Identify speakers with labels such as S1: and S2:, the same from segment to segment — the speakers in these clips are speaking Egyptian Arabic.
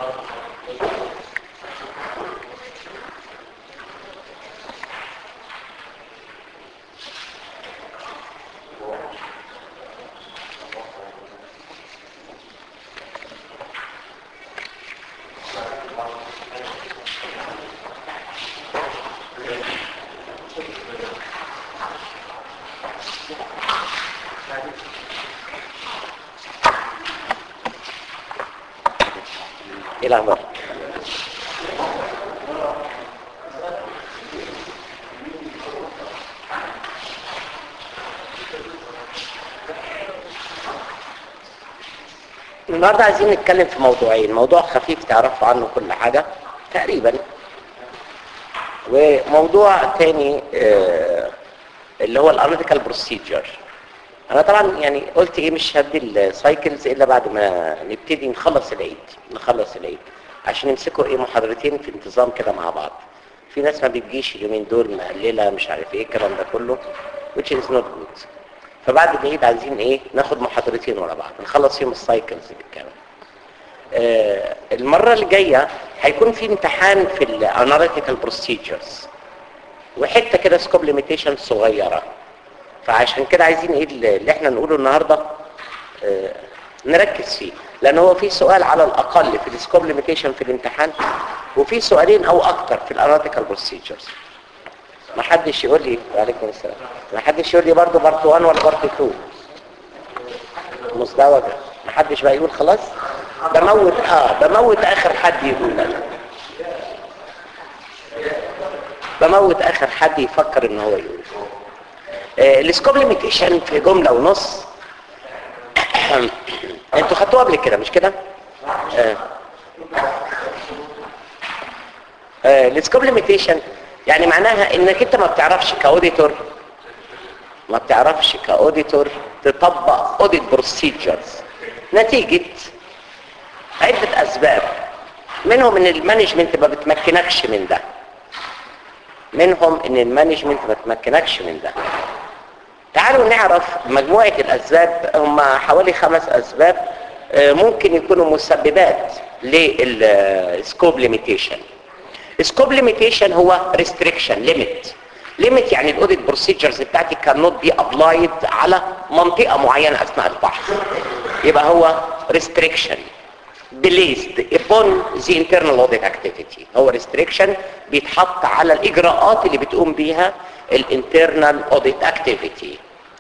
S1: ايه الاخبار النهارده عايزين نتكلم في موضوعين موضوع خفيف تعرفوا عنه كل حاجه تقريبا وموضوع تاني آه، اللي هو الاناليتيكال بروسيجر انا طبعا يعني قلت ايه مش هدي السايكلز الا بعد ما نبتدي نخلص العيد نخلص العيد عشان نمسكوا ايه محاضرتين في انتظام كده مع بعض في ناس ما بتجيش اليومين دول مقلله مش عارف ايه الكلام ده كله which is not good فبعد العيد عايزين ايه ناخد محاضرتين ورا بعض نخلص فيهم السايكلز بالكامل آه المره اللي جايه هيكون في امتحان في الاناليتيكال بروسيجرز وحته كده سكوب ليميتيشن صغيره فعشان كده عايزين ايه اللي احنا نقوله النهارده آه نركز فيه لان هو في سؤال على الاقل في السكوب ليميتيشن في الامتحان وفي سؤالين او اكتر في الاناليتيكال بروسيجرز ما حدش يقول لي وعليكم السلام ما حدش يقول لي برضه بارت 1 ولا بارت 2 مزدوجه ما حدش بقى يقول خلاص بموت اه بموت اخر حد يقول انا بموت اخر حد يفكر ان هو يقول آه السكوب ليميتيشن في جمله ونص انتوا خدتوها قبل كده مش كده آه. آه السكوب ليميتيشن يعني معناها انك انت ما بتعرفش كاوديتور ما بتعرفش كاوديتور تطبق اوديت بروسيجرز نتيجة عدة اسباب منهم ان المانجمنت ما بتمكنكش من ده منهم ان المانجمنت ما بتمكنكش من ده تعالوا نعرف مجموعة الاسباب هم حوالي خمس اسباب ممكن يكونوا مسببات للسكوب ليميتيشن سكوب ليميتيشن هو ريستريكشن ليميت ليميت يعني الاوديت بروسيجرز بتاعتي كان نوت بي ابلايد على منطقه معينه اثناء البحث يبقى هو ريستريكشن بليزد upon the internal audit activity هو ريستريكشن بيتحط على الاجراءات اللي بتقوم بيها الانترنال audit activity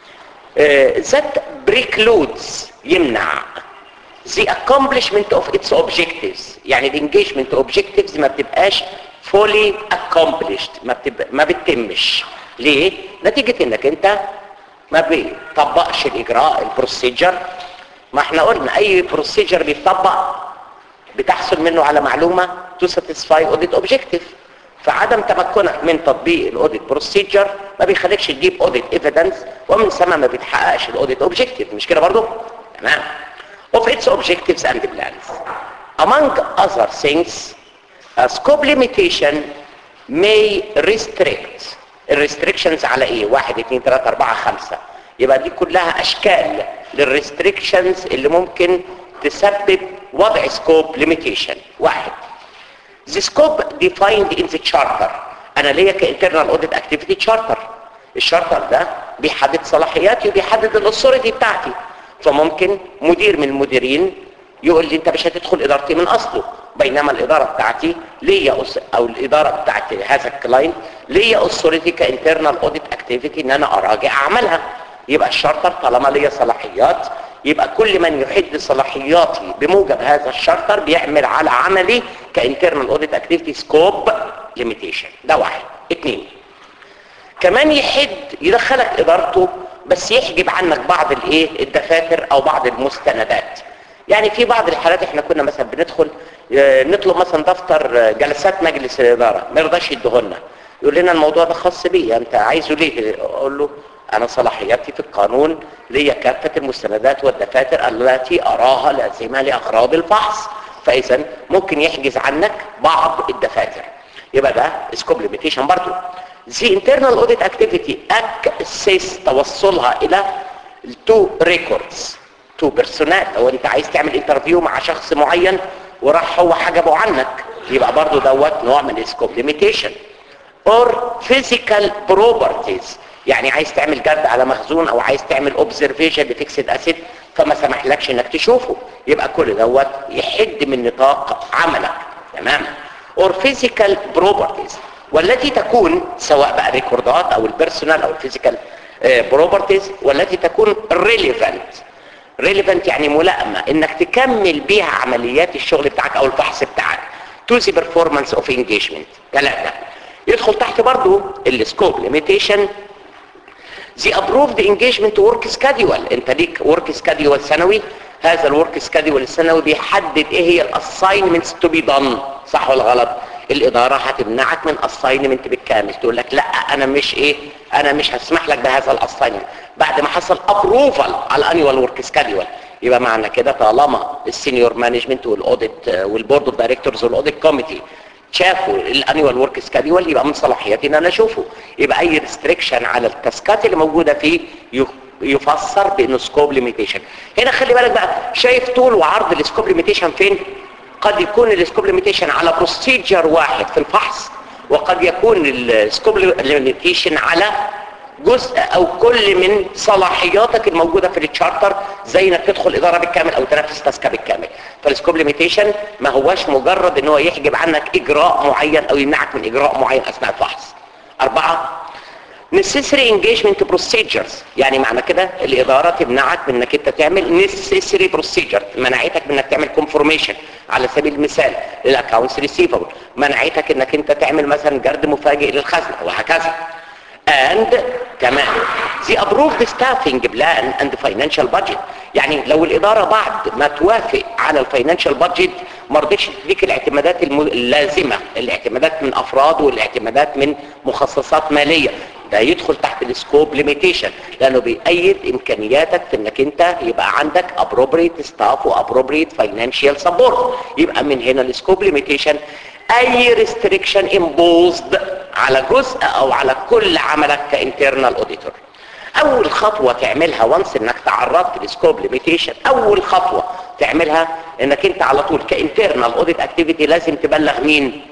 S1: ذات uh, بريكلودز يمنع the accomplishment of its objectives يعني الانجيجمنت objectives ما بتبقاش fully accomplished ما, بتب... ما بتتمش ليه؟ نتيجة انك انت ما بيطبقش الاجراء البروسيجر ما احنا قلنا اي بروسيجر بيطبق بتحصل منه على معلومة to satisfy audit objective فعدم تمكنك من تطبيق الاوديت بروسيجر ما بيخليكش تجيب اوديت ايفيدنس ومن ثم ما بيتحققش الاوديت اوبجكتيف مش كده برضو تمام of its objectives and plans. Among other things, a scope limitation may restrict الريستريكشنز على ايه؟ واحد اثنين ثلاثة اربعة خمسة يبقى دي كلها اشكال للريستريكشنز اللي ممكن تسبب وضع سكوب ليميتيشن واحد The scope defined in the charter انا ليا كانترنال اوديت اكتيفيتي تشارتر الشارتر ده بيحدد صلاحياتي وبيحدد الاثوريتي بتاعتي فممكن مدير من المديرين يقول لي انت مش هتدخل ادارتي من اصله بينما الاداره بتاعتي ليا أس... او الاداره بتاعت هذا الكلاينت ليا اوثوريتي كانترنال اوديت اكتيفيتي ان انا اراجع اعمالها يبقى الشارتر طالما ليا صلاحيات يبقى كل من يحد صلاحياتي بموجب هذا الشارتر بيعمل على عملي كانترنال اوديت اكتيفيتي سكوب ليميتيشن ده واحد اثنين كمان يحد يدخلك ادارته بس يحجب عنك بعض الايه الدفاتر او بعض المستندات يعني في بعض الحالات احنا كنا مثلا بندخل نطلب مثلا دفتر جلسات مجلس الاداره ما يرضاش يديهولنا يقول لنا الموضوع ده خاص بيا انت عايزه ليه اقول له انا صلاحياتي في القانون ليا كافه المستندات والدفاتر التي اراها لازمه لاغراض الفحص فاذا ممكن يحجز عنك بعض الدفاتر يبقى ده سكوب ليميتيشن برضه the internal audit activity access توصلها الى تو ريكوردز تو بيرسونال لو انت عايز تعمل انترفيو مع شخص معين وراح هو حجبه عنك يبقى برضو دوت نوع من السكوب ليميتيشن اور physical properties يعني عايز تعمل جرد على مخزون او عايز تعمل اوبزرفيشن لفيكسد اسيد فما سمحلكش انك تشوفه يبقى كل دوت يحد من نطاق عملك تمام اور physical properties والتي تكون سواء بقى ريكوردات او البيرسونال او الفيزيكال بروبرتيز والتي تكون relevant relevant يعني ملائمة انك تكمل بيها عمليات الشغل بتاعك او الفحص بتاعك to the performance of engagement ثلاثة يدخل تحت برضو السكوب ليميتيشن the approved engagement work schedule انت ليك work schedule سنوي هذا الورك سكادول السنوي بيحدد ايه هي الاساينمنتس تو بي دان صح ولا غلط الاداره هتمنعك من اساينمنت بالكامل تقول لك لا انا مش ايه انا مش هسمح لك بهذا الاساينمنت بعد ما حصل ابروفال على الانيوال ورك سكادول يبقى معنى كده طالما السينيور مانجمنت والاوديت والبورد اوف دايركتورز والاوديت كوميتي شافوا الانيوال ورك سكادول يبقى من صلاحيتي ان انا اشوفه يبقى اي ريستريكشن على التاسكات اللي موجوده فيه يفسر بانه سكوب ليميتيشن هنا خلي بالك بقى شايف طول وعرض السكوب ليميتيشن فين قد يكون السكوب ليميتيشن على بروسيجر واحد في الفحص وقد يكون السكوب ليميتيشن على جزء او كل من صلاحياتك الموجوده في التشارتر زي انك تدخل اداره بالكامل او تنفذ تاسكه بالكامل فالسكوب ليميتيشن ما هواش مجرد ان هو يحجب عنك اجراء معين او يمنعك من اجراء معين اثناء الفحص اربعه necessary engagement procedures يعني معنى كده الإدارة تمنعك من انك انت تعمل necessary procedure منعتك من انك تعمل confirmation على سبيل المثال للاكونتس ريسيفبل منعتك انك انت تعمل مثلا جرد مفاجئ للخزنة وهكذا and كمان the approved staffing plan and financial budget يعني لو الإدارة بعد ما توافق على الفاينانشال بادجت ما رضتش تديك الاعتمادات الم- اللازمة الاعتمادات من أفراد والاعتمادات من مخصصات مالية ده يدخل تحت السكوب ليميتيشن لانه بيأيد امكانياتك في انك انت يبقى عندك appropriate staff و appropriate financial support يبقى من هنا السكوب ليميتيشن اي ريستريكشن imposed على جزء او على كل عملك كانترنال اوديتور اول خطوة تعملها وانس انك تعرضت لسكوب ليميتيشن اول خطوة تعملها انك انت على طول كانترنال اوديت اكتيفيتي لازم تبلغ مين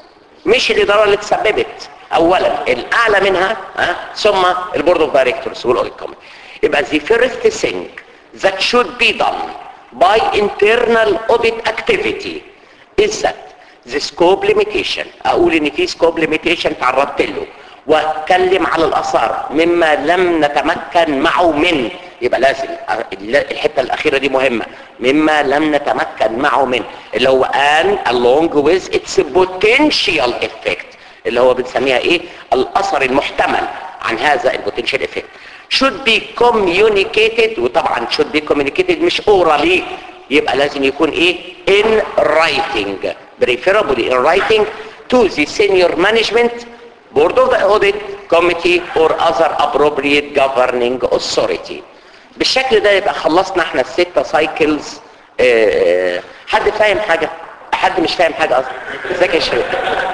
S1: مش الاداره اللي تسببت اولا الاعلى منها ها ثم البورد اوف دايركتورز والاوديت كوميتي يبقى the first thing that should be done by internal audit activity is that the scope limitation اقول ان في scope limitation تعرضت له واتكلم على الاثار مما لم نتمكن معه من يبقى لازم الحته الاخيره دي مهمه مما لم نتمكن معه من اللي هو ان along with its potential effect اللي هو بنسميها ايه الاثر المحتمل عن هذا البوتنشال افكت should be communicated وطبعا should be communicated مش orally يبقى لازم يكون ايه in writing preferably in writing to the senior management board of the audit committee or other appropriate governing authority بالشكل ده يبقى خلصنا احنا الستة سايكلز اه حد فاهم حاجة حد مش فاهم حاجة اصلا ازيك يا شيخ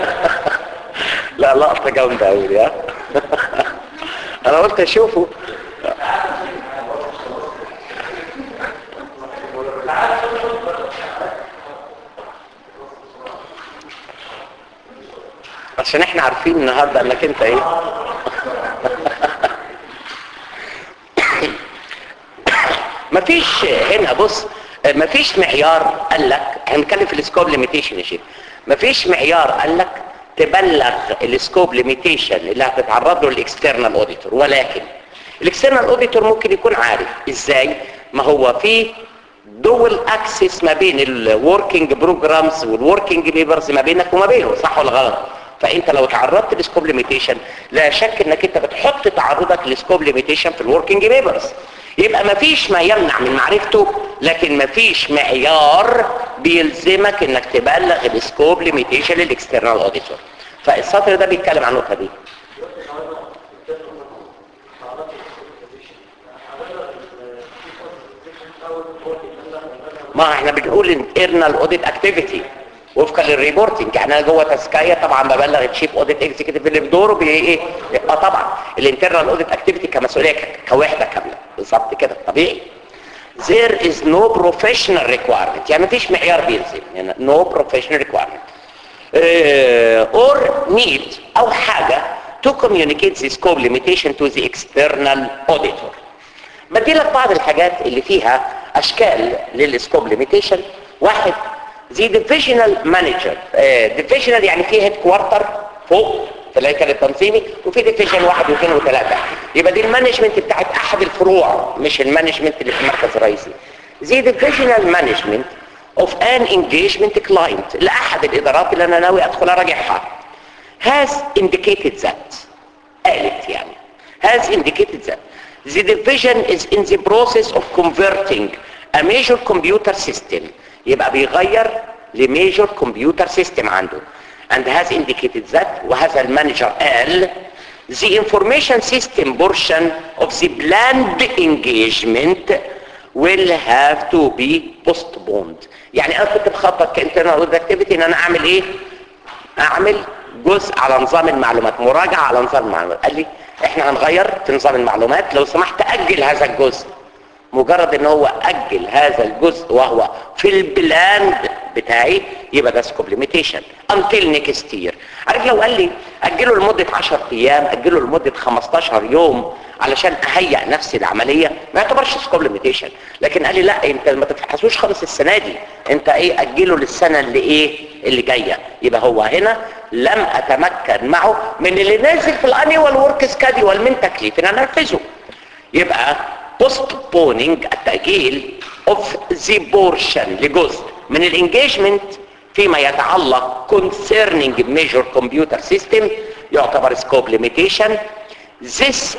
S1: لا لقطة جامدة قوي ها انا قلت اشوفه عشان احنا عارفين النهارده انك انت ايه مفيش هنا بص مفيش معيار قال لك هنتكلم في السكوب ليميتيشن يا شيخ مفيش معيار قال لك تبلغ السكوب ليميتيشن اللي هتتعرض له الاكسترنال اوديتور ولكن الاكسترنال اوديتور ممكن يكون عارف ازاي ما هو في دول اكسس ما بين الوركينج بروجرامز والوركينج بيبرز ما بينك وما بينه صح ولا غلط فانت لو تعرضت لسكوب ليميتيشن لا شك انك انت بتحط تعرضك لسكوب ليميتيشن في الوركينج بيبرز يبقى مفيش ما يمنع من معرفته لكن مفيش معيار بيلزمك انك تبلغ السكوب ليميتيشن للاكسترنال اوديتور فالسطر ده بيتكلم عن النقطه دي ما احنا بنقول internal audit activity وفقا للريبورتنج يعني انا جوه تسكايه طبعا ببلغ الشيف اوديت اكزيكتيف اللي بدوره بي ايه اه طبعا الانترنال اوديت اكتيفيتي كمسؤوليه ك- كوحده كامله بالظبط كده طبيعي there is no professional requirement يعني مفيش معيار بيلزم يعني no professional requirement uh, or need او حاجة to communicate the scope limitation to the external auditor بدي لك بعض الحاجات اللي فيها اشكال للسكوب ليميتيشن واحد زي ديفيجنال مانجر ديفيجنال يعني فيه هيد كوارتر فوق في الهيكل التنظيمي وفي ديفيجن واحد واثنين وثلاثه يبقى دي المانجمنت بتاعت احد الفروع مش المانجمنت اللي في المركز الرئيسي زي ديفيجنال مانجمنت اوف ان انجيجمنت كلاينت لاحد الادارات اللي انا ناوي ادخل اراجعها has indicated that قالت يعني has indicated that the division is in the process of converting a major computer system يبقى بيغير لميجر كمبيوتر سيستم عنده and has indicated that وهذا المانجر قال the information system portion of the planned engagement will have to be postponed يعني انا كنت مخطط كانترنال اكتيفيتي ان انا اعمل ايه اعمل جزء على نظام المعلومات مراجعة على نظام المعلومات قال لي احنا هنغير في نظام المعلومات لو سمحت اجل هذا الجزء مجرد ان هو اجل هذا الجزء وهو في البلان بتاعي يبقى ده سكوب ليميتيشن انتل نيكست يير عارف لو قال لي اجله لمده 10 ايام اجله لمده 15 يوم علشان اهيئ نفسي العمليه ما يعتبرش سكوب ليميتيشن لكن قال لي لا انت ما تتحسوش خالص السنه دي انت ايه اجله للسنه اللي ايه اللي جايه يبقى هو هنا لم اتمكن معه من اللي نازل في الانيوال ورك سكاديول من تكليف ان انا انفذه يبقى postponing التأجيل of the portion لجزء من الانجيجمنت فيما يتعلق concerning major computer system يعتبر scope limitation this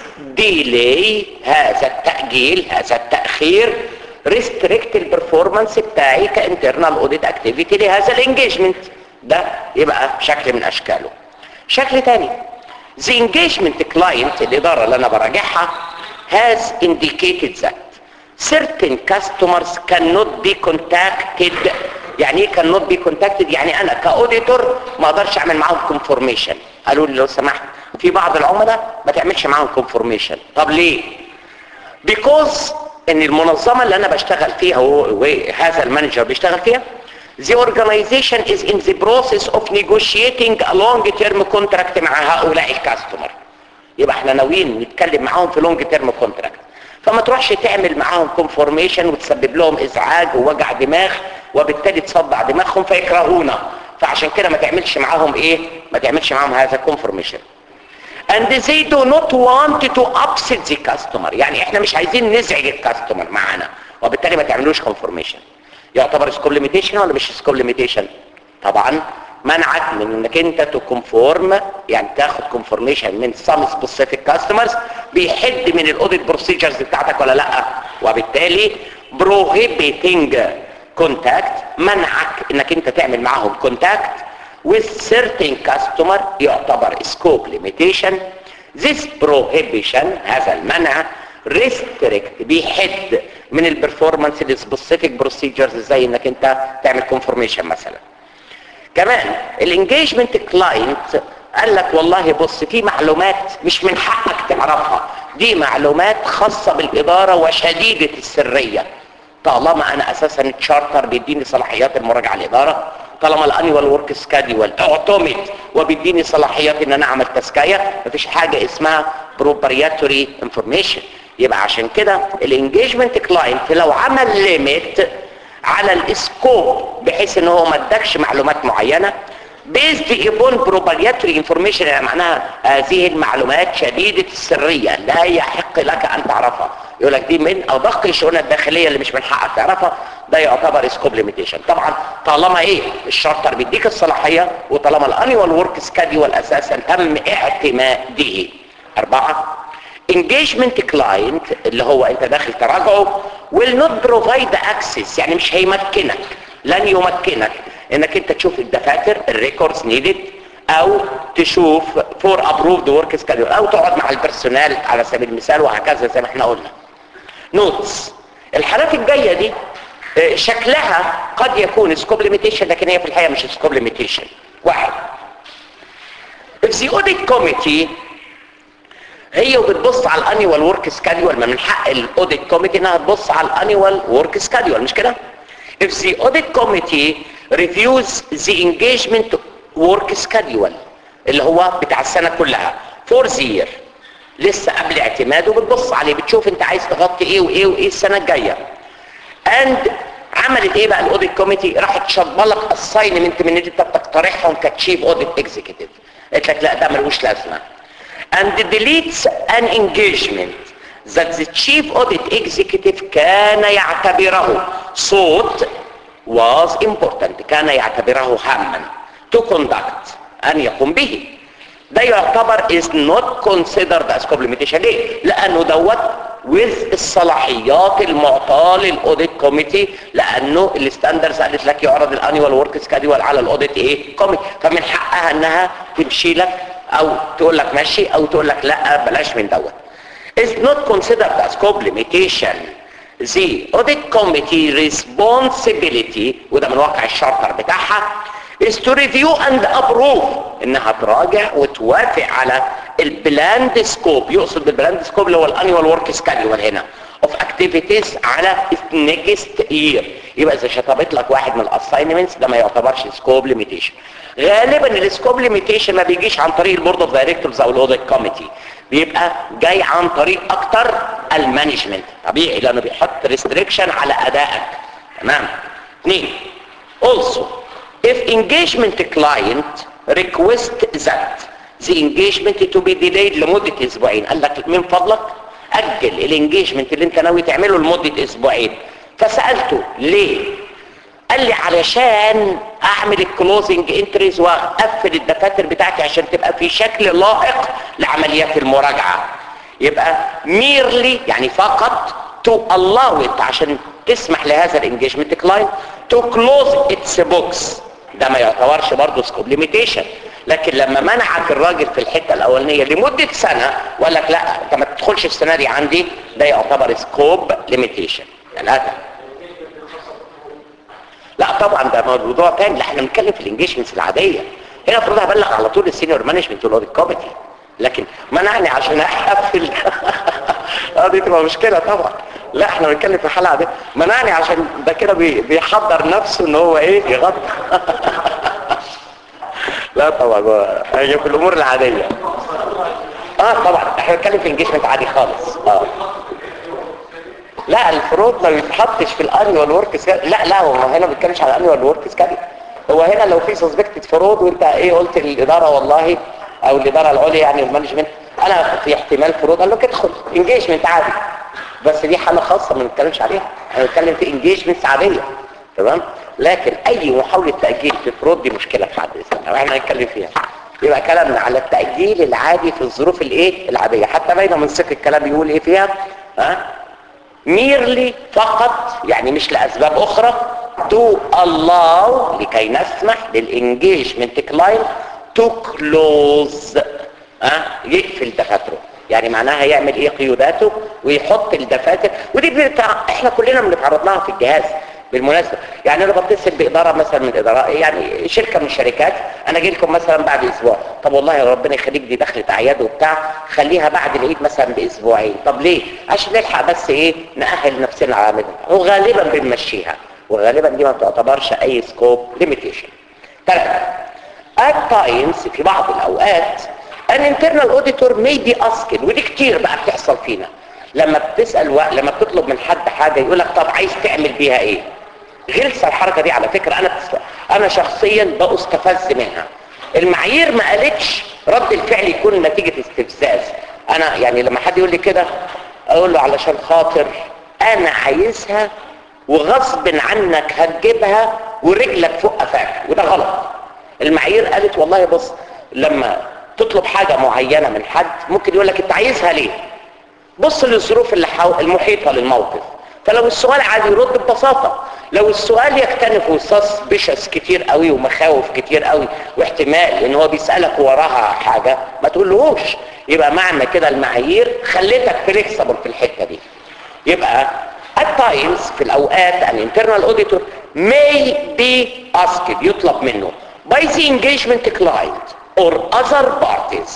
S1: delay هذا التأجيل هذا التأخير restrict البرفورمانس بتاعي كانترنال اوديت اكتيفيتي لهذا الانجيجمنت ده يبقى شكل من اشكاله شكل تاني the engagement client الاداره اللي انا براجعها has indicated that certain customers cannot be contacted يعني ايه cannot be contacted يعني انا كاوديتور ما اقدرش اعمل معاهم كونفورميشن قالوا لي لو سمحت في بعض العملاء ما تعملش معاهم كونفورميشن طب ليه because ان المنظمه اللي انا بشتغل فيها وهذا المانجر بيشتغل فيها the organization is in the process of negotiating a long term contract مع هؤلاء الكاستمر يبقى احنا ناويين نتكلم معاهم في لونج تيرم كونتراكت فما تروحش تعمل معاهم كونفورميشن وتسبب لهم ازعاج ووجع دماغ وبالتالي تصدع دماغهم فيكرهونا فعشان كده ما تعملش معاهم ايه ما تعملش معاهم هذا كونفورميشن and they do not want to upset the customer يعني احنا مش عايزين نزعج الكاستمر معانا وبالتالي ما تعملوش كونفورميشن يعتبر سكوب ليميتيشن ولا مش سكوب ليميتيشن طبعا منعك من انك انت تكونفورم يعني تاخد كونفورميشن من سام سبيسيفيك كاستمرز بيحد من الاوديت بروسيجرز بتاعتك ولا لا وبالتالي بروهيبيتنج كونتاكت منعك انك انت تعمل معاهم كونتاكت with certain customer يعتبر scope limitation this prohibition هذا المنع restrict بيحد من البرفورمانس السبيسيفيك بروسيجرز زي انك انت تعمل كونفورميشن مثلا كمان الانجيجمنت كلاينت قال لك والله بص في معلومات مش من حقك تعرفها دي معلومات خاصة بالإدارة وشديدة السرية طالما أنا أساسا التشارتر بيديني صلاحيات المراجعة الإدارة طالما الانيوال ورك سكادول اعتمد وبيديني صلاحيات ان انا اعمل تسكايه مفيش حاجه اسمها بروبرياتوري انفورميشن يبقى عشان كده الانجيجمنت كلاينت لو عمل ليميت على الاسكوب بحيث ان هو ما ادكش معلومات معينه based upon proprietary information يعني معناها هذه المعلومات شديدة السرية لا يحق لك ان تعرفها يقول لك دي من ادق الشؤون الداخلية اللي مش من حقك تعرفها ده يعتبر سكوب ليميتيشن طبعا طالما ايه الشارتر بيديك الصلاحية وطالما الانيوال ورك سكادول اساسا تم اعتماده اربعة engagement client اللي هو انت داخل تراجعه will not provide access يعني مش هيمكنك لن يمكنك انك انت تشوف الدفاتر الريكوردز نيدد او تشوف فور ابروفد ورك سكادول او تقعد مع البرسونال على سبيل المثال وهكذا زي ما احنا قلنا نوتس الحالات الجايه دي شكلها قد يكون سكوب ليميتيشن لكن هي في الحقيقه مش سكوب ليميتيشن واحد if the audit committee هي وبتبص على الانيوال ورك سكادول ما من حق الاوديت كوميتي انها تبص على الانيوال ورك سكادول مش كده if the audit committee reviews the engagement work schedule اللي هو بتاع السنه كلها for the year لسه قبل اعتماده بتبص عليه بتشوف انت عايز تغطي ايه وايه وايه السنه الجايه and عملت ايه بقى الاوديت كوميتي راحت شاطبه لك اساينمنت من اللي انت بتقترحهم كتشيف اوديت اكزيكتيف قالت لك لا ده ملوش لازمه and deletes an engagement that the chief audit executive كان يعتبره صوت was important كان يعتبره هاما to conduct أن يقوم به ده يعتبر is not considered as complementation ليه؟ لأنه دوت with الصلاحيات المعطاة للأوديت كوميتي لأنه الستاندرز قالت لك يعرض الانيوال ورك سكادول على الأوديت ايه؟ كوميتي فمن حقها انها تمشي لك او تقول لك ماشي او تقول لك لا بلاش من دوت is not considered as co-limitation the audit committee responsibility وده من واقع الشارتر بتاعها is to review and approve انها تراجع وتوافق على البلاند سكوب يقصد بالبلاند سكوب اللي هو الانيوال ورك سكادول هنا of activities على next year يبقى اذا شطبت لك واحد من الاساينمنتس ده ما يعتبرش سكوب ليميتيشن غالبا السكوب ليميتيشن ما بيجيش عن طريق البورد اوف دايركتورز او الاوديت كوميتي بيبقى جاي عن طريق اكتر المانجمنت طبيعي لانه بيحط ريستريكشن على ادائك تمام اثنين also if engagement client request that the engagement to be delayed لمدة اسبوعين قال لك من فضلك اجل الانجيجمنت اللي انت ناوي تعمله لمدة اسبوعين فسألته ليه قال لي علشان اعمل الكلوزنج انتريز واقفل الدفاتر بتاعتي عشان تبقى في شكل لائق لعمليات المراجعة يبقى ميرلي يعني فقط to allow it عشان تسمح لهذا الانجيجمنت كلاين to close its books ده ما يعتبرش برضه سكوب ليميتيشن لكن لما منعك الراجل في الحته الاولانيه لمده سنه وقال لك لا انت ما تدخلش السنه دي عندي ده يعتبر سكوب ليميتيشن ثلاثه لا طبعا ده موضوع تاني احنا بنتكلم في الانجيجمنتس العاديه هنا المفروض هبلغ على طول السينيور مانجمنت والاوديت كوميتي لكن منعني عشان اقفل اه دي تبقى مشكله طبعا لا احنا بنتكلم في حلقه دي منعني عشان ده كده بي بيحضر نفسه ان هو ايه يغطي لا طبعا هي في الامور العاديه اه طبعا احنا بنتكلم في انجيجمنت عادي خالص اه لا الفروض ما بيتحطش في الانيوال ورك سكادول لا لا هو هنا ما بيتكلمش على الانيوال ورك سكادول هو هنا لو في سسبكتد فروض وانت ايه قلت للاداره والله او الاداره العليا يعني المانجمنت انا في احتمال فروض قال لك ادخل انجيجمنت عادي بس دي حاله خاصه ما بنتكلمش عليها انا بتكلم في انجيجمنتس عاديه تمام لكن اي محاوله تاجيل في فروض دي مشكله في حد ذاتها واحنا هنتكلم فيها يبقى كلامنا على التاجيل العادي في الظروف الايه العاديه حتى باينه من سياق الكلام يقول ايه فيها ها ميرلي فقط يعني مش لاسباب اخرى to allow لكي نسمح للانجيجمنت كلاين to close ها يقفل دفاتره يعني معناها يعمل ايه قيوداته ويحط الدفاتر ودي بتاع احنا كلنا بنتعرض لها في الجهاز بالمناسبة يعني انا بتصل باداره مثلا من الادارات يعني شركه من الشركات انا اجي لكم مثلا بعد اسبوع طب والله يا ربنا يخليك دي دخلت اعياد وبتاع خليها بعد العيد مثلا باسبوعين طب ليه عشان نلحق بس ايه ناهل نفسنا على مدى وغالبا بنمشيها وغالبا دي ما تعتبرش اي سكوب ليميتيشن ثلاثة at times في بعض الاوقات an internal auditor may be asked ودي كتير بقى بتحصل فينا لما بتسأل و... لما بتطلب من حد حاجة يقول لك طب عايز تعمل بيها ايه غلسة الحركة دي على فكرة انا بتست... انا شخصيا بأستفز منها المعايير ما قالتش رد الفعل يكون نتيجة استفزاز انا يعني لما حد يقول لي كده اقول له علشان خاطر انا عايزها وغصب عنك هتجيبها ورجلك فوق قفاك وده غلط المعايير قالت والله بص لما تطلب حاجة معينة من حد ممكن يقول لك انت عايزها ليه بص للظروف اللي حو... المحيطة للموقف فلو السؤال عادي يرد ببساطة لو السؤال يكتنف وصاص بشس كتير قوي ومخاوف كتير قوي واحتمال ان هو بيسألك وراها حاجة ما تقولهوش يبقى معنى كده المعايير خليتك فليكسبل في الحتة دي يبقى at times في الاوقات an internal auditor may be asked يطلب منه by the engagement client or other parties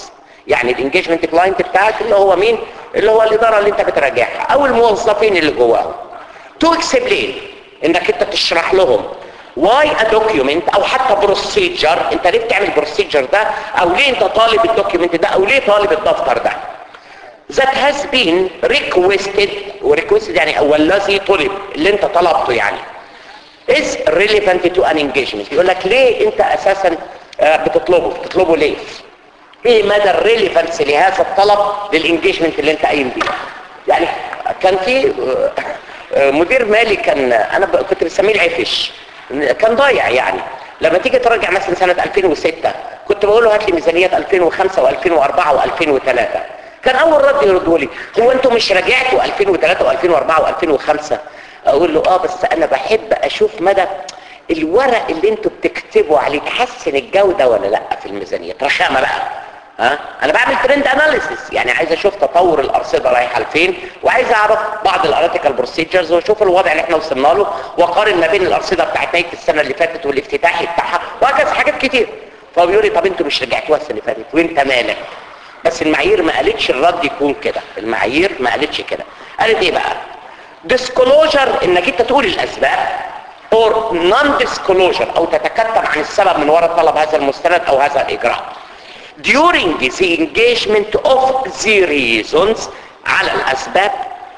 S1: يعني الانجيجمنت كلاينت بتاعك اللي هو مين اللي هو الاداره اللي انت بتراجعها او الموظفين اللي جواهم تو اكسبلين انك انت تشرح لهم واي ا دوكيومنت او حتى بروسيجر انت ليه بتعمل بروسيجر ده او ليه انت طالب الدوكيومنت ده او ليه طالب الدفتر ده that has been requested وريكوستد يعني هو الذي طلب اللي انت طلبته يعني is relevant to an engagement يقول لك ليه انت اساسا آه، بتطلبه بتطلبه ليه ايه مدى الريليفنس لهذا الطلب للانجيجمنت اللي انت قايم بيه يعني كان في آه، آه، مدير مالي كان انا ب- كنت بسميه العفش كان ضايع يعني لما تيجي تراجع مثلا سنة 2006 كنت بقول له هات لي ميزانية 2005 و2004 و2003 كان اول رد يرده لي هو انتوا مش راجعتوا 2003 و2004 و2005 اقول له اه بس انا بحب اشوف مدى الورق اللي انتوا بتكتبوا عليه تحسن الجودة ولا لا في الميزانية رخامة بقى ها انا بعمل ترند اناليسيس يعني عايز اشوف تطور الارصده رايحه لفين وعايز اعرف بعض الاريتيكال بروسيجرز واشوف الوضع اللي احنا وصلنا له واقارن ما بين الارصده بتاعت نهايه السنه اللي فاتت والافتتاحي بتاعها وهكذا حاجات كتير فهو بيقول لي طب انتوا مش رجعتوها السنه اللي فاتت وانت مالك بس المعايير ما قالتش الرد يكون كده المعايير ما قالتش كده قالت ايه بقى disclosure انك انت تقول الاسباب or non disclosure او تتكتم عن السبب من وراء طلب هذا المستند او هذا الاجراء during the engagement of the reasons على الاسباب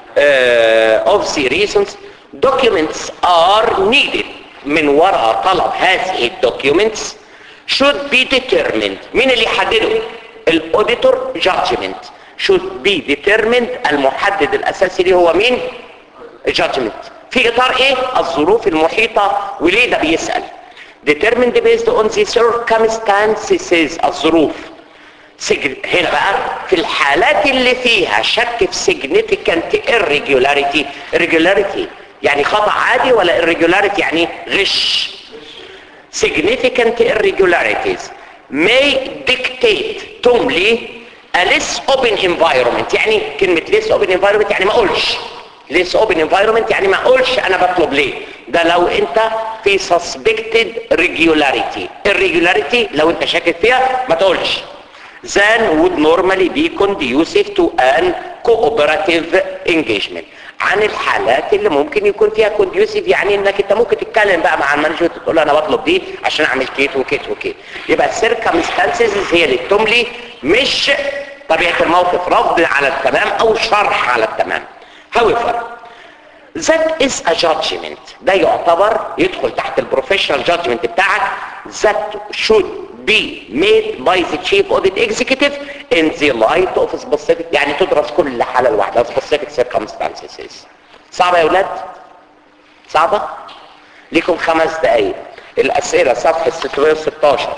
S1: uh, of the reasons documents are needed من وراء طلب هذه الدوكيومنتس should be determined مين اللي يحدده الاوديتور judgment should be determined المحدد الاساسي ليه هو مين judgment في اطار ايه الظروف المحيطة وليه ده بيسأل determined based on the circumstances الظروف سجن هنا بقى في الحالات اللي فيها شك في significant irregularity irregularity يعني خطأ عادي ولا irregularity يعني غش significant irregularities may dictate تملي a less open environment يعني كلمة less open environment يعني ما اقولش less open environment يعني ما اقولش انا بطلب ليه ده لو انت في suspected regularity irregularity لو انت شاكك فيها ما تقولش than would normally be conducive to an cooperative engagement عن الحالات اللي ممكن يكون فيها conducive يعني انك انت ممكن تتكلم بقى مع المانجمنت تقول له انا بطلب دي عشان اعمل كيت وكيت وكيت يبقى السيركمستانسز هي اللي بتملي مش طبيعه الموقف رفض على التمام او شرح على التمام however that is a judgment ده يعتبر يدخل تحت البروفيشنال judgment بتاعك that should be made by the chief audit executive in the light of specific يعني تدرس كل حالة لوحدها specific circumstances صعبة يا ولاد صعبة ليكم خمس دقايق الأسئلة صفحة 616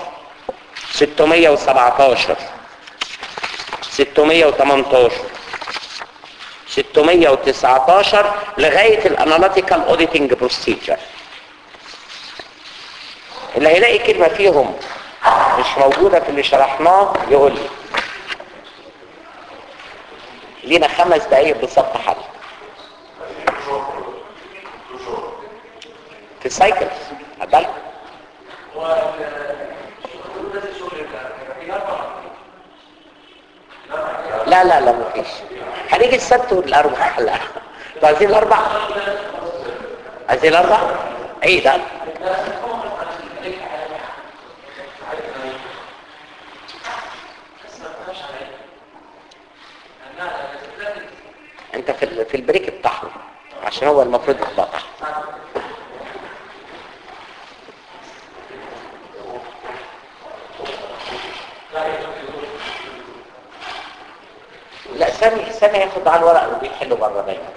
S1: 617 618 619 لغاية الاناليتيكال اوديتنج بروسيجر اللي هيلاقي كلمة فيهم مش موجودة في اللي شرحناه يقول لي لينا خمس دقايق بالظبط حل في السايكلز عدل لا لا لا مفيش هنيجي السبت والاربع لا انتوا عايزين الاربع عايزين الاربع ايه ده انت في ال- في البريك بتاعهم عشان هو المفروض يتقطع لا سامي سامي ياخد على الورق وبيحله بره دايما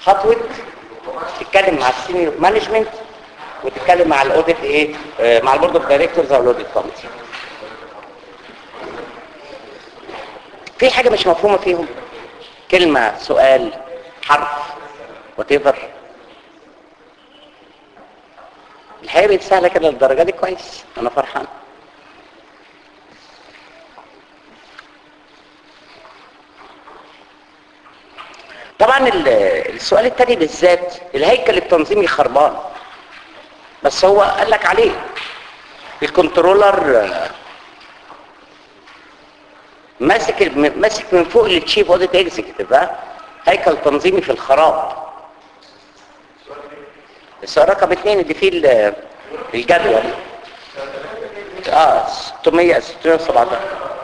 S1: خطوه تتكلم مع السينيور مانجمنت وتتكلم مع الاوديت ايه آه، مع البورد اوف دايركتورز او الاوديت كوميتي في حاجه مش مفهومه فيهم كلمه سؤال حرف وات الحقيقه بقت سهله كده للدرجه دي كويس انا فرحان طبعا ال- السؤال الثاني بالذات الهيكل التنظيمي خربان بس هو قال لك عليه الكنترولر آه، ماسك الم- ماسك من فوق التشيف اوديت اكزيكتيف ها هيكل تنظيمي في الخراب السؤال رقم اثنين اللي فيه ال- الجدول اه 600 617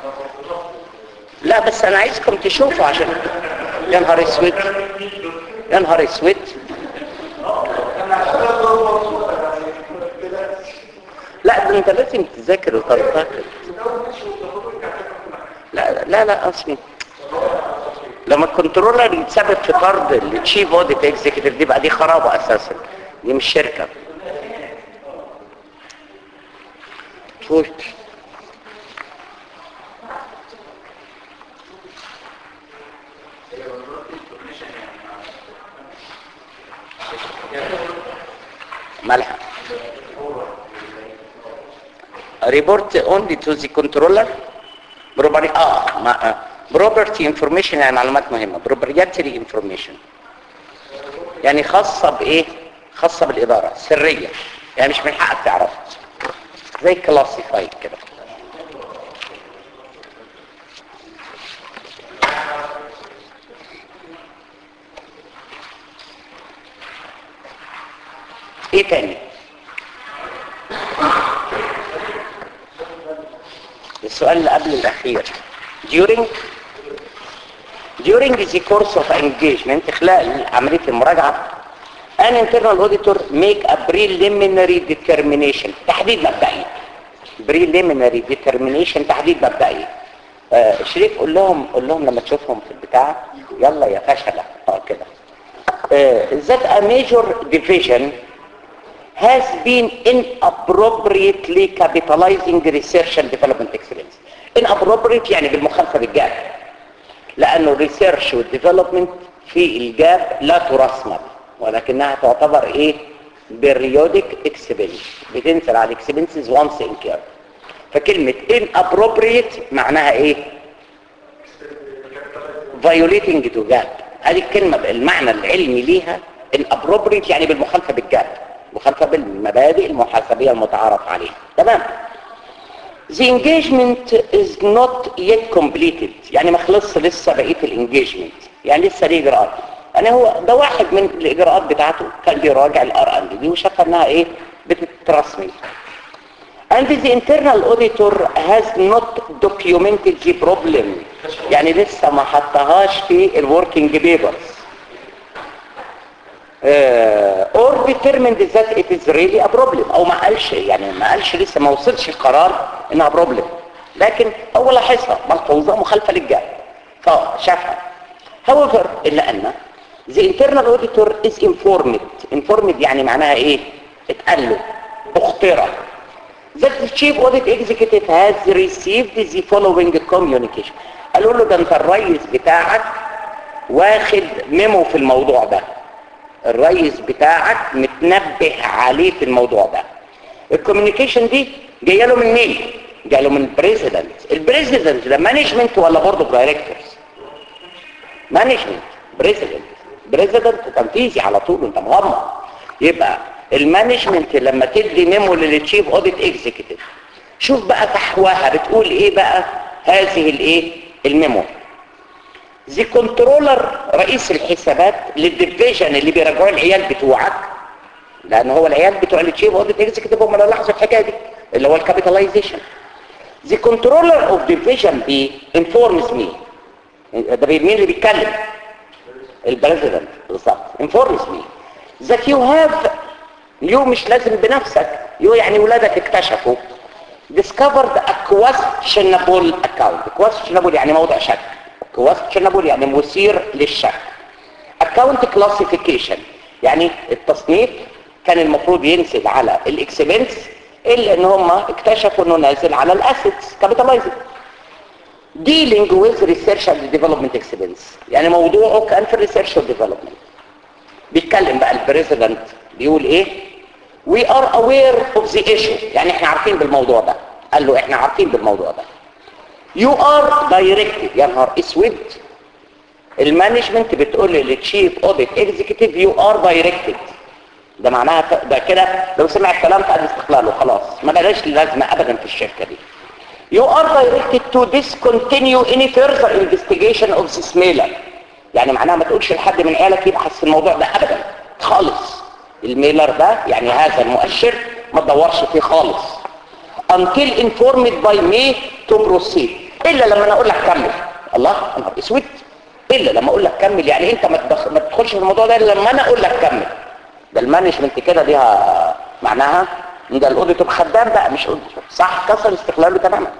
S1: لا بس انا عايزكم تشوفوا عشان يا نهار اسود يا نهار اسود لا ده انت لازم تذاكر وتنتقد لا لا لا اصلي لما الكنترولر يتسبب في طرد التشيف اوديت اكزيكتيف دي بقى دي خرابه اساسا دي مش شركه فوت مالها report only to the controller property اه ما آه. property information يعني معلومات مهمة proprietary information يعني خاصة بايه خاصة بالإدارة سرية يعني مش من حقك تعرفها زي classified كده ايه تاني السؤال اللي قبل الاخير during during the course of engagement خلال عملية المراجعة an internal auditor make a preliminary determination تحديد مبدئي preliminary determination تحديد مبدئي آه شريف قول لهم قول لهم لما تشوفهم في البتاع يلا يا فشلة اه كده آه that a major division has been inappropriately capitalizing research and development excellence inappropriate يعني بالمخالفة بالجاب لأنه الريسيرش والديفلوبمنت في الجاب لا ترسمل ولكنها تعتبر ايه periodic expense بتنزل على expenses once incurred فكلمة inappropriate معناها ايه violating to gap هذه الكلمة المعنى العلمي ليها inappropriate يعني بالمخالفة بالجاب مخالفة بالمبادئ المحاسبية المتعارف عليها تمام The engagement is not yet completed يعني ما خلصش لسه بقية الانجيجمنت يعني لسه ليه اجراءات يعني هو ده واحد من الاجراءات بتاعته كان بيراجع الار ان دي وشاف انها ايه بتترسمي and the internal auditor has not documented the problem يعني لسه ما حطهاش في الوركينج بيبرز or determined that it is really a problem او ما قالش يعني ما قالش لسه ما وصلش القرار انها problem لكن هو لاحظها ملحوظه مخالفه للجاب فشافها however الا ان the internal auditor is informed informed يعني معناها ايه اتقال له اخترع that the chief audit executive has received the following communication قالوا له ده انت الرئيس بتاعك واخد ميمو في الموضوع ده الرئيس بتاعك متنبه عليه في الموضوع ده الكوميونيكيشن دي جايه له من مين جايه له من البريزيدنت البريزيدنت ده مانجمنت ولا بورد اوف دايركتورز مانجمنت بريزيدنت بريزيدنت تنفيذي على طول انت مغمض يبقى المانجمنت لما تدي ميمو للتشيف اوديت اكزيكتيف شوف بقى فحواها بتقول ايه بقى هذه الايه الميمو زي كنترولر رئيس الحسابات للديفيجن اللي بيراجعوا العيال بتوعك لان هو العيال بتوع التشيف اوديت اكزيكتيف هم اللي لاحظوا الحكايه دي اللي هو الكابيتاليزيشن The controller of division B informs me ده مين اللي بيتكلم البريزيدنت بالظبط informs me that you have يو مش لازم بنفسك يو يعني ولادك اكتشفوا discovered a questionable account questionable يعني موضع شك questionable يعني مثير للشك account الاكونت كلاسيفيكيشن يعني التصنيف كان المفروض ينزل على الاكسبنس الا ان هم اكتشفوا انه نازل على الاسيتس كابيتالايزنج dealing with research and development expense يعني موضوعه كان في الريسيرش والديفلوبمنت بيتكلم بقى البريزيدنت بيقول ايه we are aware of the issue يعني احنا عارفين بالموضوع ده قال له احنا عارفين بالموضوع ده you are directed يا نهار اسود المانجمنت بتقول للتشيف اوديت اكزيكتيف يو ار دايركتد ده معناها ك- ده كده لو سمع الكلام فقد استقلاله خلاص ما بلاش لازمه ابدا في الشركه دي You are directed to discontinue any further investigation of this mailer. يعني معناها ما تقولش لحد من عيالك يبحث في الموضوع ده ابدا خالص الميلر ده يعني هذا المؤشر ما تدورش فيه خالص until informed by me to proceed الا لما انا اقول لك كمل الله يا نهار اسود الا لما اقول لك كمل يعني انت ما تدخ- ما تدخلش في الموضوع ده الا لما انا اقول لك كمل ده المانجمنت كده ليها معناها إن ده الاوديتور خدام بقى مش اوديتور صح كسر استقلاله تماما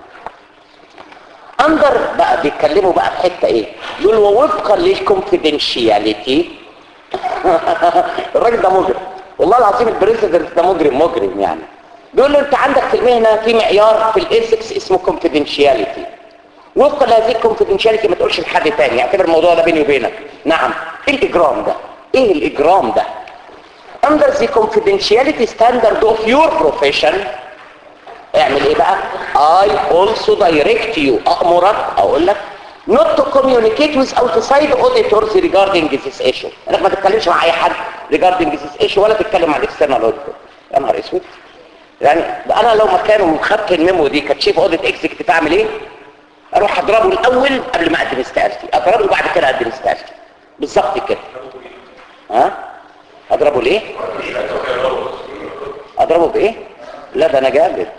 S1: اندر بقى بيتكلموا بقى في حته ايه يقول ووفقا للكونفيدنشياليتي الراجل ده مجرم والله العظيم البريزيدنت ده مجرم مجرم يعني بيقول له انت عندك في المهنه في معيار في الايثكس اسمه كونفيدنشياليتي وفقا لهذه الكونفيدنشياليتي ما تقولش لحد تاني اعتبر الموضوع ده بيني وبينك نعم ايه الاجرام ده ايه الاجرام ده under the confidentiality standard of your profession اعمل ايه بقى I also direct you أأمرك أقول لك not to communicate with outside auditors regarding this issue انك ما تتكلمش مع اي حد regarding this issue ولا تتكلم مع الاكسترنال auditor يا نهار اسود يعني ده انا لو مكانه وخدت الميمو دي كتشيف اوديت اكزيكتيف اعمل ايه اروح اضربه الاول قبل ما اقدم استقالتي اضربه وبعد كده اقدم استقالتي بالظبط كده ها اضربه ليه اضربه بايه لا ده انا جامد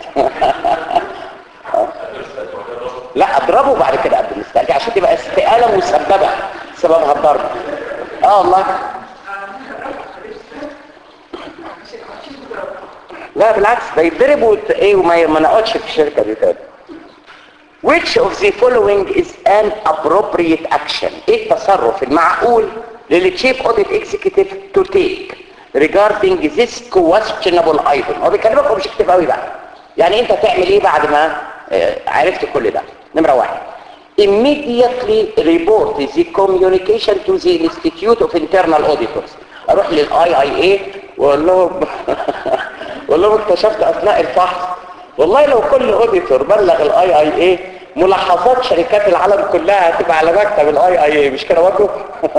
S1: لا اضربه بعد كده اقدم استقالتي عشان تبقى استقاله مسببه سببها الضرب اه والله لا بالعكس ده يتضرب وت- ايه وما ما نقعدش في الشركه دي تاني Which of the following is an appropriate action? ايه التصرف المعقول للتشيف اوديت اكزيكتيف to take regarding this questionable item هو بيكلمك اوبجكتيف قوي بقى يعني انت تعمل ايه بعد ما آه، عرفت كل ده نمره واحد immediately report the communication to the Institute of Internal Auditors اروح للاي اي اي واقول لهم واقول لهم اكتشفت اثناء الفحص والله لو كل اوديتور بلغ الاي اي اي ملاحظات شركات العالم كلها هتبقى على مكتب الاي اي اي مش كده برضه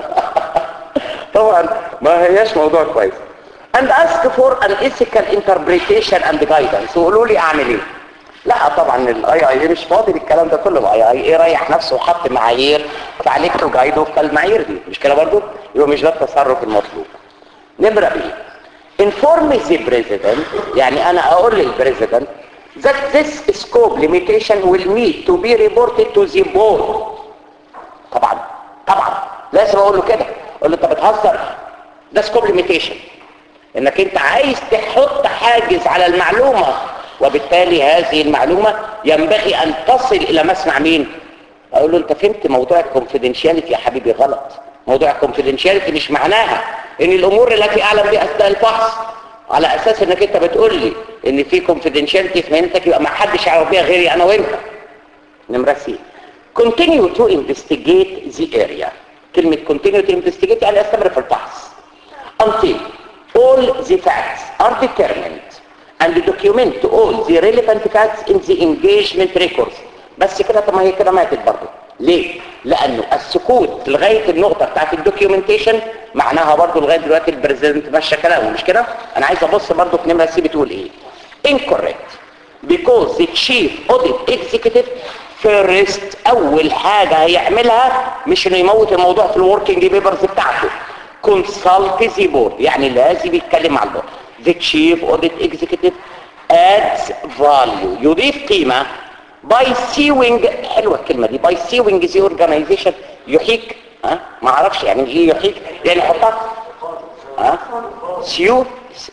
S1: طبعا ما هياش موضوع كويس and ask for an ethical interpretation and guidance وقولوا لي اعمل ايه لا طبعا الاي اي اي مش فاضي بالكلام ده كله الاي اي اي ريح نفسه وحط معايير فعليك تجايده في المعايير دي مش كده برضه يبقى مش ده التصرف المطلوب نمرة بي inform the president يعني انا اقول للبريزيدنت that this scope limitation will need to be reported to the board طبعا طبعا لازم اقول له كده اقول له انت بتهزر ده سكوب ليميتيشن انك انت عايز تحط حاجز على المعلومة وبالتالي هذه المعلومة ينبغي ان تصل الى مسمع مين اقول له انت فهمت موضوع الكونفيدنشياليتي يا حبيبي غلط موضوع الكونفيدنشياليتي مش معناها ان الامور التي اعلم بها اثناء الفحص على اساس انك انت بتقول لي ان في كونفيدنشياليتي في مهنتك يبقى ما حدش يعرف بيها غيري انا وانت نمرة سي continue to investigate the area كلمة continue to investigate يعني استمر في الفحص until all the facts are determined and document all the relevant facts in the engagement records بس كده طب ما هي كده ماتت برضه ليه؟ لأنه السكوت لغاية النقطة بتاعت الدوكيومنتيشن معناها برضه لغاية دلوقتي البريزيدنت ماشية كلامه مش كده؟ أنا عايز أبص برضه في نمرة سي بتقول إيه؟ incorrect because the chief audit executive first أول حاجة هيعملها مش إنه يموت الموضوع في الوركينج بيبرز بتاعته consult the board يعني لازم يتكلم مع البورد the chief audit executive adds value يضيف قيمة by suing حلوة الكلمة دي by suing the organization يحيك ها ما اعرفش يعني ايه يحيك يعني حطها ها سيو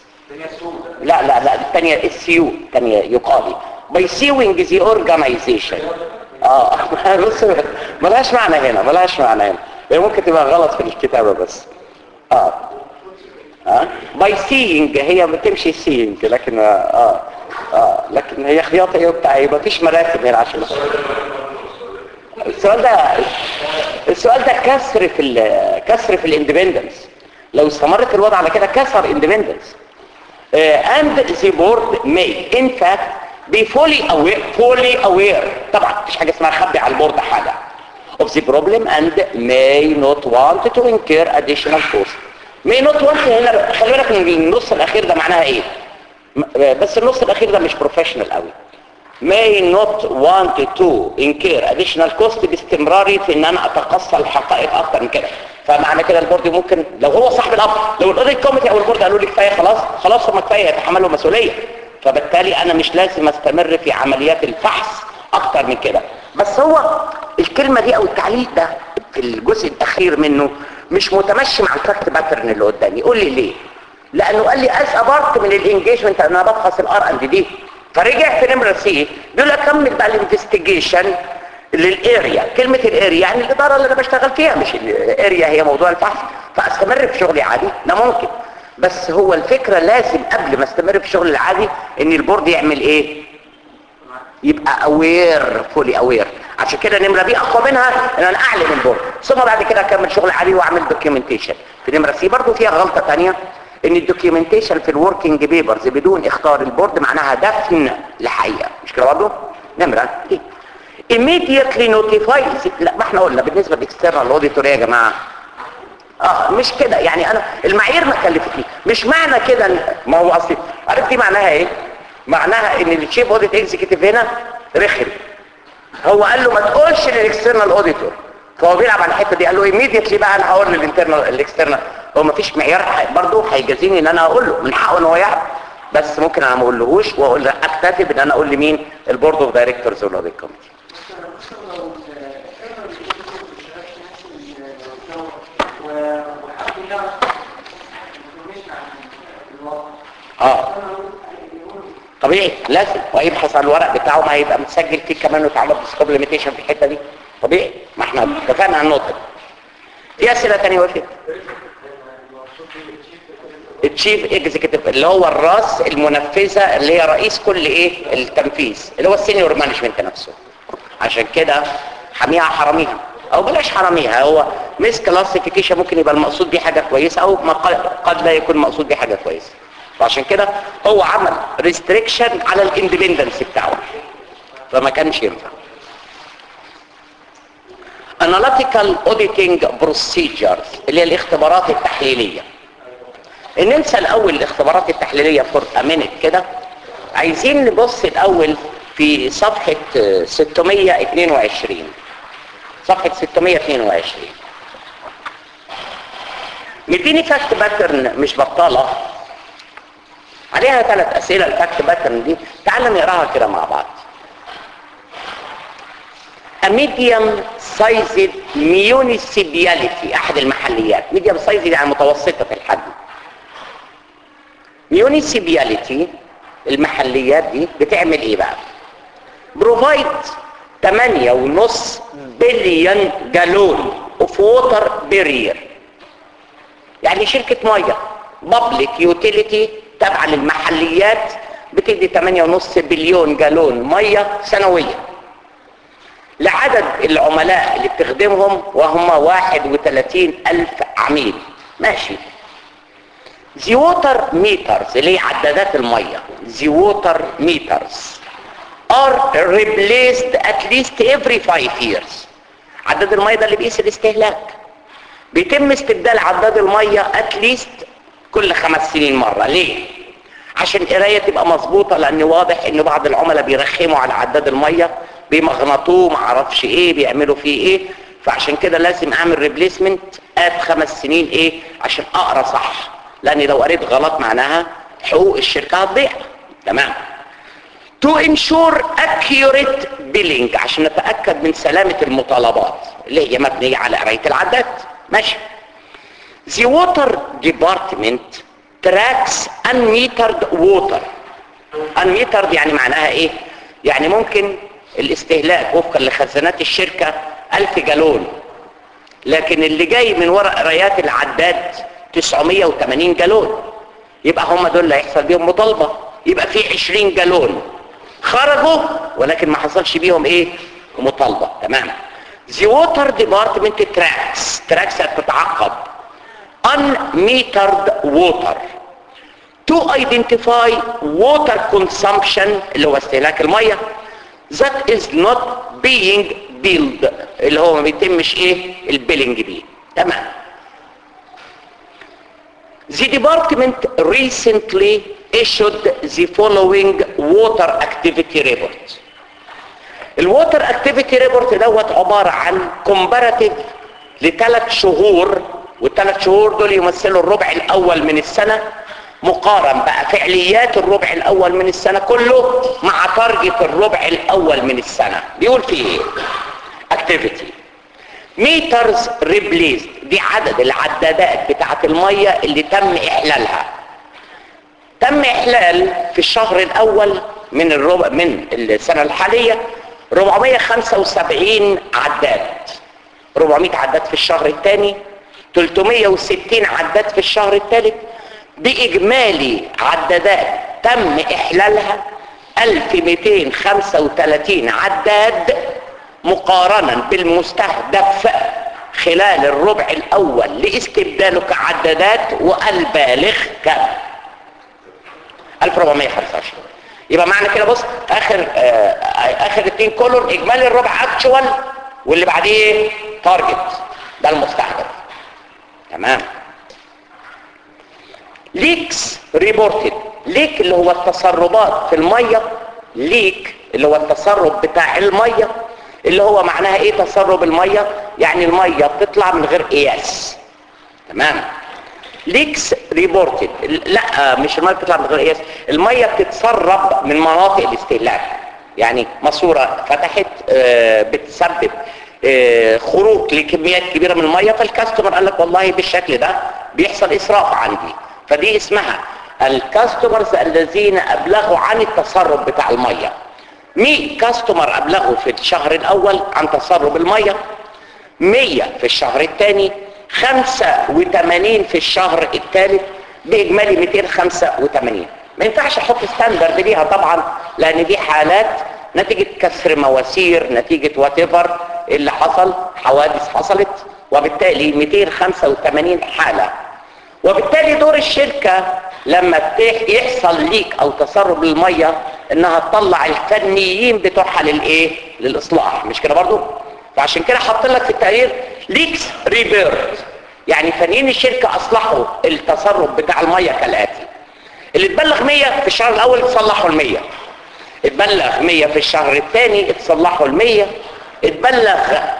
S1: لا لا لا الثانية السيو الثانية يقاضي by suing the organization اه بص ملهاش معنى هنا ملهاش معنى هنا هي ممكن تبقى غلط في الكتابة بس اه اه باي سينج هي بتمشي سينج لكن اه اه لكن هي خياطه ايه وبتاع ايه مفيش مراسم هنا عشان السؤال ده السؤال ده كسر في ال كسر في الاندبندنس لو استمرت الوضع على كده كسر اندبندنس and the board may in fact be fully aware fully aware طبعا مفيش حاجه اسمها خبي على البورد حاجه of the problem and may not want to incur additional cost may not want هنا خلي بالك من النص الاخير ده معناها ايه م- بس النص الاخير ده مش بروفيشنال قوي may not want to incur additional cost باستمراري في ان انا اتقصى الحقائق اكتر من كده فمعنى كده البورد ممكن لو هو صاحب الامر لو الاوديت كوميتي او البورد قالوا لي كفايه خلاص خلاص هم كفايه يتحملوا مسؤوليه فبالتالي انا مش لازم استمر في عمليات الفحص اكتر من كده بس هو الكلمه دي او التعليق ده في الجزء الاخير منه مش متمشي مع الفاكت باترن اللي قدامي قول لي ليه لانه قال لي از ابارت من الانجيجمنت انا بفحص الار اند دي فرجع في نمره سي بيقول لك كمل بقى الانفستيجيشن للاريا كلمه الاريا يعني الاداره اللي انا بشتغل فيها مش الاريا هي موضوع الفحص فاستمر في شغلي عادي ده ممكن بس هو الفكره لازم قبل ما استمر في شغلي العادي ان البورد يعمل ايه يبقى اوير فولي اوير عشان كده نمره بي اقوى منها ان انا اعلم البورد ثم بعد كده اكمل شغل عادي واعمل دوكيومنتيشن في نمره سي برضو فيها غلطه ثانيه ان الدوكيومنتيشن في الوركينج بيبرز بدون اختار البورد معناها دفن لحقيقه مش كده برضه نمره ايه immediately notify لا ما احنا قلنا بالنسبه للاكسترنال اوديتور يا جماعه اه مش كده يعني انا المعايير ما كلفتني مش معنى كده إن- ما هو اصلي عارف دي معناها ايه معناها ان التشيف اوديت اكزيكتيف هنا رخم هو قال له ما تقولش للاكسترنال اوديتور فهو بيلعب على الحته دي قال له ايميديتلي بقى انا هقول للانترنال الاكسترنال هو ما فيش معيار ح- برضه هيجازيني ان انا اقول له من حقه ان هو يعرف بس ممكن انا ما اقولهوش واقول له اكتفي بان انا اقول لمين البورد اوف دايركتورز والاوديت كوميتي اه طبيعي لازم ويبحث عن الورق بتاعه ما هيبقى متسجل فيه كمان وتعمل سكوب ليميتيشن في الحته دي طبيعي ما احنا اتفقنا على النقطه دي في اسئله ثانيه وقفت التشيف اكزيكتيف اللي هو الراس المنفذه اللي هي رئيس كل ايه التنفيذ اللي هو السينيور مانجمنت نفسه عشان كده حميها حراميها او بلاش حراميها هو مس كلاسيفيكيشن ممكن يبقى المقصود بيه حاجه كويسه او ما قد قد لا يكون مقصود بيه حاجه كويسه وعشان كده هو عمل ريستريكشن على الاندبندنس بتاعه فما كانش ينفع analytical auditing procedures اللي هي الاختبارات التحليليه ننسى الاول الاختبارات التحليليه فور امينت كده عايزين نبص الاول في صفحه آه، 622 صفحه 622 مديني فاكت باترن مش بطاله عليها ثلاث اسئله الفاكت باترن دي تعال نقراها كده مع بعض A medium sized municipality احد المحليات medium sized يعني متوسطه الحجم municipality المحليات دي بتعمل ايه بقى بروفايد 8.5 بليون جالون اوف ووتر بيرير يعني شركة مية بابليك يوتيليتي تابعة للمحليات بتدي 8.5 بليون جالون مية سنويا لعدد العملاء اللي بتخدمهم وهم 31 ألف عميل ماشي The water meters اللي هي عدادات المية The water meters are replaced at least every five years عداد المية ده اللي بيقيس الاستهلاك بيتم استبدال عداد المية at least كل خمس سنين مرة ليه؟ عشان القراية تبقى مظبوطة لأن واضح إن بعض العملاء بيرخموا على عداد المية بيمغنطوه معرفش إيه بيعملوا فيه إيه فعشان كده لازم أعمل ريبليسمنت آت خمس سنين إيه عشان أقرأ صح لأن لو قريت غلط معناها حقوق الشركة هتضيع تمام to ensure accurate billing عشان نتأكد من سلامة المطالبات اللي هي مبنية على قراية العداد ماشي The water department tracks unmetered water unmetered يعني معناها ايه يعني ممكن الاستهلاك وفقا لخزانات الشركة ألف جالون لكن اللي جاي من ورق قرايات العداد 980 جالون يبقى هم دول اللي هيحصل بيهم مطالبه يبقى في 20 جالون خرجوا ولكن ما حصلش بيهم ايه مطالبه تمام The water department tracks tracks بتتعقب unmetered water to identify water consumption اللي هو استهلاك الميه that is not being billed اللي هو ما بيتمش ايه البيلنج بيه تمام The department recently issued the following water activity report. الووتر اكتيفيتي ريبورت دوت عبارة عن كومباراتيف لثلاث شهور والثلاث شهور دول يمثلوا الربع الاول من السنة مقارن بقى فعليات الربع الاول من السنة كله مع تارجت الربع الاول من السنة بيقول فيه ايه اكتيفيتي ميترز ريبليزد دي عدد العدادات بتاعت المية اللي تم احلالها تم احلال في الشهر الاول من الربع من السنة الحالية 475 عداد 400 عداد في الشهر الثاني 360 عداد في الشهر الثالث بإجمالي عدادات تم إحلالها 1235 عداد مقارنة بالمستهدف خلال الربع الأول لاستبداله كعدادات والبالغ كام 1415 يبقى معنى كده بص اخر آه اخر اتنين كولون اجمالي الربع اكشوال واللي بعديه تارجت ده المستهدف تمام ليكس ريبورتد ليك اللي هو التسربات في الميه ليك اللي هو التسرب بتاع الميه اللي هو معناها ايه تسرب الميه يعني الميه بتطلع من غير قياس تمام ليكس ريبورتد لا مش الميه بتطلع من غير قياس الميه بتتسرب من مناطق الاستهلاك يعني ماسوره فتحت آه بتسبب آه خروج لكميات كبيره من الميه فالكاستمر قال لك والله بالشكل ده بيحصل اسراف عندي فدي اسمها الكاستمرز الذين ابلغوا عن التسرب بتاع الميه 100 كاستمر ابلغوا في الشهر الاول عن تسرب الميه 100 في الشهر الثاني 85 في الشهر الثالث باجمالي 285 ما ينفعش احط ستاندرد ليها طبعا لان دي حالات نتيجة كسر مواسير نتيجة واتيفر اللي حصل حوادث حصلت وبالتالي 285 حالة وبالتالي دور الشركة لما يحصل ليك او تسرب المية انها تطلع الفنيين بتوعها للايه للاصلاح مش كده برضو فعشان كده حط لك في التقرير ليكس ريبيرت يعني فنيين الشركة اصلحوا التسرب بتاع المية كالاتي اللي اتبلغ 100 في الشهر الاول تصلحوا ال 100 اتبلغ 100 في الشهر الثاني اتصلحوا ال 100 اتبلغ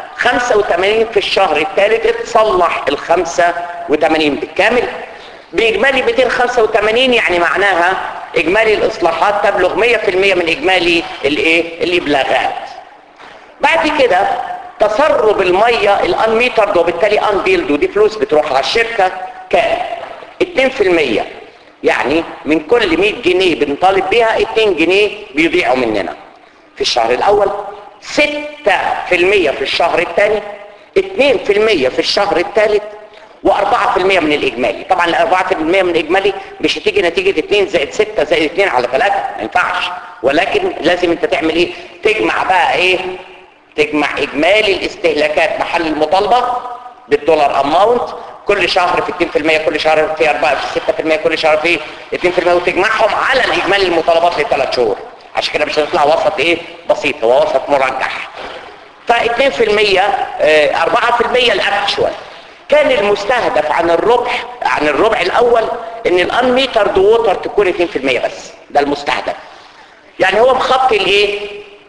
S1: 85 في الشهر الثالث اتصلح ال 85 بالكامل باجمالي 285 يعني معناها اجمالي الاصلاحات تبلغ 100% من اجمالي الايه الابلاغات بعد كده تسرب الميه الانميترد وبالتالي انبيلد ودي فلوس بتروح على الشركه كام 2% يعني من كل 100 جنيه بنطالب بيها 2 جنيه بيضيعوا مننا في الشهر الاول 6% في الشهر الثاني 2% في الشهر الثالث و4% من الاجمالي طبعا ال 4% من الاجمالي مش هتيجي نتيجه 2 زائد 6 زائد 2 على 3 ما ينفعش ولكن لازم انت تعمل ايه تجمع بقى ايه تجمع اجمالي الاستهلاكات محل المطالبه بالدولار اماونت كل شهر في 2% كل شهر في 4 في 6% كل شهر في 2% وتجمعهم على الاجمالي المطالبات للثلاث شهور عشان كده مش هتطلع وسط ايه بسيط هو وسط مرجح ف 2% 4% الاكشوال كان المستهدف عن الربح عن الربع الاول ان الانميترد ووتر تكون 2% بس ده المستهدف يعني هو مخطي الايه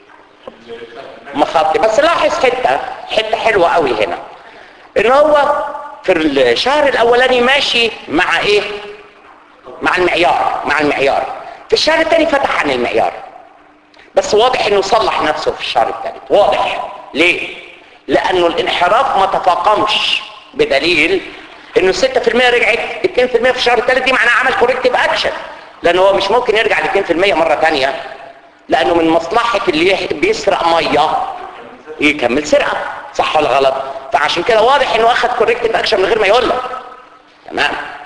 S1: مخطي بس لاحظ حته حته حلوه قوي هنا ان هو في الشهر الاولاني ماشي مع ايه مع المعيار مع المعيار في الشهر الثاني فتح عن المعيار بس واضح انه صلح نفسه في الشهر الثالث واضح ليه لانه الانحراف ما تفاقمش بدليل انه 6% رجعت 2% في الشهر الثالث دي معناها عمل كوركتيف اكشن لان هو مش ممكن يرجع ل 2% مره ثانيه لانه من مصلحه اللي بيسرق ميه يكمل سرقه صح ولا غلط فعشان كده واضح انه اخذ كوركتيف اكشن من غير ما يقول لك تمام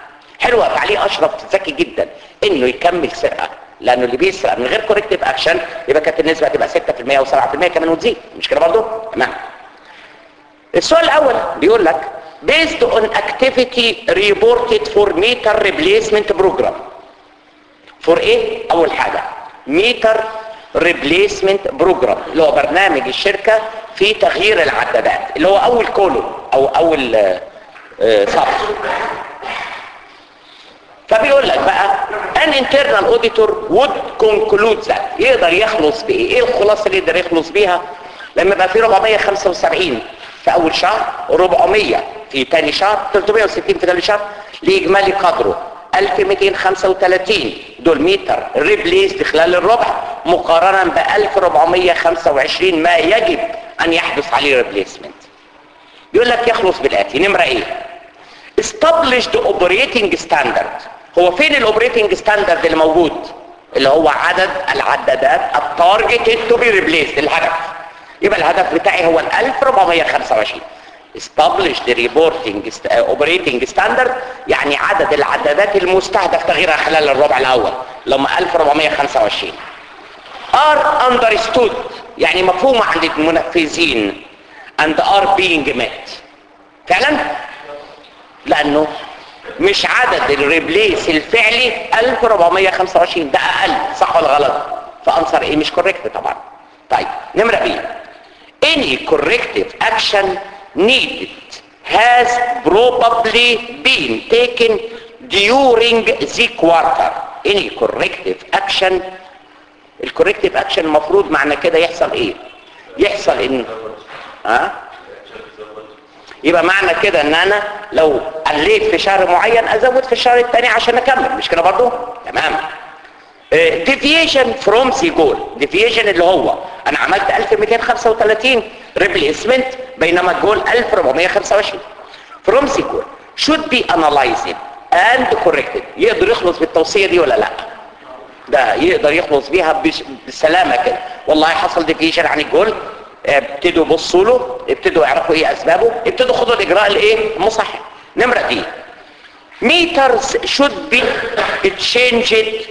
S1: حلوه تعليق اشرف ذكي جدا انه يكمل سرقه لانه اللي بيسرق من غير كوركتيف اكشن يبقى كانت النسبه تبقى 6% او 7% كمان وتزيد مش كده برضه تمام السؤال الاول بيقول لك based on activity reported for meter replacement program for ايه اول حاجه meter replacement program اللي هو برنامج الشركه في تغيير العدادات اللي هو اول كولوم او اول آه، آه، صف فبيقول لك بقى an internal auditor would conclude that يقدر يخلص بايه ايه الخلاصه اللي يقدر يخلص بيها لما يبقى في 475 في اول شهر 400 في ثاني شهر 360 في ثالث شهر لاجمالي قدره 1235 دول متر ريبليس خلال الربع مقارنه ب 1425 ما يجب ان يحدث عليه ريبليسمنت يقول لك يخلص بالاتي نمره ايه established operating standard هو فين الاوبريتنج ستاندرد اللي موجود اللي هو عدد العدادات التارجت تو بي ريبليسد الهدف يبقى الهدف بتاعي هو ال 1425 established reporting st- uh, operating standard يعني عدد العدادات المستهدف تغييرها خلال الربع الاول اللي هم 1425 are understood يعني مفهومة عند المنفذين and are being met فعلا لانه مش عدد الريبليس الفعلي 1425 ده اقل صح ولا غلط فانصر ايه مش كوريكت طبعا طيب نمرة بي any corrective action needed has probably been taken during the quarter any corrective action الكوريكتيف اكشن المفروض معنى كده يحصل ايه يحصل ان ها يبقى معنى كده ان انا لو قليت في شهر معين ازود في الشهر الثاني عشان اكمل مش كده برضو تمام ديفيشن فروم ذا جول ديفيشن اللي هو انا عملت 1235 ريبليسمنت بينما الجول 1425 فروم ذا جول should be analyzed and corrected يقدر يخلص بالتوصيه دي ولا لا ده يقدر يخلص بيها بش- بسلامه كده والله حصل ديفيشن عن الجول ابتدوا يبصوا له ابتدوا يعرفوا ايه اسبابه ابتدوا خدوا الاجراء الايه المصحح نمره دي meters should be changed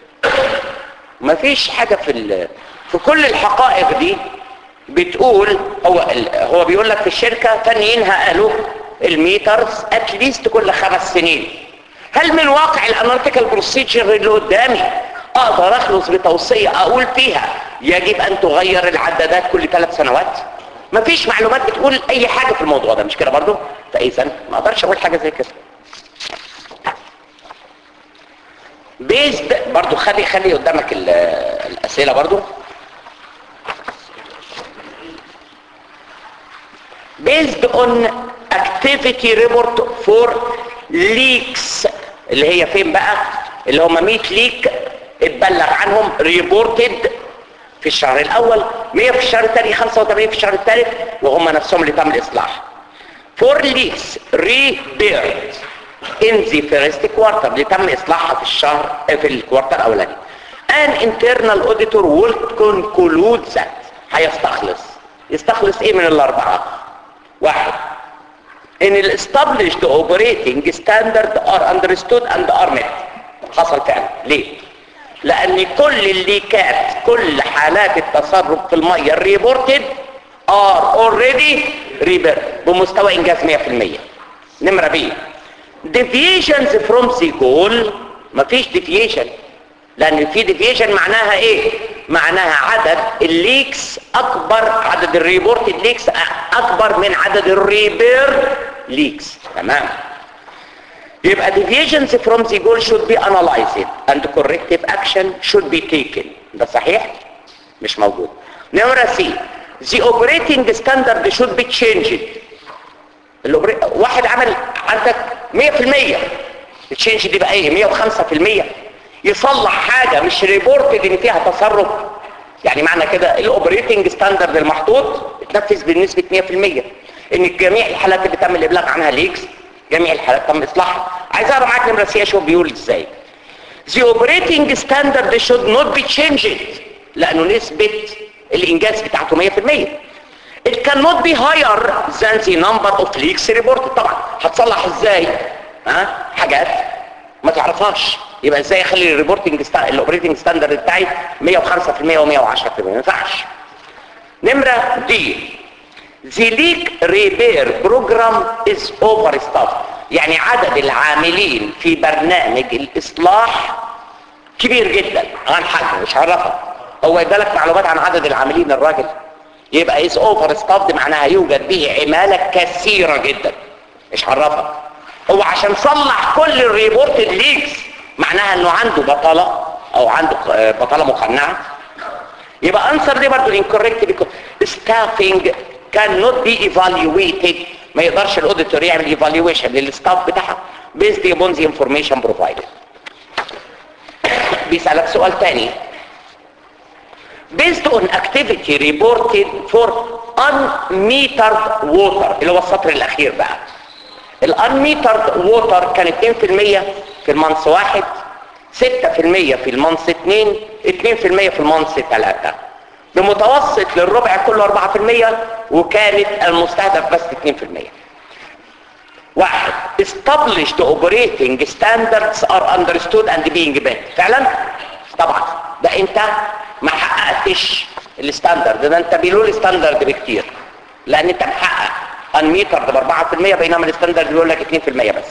S1: مفيش حاجه في ال... في كل الحقائق دي بتقول هو ال... هو بيقول لك في الشركه فنيينها قالوا الميترز اتليست كل خمس سنين هل من واقع الاناليتيكال بروسيجر اللي قدامي اقدر اخلص بتوصيه اقول فيها يجب ان تغير العدادات كل ثلاث سنوات مفيش معلومات بتقول اي حاجه في الموضوع ده مش كده برضو فاذا ما اقدرش اقول حاجه زي كده بيزد برضو خلي خلي قدامك ال- الاسئله برضو based on activity report for leaks اللي هي فين بقى اللي هم 100 ليك اتبلغ عنهم ريبورتد في الشهر الاول 100 في الشهر الثاني 85 في الشهر الثالث وهم نفسهم اللي تم الاصلاح for leaks repaired in the first quarter اللي تم اصلاحها في الشهر في الكوارتر الاولاني an internal auditor will conclude that هيستخلص يستخلص ايه من الاربعه واحد ان ال established operating standard are understood and are met حصل فعلا ليه لان كل الليكات كل حالات التصرف في الميه الريبورتد are already rebuilt بمستوى انجاز 100% نمرة بي deviations from the goal مفيش deviation لان في deviation معناها ايه معناها عدد الليكس اكبر عدد الريبورتد ليكس اكبر من عدد الريبير ليكس تمام يبقى deviations from the goal should be analyzed and corrective action should be taken ده صحيح مش موجود نمرة سي the operating standard should be changed الأوبري... واحد عمل عندك 100% التشينج دي بقى ايه 105% يصلح حاجة مش ريبورتد ان فيها تصرف يعني معنى كده الاوبريتنج ستاندرد المحطوط اتنفذ بنسبة 100% ان جميع الحالات اللي تم الابلاغ عنها ليكس جميع الحالات تم اصلاحها عايز اقرا معاك نمره سي اشوف بيقول ازاي The operating standard should not be changed لانه نسبة الانجاز بتاعته 100% It cannot be higher than the number of leaks reported طبعا هتصلح ازاي ها حاجات ما تعرفهاش يبقى ازاي اخلي الريبورتنج الاوبريتنج ستاندرد بتاعي 105% و110% ما ينفعش نمره دي The leak repair program is overstaffed يعني عدد العاملين في برنامج الإصلاح كبير جدا عن حجمه مش هعرفها هو ادالك معلومات عن عدد العاملين الراجل يبقى is overstaffed معناها يوجد به عمالة كثيرة جدا مش هعرفها هو عشان صلح كل الريبورت ليكس معناها انه عنده بطالة او عنده بطالة مقنعة يبقى انسر دي برضه incorrect because staffing cannot be evaluated ما يقدرش الاوديتور يعمل evaluation للستاف بتاعها based upon the information provided بيسألك سؤال تاني based on activity reported for unmetered water اللي هو السطر الاخير بقى الانميترد ووتر كان 2% في المنص واحد 6% في المنص اتنين 2% في المنص ثلاثة بمتوسط للربع كله 4% وكانت المستهدف بس 2% واحد established operating standards are understood and being met فعلا طبعا ده انت ما حققتش الستاندرد ده انت بيقولوا لي ستاندرد بكتير لان انت محقق انميتر ب 4% بينما الستاندرد بيقول لك 2% بس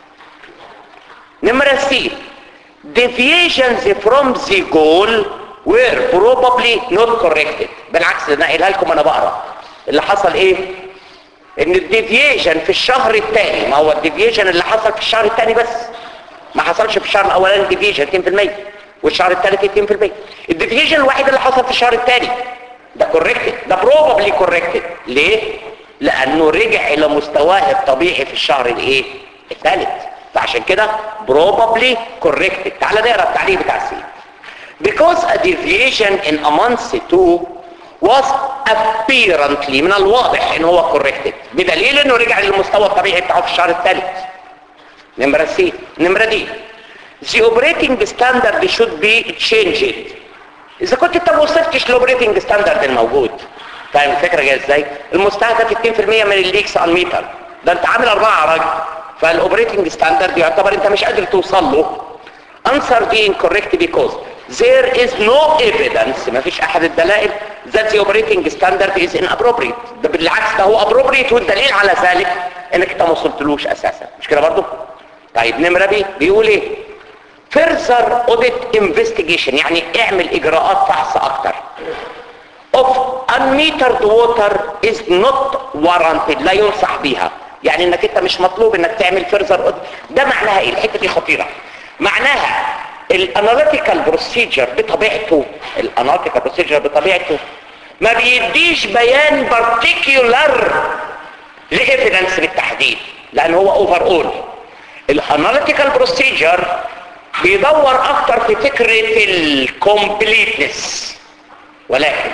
S1: نمرة سي deviations from the goal were probably not corrected بالعكس انا قايلها لكم انا بقرا اللي حصل ايه ان الديفيشن في الشهر الثاني ما هو الديفيشن اللي حصل في الشهر الثاني بس ما حصلش في الشهر الاولاني ديفيشن 2% والشهر الثالث 2% الديفيشن الوحيد اللي حصل في الشهر الثاني ده كوركتد ده بروبابلي كوركتد ليه لانه رجع الى مستواه الطبيعي في الشهر الايه الثالث فعشان كده probably corrected تعال نقرا التعليق بتاع السي because a deviation in a month two was apparently من الواضح ان هو corrected بدليل انه رجع للمستوى الطبيعي بتاعه في الشهر الثالث نمرة سي نمرة دي the operating standard should be changed اذا كنت انت ما وصلتش للاوبريتنج ستاندرد الموجود فاهم الفكره جايه ازاي المستهدف 2% من الليكس على الميتر ده انت عامل اربعه يا راجل فالاوبريتنج ستاندرد يعتبر انت مش قادر توصل له answer the incorrect because there is no evidence ما فيش احد الدلائل that the operating standard is inappropriate ده بالعكس ده هو appropriate والدليل على ذلك انك انت ما وصلتلوش اساسا مش كده برضه طيب نمره بي بيقول ايه further audit investigation يعني اعمل اجراءات فحص اكتر of unmetered water is not warranted لا ينصح بيها يعني انك انت مش مطلوب انك تعمل further audit ده معناها ايه الحته دي خطيره معناها الاناليتيكال بروسيجر بطبيعته الاناليتيكال بروسيجر بطبيعته ما بيديش بيان بارتيكيولار لإيفيدنس بالتحديد لان هو اوفر اول الاناليتيكال بروسيجر بيدور اكتر في فكرة الكومبليتنس ولكن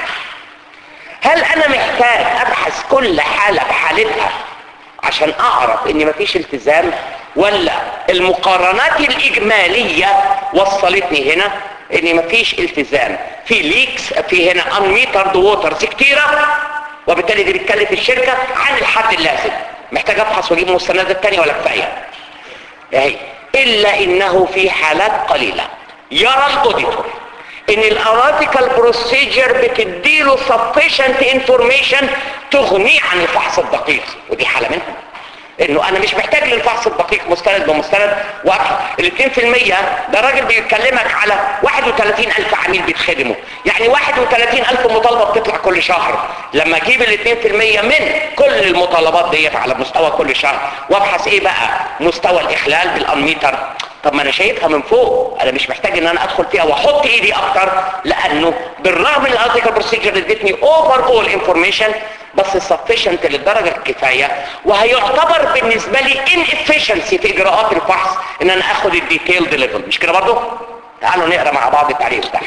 S1: هل انا محتاج ابحث كل حالة بحالتها عشان اعرف ان مفيش التزام ولا المقارنات الاجمالية وصلتني هنا ان مفيش التزام في ليكس في هنا unmetered ووترز كتيرة وبالتالي دي بتكلف الشركة عن الحد اللازم محتاج ابحث واجيب مستندات تانية ولا كفاية اهي الا انه في حالات قليلة يرى الاوديتور ان الاراتيكال بروسيجر بتديله sufficient information تغنيه عن الفحص الدقيق ودي حالة منهم انه انا مش محتاج للفحص الدقيق مستند بمستند واضح ال 2% ده راجل بيكلمك على 31 الف عميل بيتخدموا يعني 31 الف مطالبة بتطلع كل شهر لما اجيب ال 2% من كل المطالبات ديت على مستوى كل شهر وابحث ايه بقى مستوى الاخلال بالانميتر طب ما انا شايفها من فوق انا مش محتاج ان انا ادخل فيها واحط ايدي اكتر لانه بالرغم من الارتيكل بروسيجر ادتني اوفر اول انفورميشن بس سفيشنت للدرجه الكفايه وهيعتبر بالنسبه لي ان افشنسي في اجراءات الفحص ان انا اخد الديتيلد ليفل مش كده برضه تعالوا نقرا مع بعض التعليق بتاعها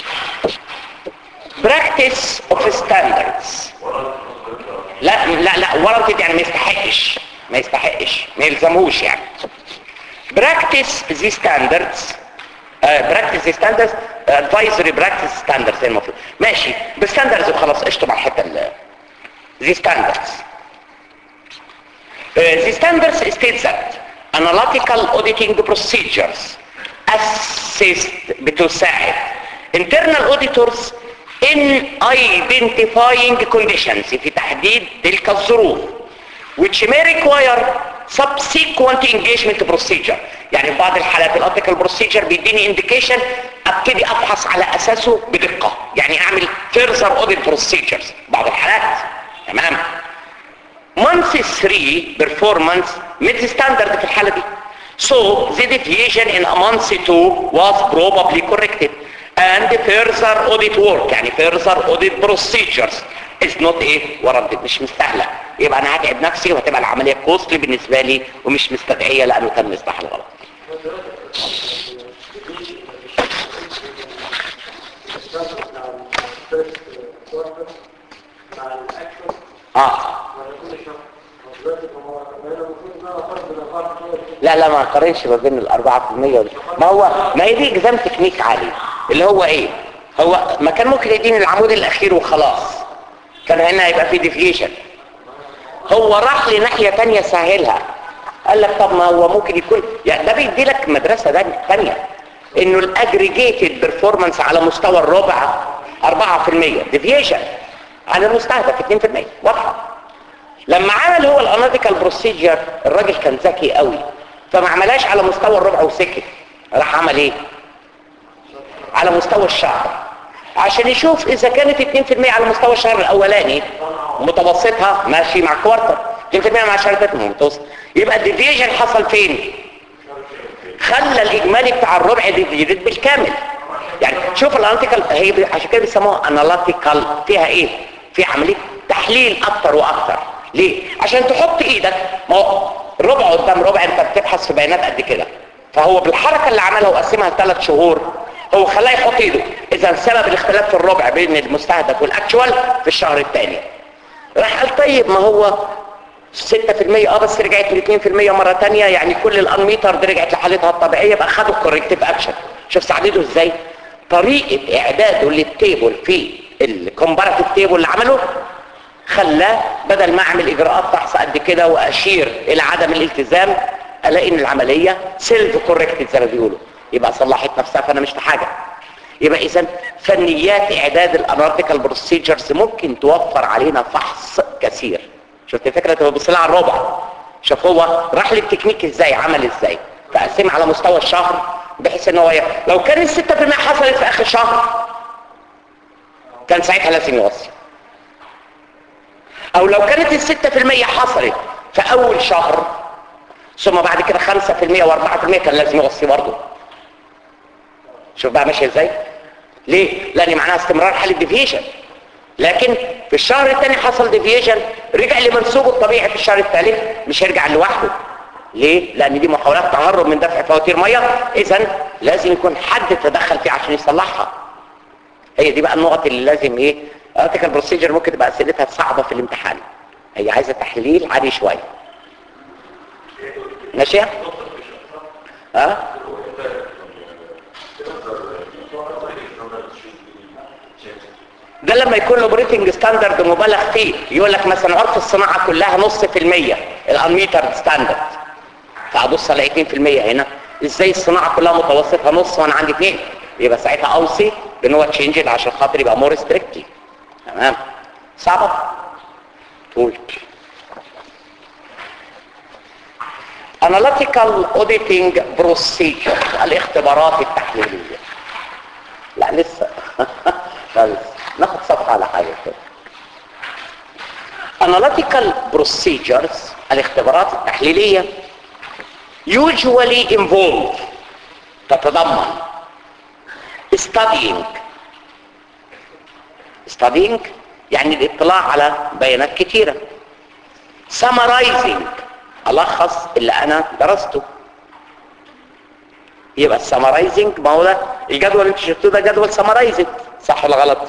S1: براكتس اوف ستاندردز لا لا لا ورنتد يعني ما يستحقش ما يستحقش ما يلزموش يعني براكتس ذي ستاندردز براكتس ذي ستاندردز ادفايزري براكتس ستاندردز المفروض ماشي بالستاندردز وخلاص اشطب على الحته اللي the standards. Uh, the standards states that analytical auditing procedures assist بتساعد internal auditors in identifying conditions في تحديد تلك الظروف which may require subsequent engagement procedure يعني في بعض الحالات الارتيكل بروسيجر بيديني indication ابتدي ابحث على اساسه بدقة يعني اعمل further audit procedures بعض الحالات تمام month 3 performance mid standard في الحالة دي so the deviation in a month 2 was probably corrected and further audit work يعني further audit procedures is not ايه ورد مش مستاهله يبقى انا هتعب نفسي وهتبقى العمليه كوستلي بالنسبه لي ومش مستدعيه لانه تم اصلاح الغلط اه لا لا ما قارنش ما بين الأربعة في المية ما هو ما هي دي اكزام تكنيك عالي اللي هو ايه هو ما كان ممكن يديني العمود الاخير وخلاص كان هنا هيبقى في ديفيشن هو راح لناحية تانية سهلها قال لك طب ما هو ممكن يكون يعني ده بيدي لك مدرسة تانية انه الاجريجيتد بيرفورمانس على مستوى الربع 4% ديفيشن عن المستهدف 2% واضحة لما عمل هو الاناليتيكال بروسيجر الراجل كان ذكي قوي فما عملهاش على مستوى الربع وسكت راح عمل ايه على مستوى الشهر عشان يشوف اذا كانت 2% على مستوى الشهر الاولاني متوسطها ماشي مع كوارتر 2% مع الشهر الثاني متوسط يبقى الديفيجن حصل فين خلى الاجمالي بتاع الربع ديفيجن بالكامل يعني شوف الاناليتيكال هي عشان كده بيسموها اناليتيكال فيها ايه في عمليه تحليل اكتر واكتر ليه عشان تحط ايدك ما هو ربع قدام ربع انت بتبحث في بيانات قد كده فهو بالحركه اللي عملها وقسمها ثلاث شهور هو خلاه يحط ايده اذا سبب الاختلاف في الربع بين المستهدف والاكشوال في الشهر الثاني راح قال طيب ما هو 6% اه بس رجعت ل 2% مره ثانيه يعني كل الانميتر دي رجعت لحالتها الطبيعيه يبقى خدوا الكوركتيف اكشن شوف ساعدته ازاي طريقه اعداده للتيبل في الكومباراتيف تيبل اللي عمله خلاه بدل ما اعمل اجراءات فحص قد كده واشير الى عدم الالتزام الاقي ان العمليه سيلف كوركتد زي ما بيقولوا يبقى صلحت نفسها فانا مش في حاجه يبقى اذا فنيات اعداد الاناليتيكال بروسيجرز ممكن توفر علينا فحص كثير شفت الفكره تبقى بص على الربع شوف هو راح للتكنيك ازاي عمل ازاي فقسم على مستوى الشهر بحيث ان هو ي... لو كان ال 6% حصلت في اخر شهر كان ساعتها لازم يوصي او لو كانت الستة في المية حصلت في اول شهر ثم بعد كده خمسة في المية واربعة في المية كان لازم يوصي برضه شوف بقى ماشي ازاي ليه لان معناها استمرار حالة ديفيشن لكن في الشهر الثاني حصل ديفيشن رجع لمنسوبه الطبيعي في الشهر الثالث مش هيرجع لوحده ليه لان دي محاولات تهرب من دفع فواتير ميه اذا لازم يكون حد تدخل فيه عشان يصلحها هي دي بقى النقط اللي لازم ايه ارتكل بروسيجر ممكن تبقى اسئلتها صعبه في الامتحان هي عايزه تحليل عالي شويه ماشي ها ده لما يكون الاوبريتنج ستاندرد مبالغ فيه يقول لك مثلا عرف الصناعه كلها نص في المية الانميتر ستاندرد فابص الاقي 2% هنا ازاي الصناعه كلها متوسطها نص وانا عندي 2 يبقى ساعتها اوصي بان هو تشينج عشان خاطر يبقى مور ستريكتلي تمام صعبه طول analytical auditing procedure الاختبارات التحليليه لا لسه لا لسه ناخد صفحه على حاجه كده analytical procedures الاختبارات التحليليه usually involve تتضمن studying studying يعني الاطلاع على بيانات كتيرة summarizing ألخص اللي أنا درسته يبقى summarizing ما هو ده الجدول اللي انت شفتوه ده جدول summarizing صح ولا غلط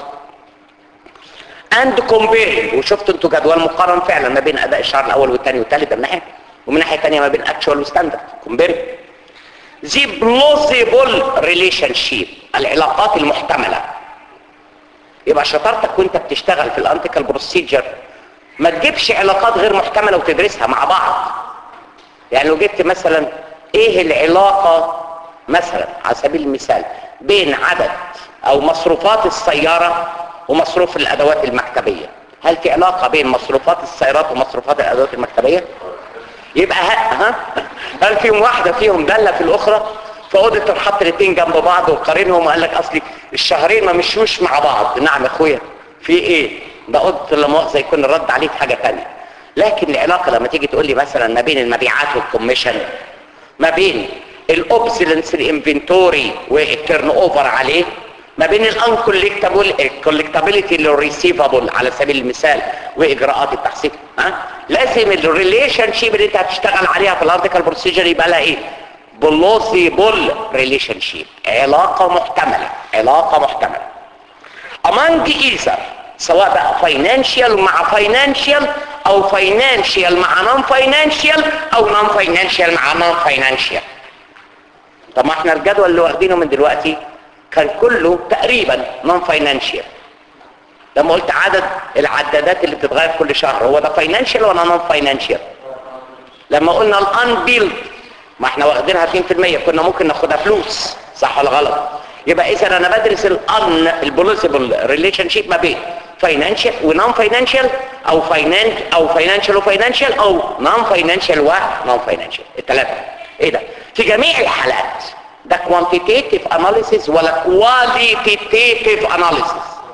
S1: and comparing وشفتوا انتوا جدول مقارن فعلا ما بين اداء الشهر الاول والثاني والثالث من ناحيه ومن ناحيه ثانيه ما بين actual وستاندرد comparing the plausible relationship العلاقات المحتمله يبقى شطارتك وانت بتشتغل في الانتيكال بروسيجر ما تجيبش علاقات غير محتمله وتدرسها مع بعض يعني لو جبت مثلا ايه العلاقة مثلا على سبيل المثال بين عدد او مصروفات السيارة ومصروف الادوات المكتبية هل في علاقة بين مصروفات السيارات ومصروفات الادوات المكتبية يبقى ها, ها؟ هل فيهم واحدة فيهم دالة في الاخرى فاوديتور حط الاثنين جنب بعض وقارنهم وقال لك اصلي الشهرين ما مشوش مع بعض نعم يا اخويا في ايه ده اوديتور لا مؤاخذه يكون الرد عليه في حاجه ثانيه لكن العلاقه لما تيجي تقول لي مثلا ما بين المبيعات والكوميشن ما بين الاوبسلنس الانفنتوري والتيرن اوفر عليه ما بين الانكولكتابل الكولكتابيلتي للريسيفابل على سبيل المثال واجراءات التحصيل ها لازم الريليشن شيب اللي انت هتشتغل عليها في الارتيكال بروسيجر يبقى لها ايه بلوزيبل ريليشن شيب علاقه محتمله علاقه محتمله among either سواء بقى financial مع financial او financial مع non financial او non financial مع non financial طب ما احنا الجدول اللي واخدينه من دلوقتي كان كله تقريبا non financial لما قلت عدد العدادات اللي بتتغير كل شهر هو ده financial ولا non financial لما قلنا الانبيلد ما احنا واخدينها 2% كنا ممكن ناخدها فلوس صح ولا غلط يبقى اذا انا بدرس الان البوليسيبل ريليشن شيب ما بين فاينانشال ونون فاينانشال او فاينانش او فاينانشال وفاينانشال او نون فاينانشال ونون فاينانشال الثلاثه ايه ده في جميع الحالات ده كوانتيتيف اناليسيس ولا كواليتيتيف اناليسيس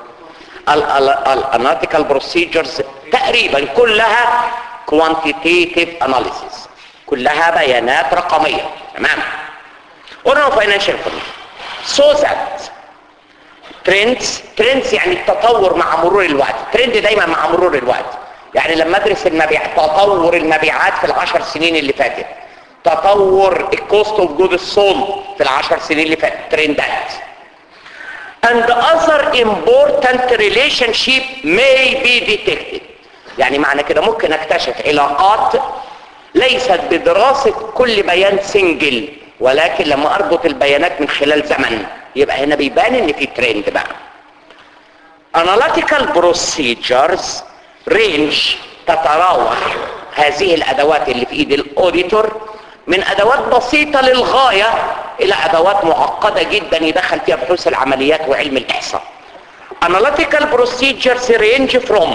S1: الاناليتيكال بروسيجرز تقريبا كلها كوانتيتيف اناليسيس كلها بيانات رقميه تمام قلنا فاينانشال so that ترندز ترندز يعني التطور مع مرور الوقت ترند دايما مع مرور الوقت يعني لما ادرس المبيع تطور المبيعات في العشر سنين اللي فاتت تطور الكوست اوف جود السول في العشر سنين اللي فاتت ترندات and other important relationship may be detected يعني معنى كده ممكن اكتشف علاقات ليست بدراسة كل بيان سنجل ولكن لما اربط البيانات من خلال زمن يبقى هنا بيبان ان في ترند بقى analytical procedures range تتراوح هذه الادوات اللي في ايد الاوديتور من ادوات بسيطة للغاية الى ادوات معقدة جدا يدخل فيها بحوث العمليات وعلم الاحصاء analytical procedures range from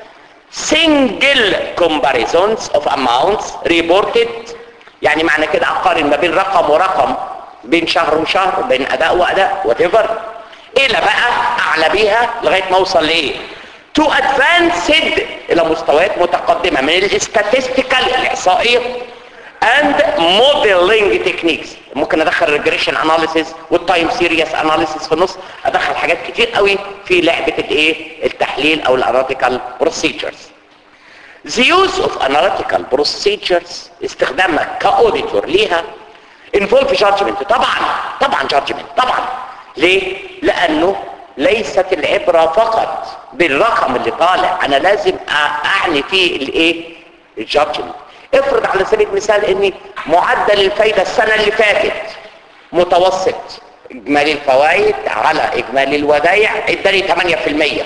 S1: single comparisons of amounts reported يعني معنى كده اقارن ما بين رقم ورقم بين شهر وشهر بين اداء واداء whatever الى بقى اعلى بيها لغايه ما اوصل لايه تو ادفانسد الى مستويات متقدمه من الاستاتستيكال الاحصائيه اند موديلنج تكنيكس ممكن ادخل ريجريشن اناليسيس والتايم سيريس اناليسيس في النص ادخل حاجات كتير قوي في لعبه الايه التحليل او الاناليتيكال بروسيجرز The use of analytical procedures استخدامك كاوديتور ليها involve judgment طبعا طبعا judgment طبعا ليه؟ لأنه ليست العبرة فقط بالرقم اللي طالع أنا لازم أعني فيه الايه؟ الجادجمنت افرض على سبيل المثال ان معدل الفايدة السنة اللي فاتت متوسط اجمالي الفوائد على اجمالي الودايع اداني 8%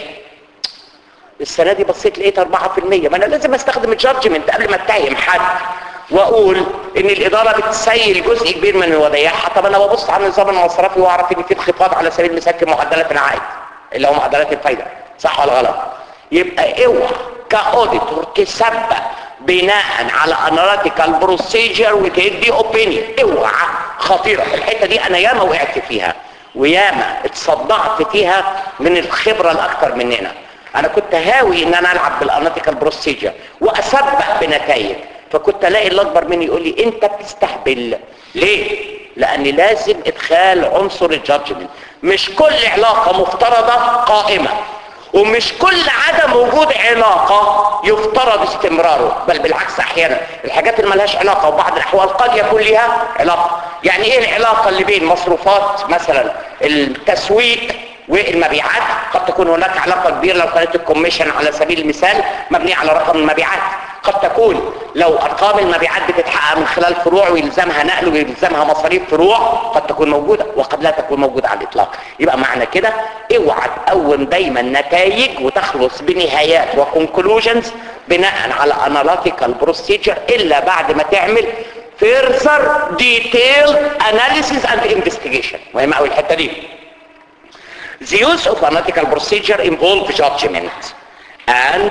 S1: السنة دي بصيت لقيت 4% ما انا لازم استخدم الجادجمنت قبل ما اتهم حد واقول ان الادارة بتسيل جزء كبير من ودايعها طب انا ببص على النظام المصرفي واعرف ان في انخفاض على سبيل المثال في معدلات العائد اللي هو معدلات الفايدة صح ولا غلط يبقى اوعى كاوديتور تسبق بناء على اناليتيكال بروسيجر وتدي اوبينيون اوعى خطيرة الحتة دي انا ياما وقعت فيها وياما اتصدعت فيها من الخبرة الاكثر مننا انا كنت هاوي ان انا العب بالاناليتيكال بروسيجر واسبق بنتائج فكنت الاقي اللي اكبر مني يقول لي انت بتستهبل ليه لان لازم ادخال عنصر الجادجمنت مش كل علاقة مفترضة قائمة ومش كل عدم وجود علاقة يفترض استمراره بل بالعكس احيانا الحاجات اللي ملهاش علاقة وبعض الاحوال قد يكون لها علاقة يعني ايه العلاقة اللي بين مصروفات مثلا التسويق والمبيعات قد تكون هناك علاقة كبيرة لو كانت الكوميشن على سبيل المثال مبنية على رقم المبيعات قد تكون لو ارقام المبيعات بتتحقق من خلال فروع ويلزمها نقل ويلزمها مصاريف فروع قد تكون موجودة وقد لا تكون موجودة على الاطلاق يبقى معنى كده اوعى تقوم دايما نتائج وتخلص بنهايات وكونكلوجنز بناء على اناليتيكال بروسيجر الا بعد ما تعمل further detailed analysis and investigation مهم قوي الحته دي The use of analytical procedure involve judgment and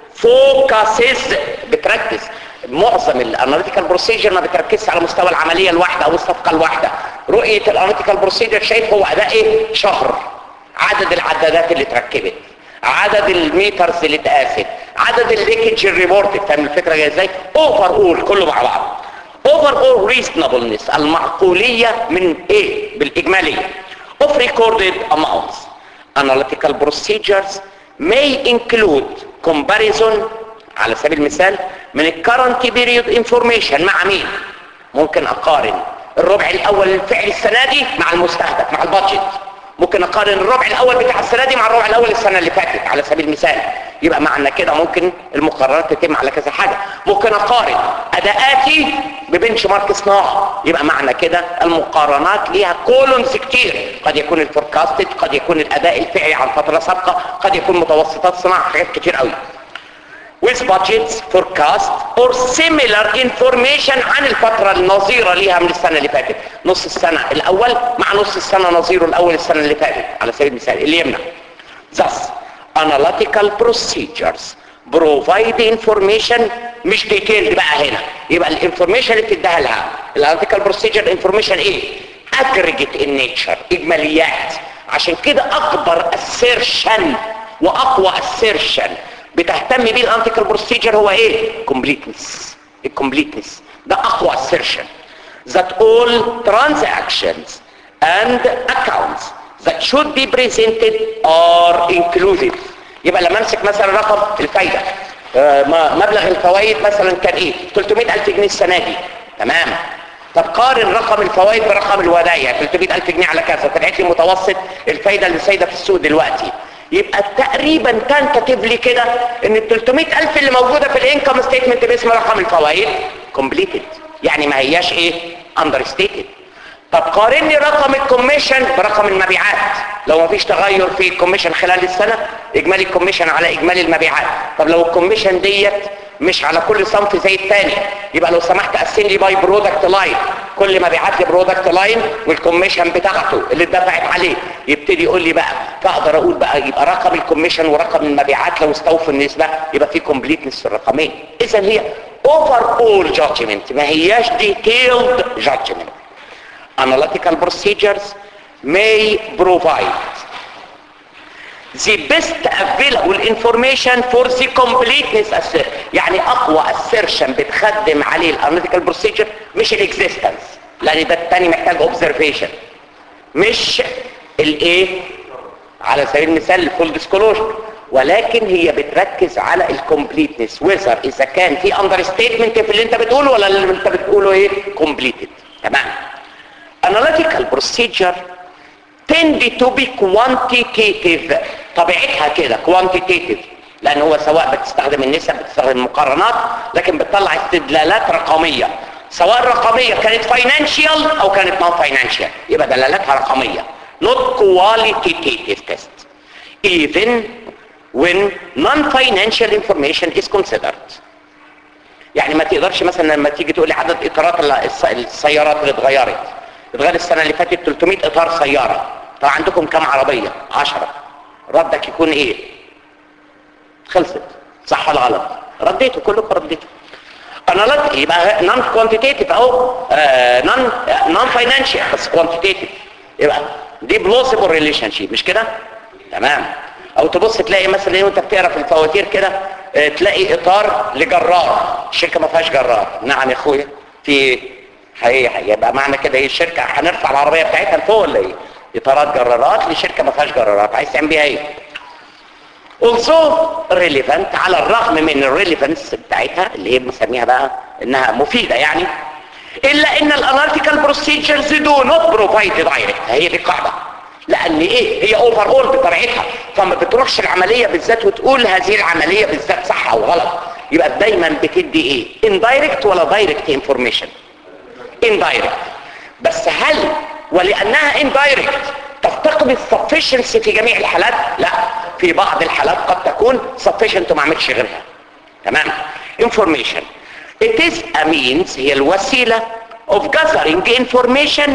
S1: focuses بتركز معظم الاناليتيكال بروسيجر ما بتركزش على مستوى العمليه الواحده او الصفقه الواحده رؤيه الاناليتيكال بروسيجر شايف هو اداء ايه شهر عدد العدادات اللي اتركبت عدد الميترز اللي اتقاست عدد الليكج ريبورت فاهم الفكره جايه ازاي اوفر اول كله مع بعض اوفر اول ريزونبلنس المعقوليه من ايه بالاجماليه of recorded amounts analytical procedures may include comparison على سبيل المثال من الكرنت بيريود انفورميشن مع مين ممكن اقارن الربع الاول الفعل السنه دي مع المستهدف مع البادجت ممكن اقارن الربع الاول بتاع السنه دي مع الربع الاول السنه اللي فاتت على سبيل المثال يبقى معنى كده ممكن المقارنات تتم على كذا حاجه ممكن اقارن اداءاتي ببنش مارك صناعي يبقى معنى كده المقارنات ليها كولونز كتير قد يكون الفوركاستد قد يكون الاداء الفعلي عن فتره سابقه قد يكون متوسطات صناعه حاجات كتير قوي with budgets forecast or similar information عن الفترة النظيرة ليها من السنة اللي فاتت نص السنة الأول مع نص السنة نظيره الأول السنة اللي فاتت على سبيل المثال اللي يمنع thus analytical procedures provide information مش detailed بقى هنا يبقى الانفورميشن اللي بتديها لها الاناليتيكال بروسيجر انفورميشن ايه aggregate in nature اجماليات عشان كده اكبر assertion واقوى assertion بتهتم بيه الانتيكال بروسيجر هو ايه completeness الكومبليتنس ده اقوى assertion that all transactions and accounts that should be presented are included يبقى لما امسك مثلا رقم الفايده آه، ما- مبلغ الفوائد مثلا كان ايه 300 الف جنيه السنه دي تمام طب قارن رقم الفوائد برقم الودايع 300 الف جنيه على كذا طلعت لي متوسط الفايده اللي سايده في السوق دلوقتي يبقى تقريبا تنتاتيفلي كده ان ال 300 الف اللي موجوده في الانكم ستيتمنت باسم رقم الفوائد كومبليتد يعني ما هياش ايه اندر ستيتد طب قارني رقم الكوميشن برقم المبيعات لو ما فيش تغير في الكوميشن خلال السنة اجمالي الكوميشن على اجمالي المبيعات طب لو الكوميشن ديت مش على كل صنف زي الثاني يبقى لو سمحت قسم لي باي برودكت لاين كل مبيعات لي برودكت لاين والكوميشن بتاعته اللي اتدفعت عليه يبتدي يقول لي بقى فاقدر اقول بقى يبقى رقم الكوميشن ورقم المبيعات لو استوفوا النسبة يبقى في كومبليتنس في الرقمين اذا هي اوفر اول جادجمنت ما هياش ديتيلد جادجمنت analytical procedures may provide the best available information for the completeness asser- يعني اقوى assertion بتخدم عليه الاناليتيكال بروسيجر مش الاكزيستنس لان ده التاني محتاج observation مش الايه على سبيل المثال الفول ديسكلوجر ولكن هي بتركز على الكومبليتنس ويزر اذا كان في اندر ستيتمنت في اللي انت بتقوله ولا اللي انت بتقوله ايه كومبليتد تمام analytical procedure tend to be quantitative طبيعتها كده quantitative لان هو سواء بتستخدم النسب بتستخدم المقارنات لكن بتطلع استدلالات رقمية سواء رقمية كانت financial او كانت non financial يبقى دلالاتها رقمية not qualitative test even when non-financial information is considered يعني ما تقدرش مثلا لما تيجي تقول لي عدد اطارات ال- الس- السيارات اللي اتغيرت اتغير السنه اللي فاتت 300 اطار سياره طب عندكم كم عربيه 10 ردك يكون ايه خلصت صح ولا غلط رديته كلكم رديته انا لا يبقى نون كوانتيتيف او نون نون فاينانشال بس كوانتيتيف يبقى دي بلوسيبل ريليشن شيب مش كده تمام او تبص تلاقي مثلا ايه وانت بتقرا في الفواتير كده آه، تلاقي اطار لجرار الشركه ما فيهاش جرار نعم يا اخويا في حقيقة يبقى معنى كده ايه الشركه هنرفع العربيه بتاعتها لفوق ولا ايه اطارات جرارات لشركه ما فيهاش جرارات عايز تعمل بيها ايه also relevant على الرغم من الريليفنس بتاعتها اللي هي بنسميها بقى انها مفيدة يعني الا ان الاناليتيكال بروسيجرز دو نوت بروفايد دايركت هي دي القاعدة لان ايه هي اوفر اول بطبيعتها فما بتروحش العملية بالذات وتقول هذه العملية بالذات صح او غلط يبقى دايما بتدي ايه indirect ولا direct information indirect بس هل ولانها indirect تفتقد السفشنسي في جميع الحالات لا في بعض الحالات قد تكون sufficient وما عملتش غيرها تمام information it is a means هي الوسيلة of gathering information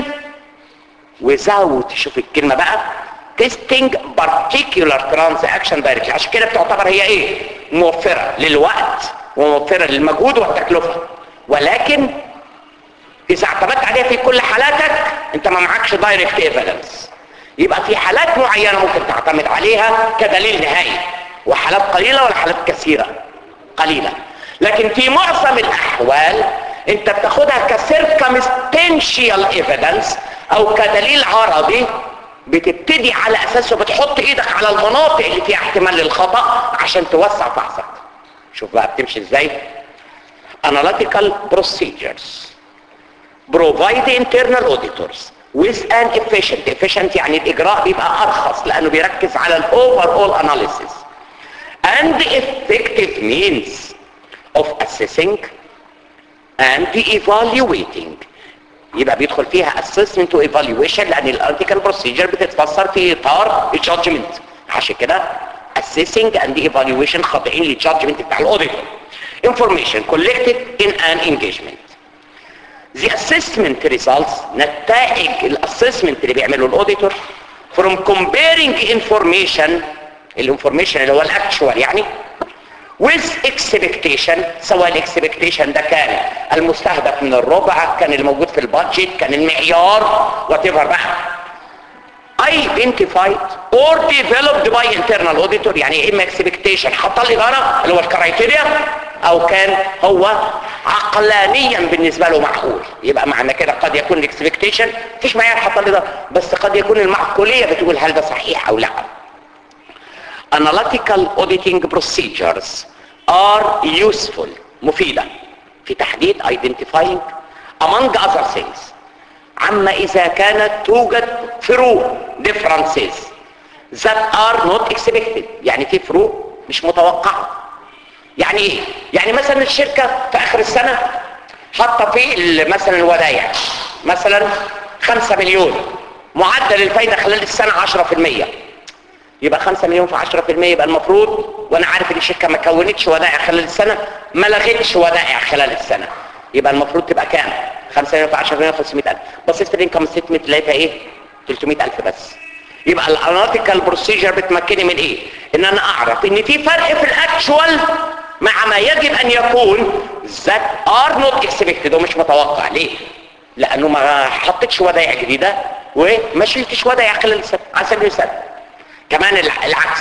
S1: without شوف الكلمة بقى testing particular transaction directly عشان كده بتعتبر هي ايه موفرة للوقت وموفرة للمجهود والتكلفة ولكن اذا اعتمدت عليها في كل حالاتك انت ما معكش دايركت ايفيدنس يبقى في حالات معينة ممكن تعتمد عليها كدليل نهائي وحالات قليلة ولا حالات كثيرة قليلة لكن في معظم الاحوال انت بتاخدها كسيركمستنشيال ايفيدنس او كدليل عرضي بتبتدي على اساسه بتحط ايدك على المناطق اللي فيها احتمال للخطأ عشان توسع فحصك شوف بقى بتمشي ازاي analytical procedures provide internal auditors with an efficient efficient يعني الاجراء بيبقى ارخص لانه بيركز على الاوفر اول analysis and effective means of assessing and evaluating يبقى بيدخل فيها assessment و evaluation لان الارتيكال بروسيجر بتتفسر في اطار الجادجمنت عشان كده assessing and evaluation خاضعين للجادجمنت بتاع الاوديتور information collected in an engagement the assessment results نتائج الاسسمنت اللي بيعمله الاوديتور from comparing information الانفورميشن اللي هو الاكتشوال يعني with expectation سواء الاكسبكتيشن ده كان المستهدف من الربع كان الموجود في البادجت كان المعيار whatever بقى identified or developed by internal auditor يعني اما expectation حط الاداره اللي هو الكرايتيريا او كان هو عقلانيا بالنسبه له معقول يبقى معنى كده قد يكون الاكسبكتيشن مفيش معيار حط الاداره بس قد يكون المعقوليه بتقول هل ده صحيح او لا analytical auditing procedures are useful مفيدة في تحديد identifying among other things عما إذا كانت توجد فروق differences that are not expected يعني في فروق مش متوقعة يعني ايه؟ يعني مثلا الشركة في آخر السنة حاطة في مثلا الودايع مثلا 5 مليون معدل الفايدة خلال السنة 10% يبقى 5 مليون في 10% يبقى المفروض وانا عارف ان الشركه ما كونتش ودائع خلال السنه ما لغتش ودائع خلال السنه يبقى المفروض تبقى كام 5 مليون في 10% 500000 بصيت في الانكم ستمنت لقيتها ايه 300000 بس يبقى الاناليتيكال بروسيجر بتمكنني من ايه ان انا اعرف ان في فرق في الاكشوال مع ما يجب ان يكون that are not expected ومش متوقع ليه لانه ما حطيتش ودائع جديده وما شلتش ودائع خلال السنه على سبيل المثال كمان العكس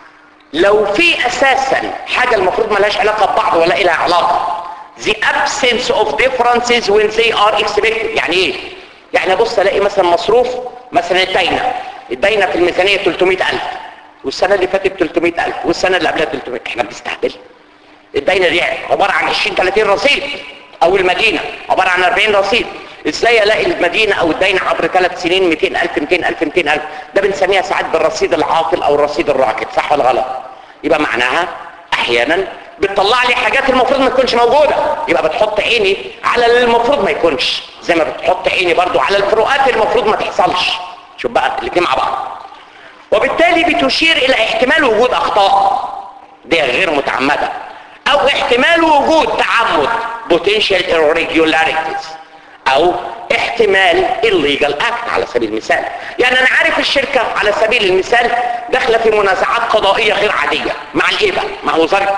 S1: لو في اساسا حاجة المفروض ملهاش علاقة ببعض ولا لها علاقة the absence of differences when they are expected يعني ايه يعني بص الاقي مثلا مصروف مثلا الداينة الداينة في الميزانية 300000 والسنة اللي فاتت 300000 والسنة اللي قبلها 300 احنا بنستهبل الداينة دي عبارة عن 20 30 رصيد او المدينة عبارة عن 40 رصيد ازاي الاقي المدينة او الدين عبر ثلاث سنين 200000 200000 200000 ده بنسميها ساعات بالرصيد العاطل او الرصيد الراكد صح ولا غلط يبقى معناها احيانا بتطلع لي حاجات المفروض ما تكونش موجودة يبقى بتحط عيني على اللي المفروض ما يكونش زي ما بتحط عيني برضو على الفروقات المفروض ما تحصلش شوف بقى الاثنين مع بعض وبالتالي بتشير الى احتمال وجود اخطاء دي غير متعمدة او احتمال وجود تعمد potential irregularities او احتمال الليجال اكت على سبيل المثال يعني انا عارف الشركة على سبيل المثال داخله في منازعات قضائية غير عادية مع الايبا مع وزارة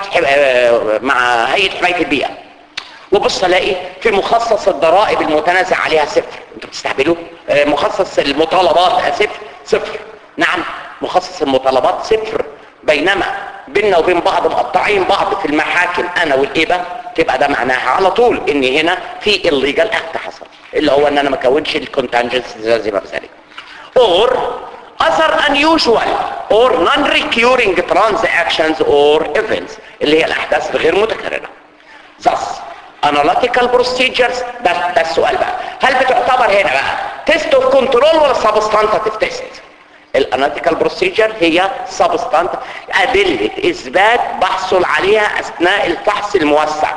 S1: مع هيئة حماية البيئة وبص الاقي في مخصص الضرائب المتنازع عليها صفر انتوا بتستهبلوا مخصص المطالبات صفر صفر نعم مخصص المطالبات صفر بينما بيننا وبين بعض مقطعين بعض في المحاكم انا والايبا تبقى ده معناها على طول ان هنا في الليجال اكت حصل اللي هو ان انا ما كونش الكونتنجنس زي ما بذلك or other unusual or non-recurring transactions or events اللي هي الاحداث الغير متكرره thus analytical procedures ده, ده السؤال بقى هل بتعتبر هنا بقى test of control ولا substantive test الاناليتيكال بروسيجر هي سبستانت ادله اثبات بحصل عليها اثناء الفحص الموسع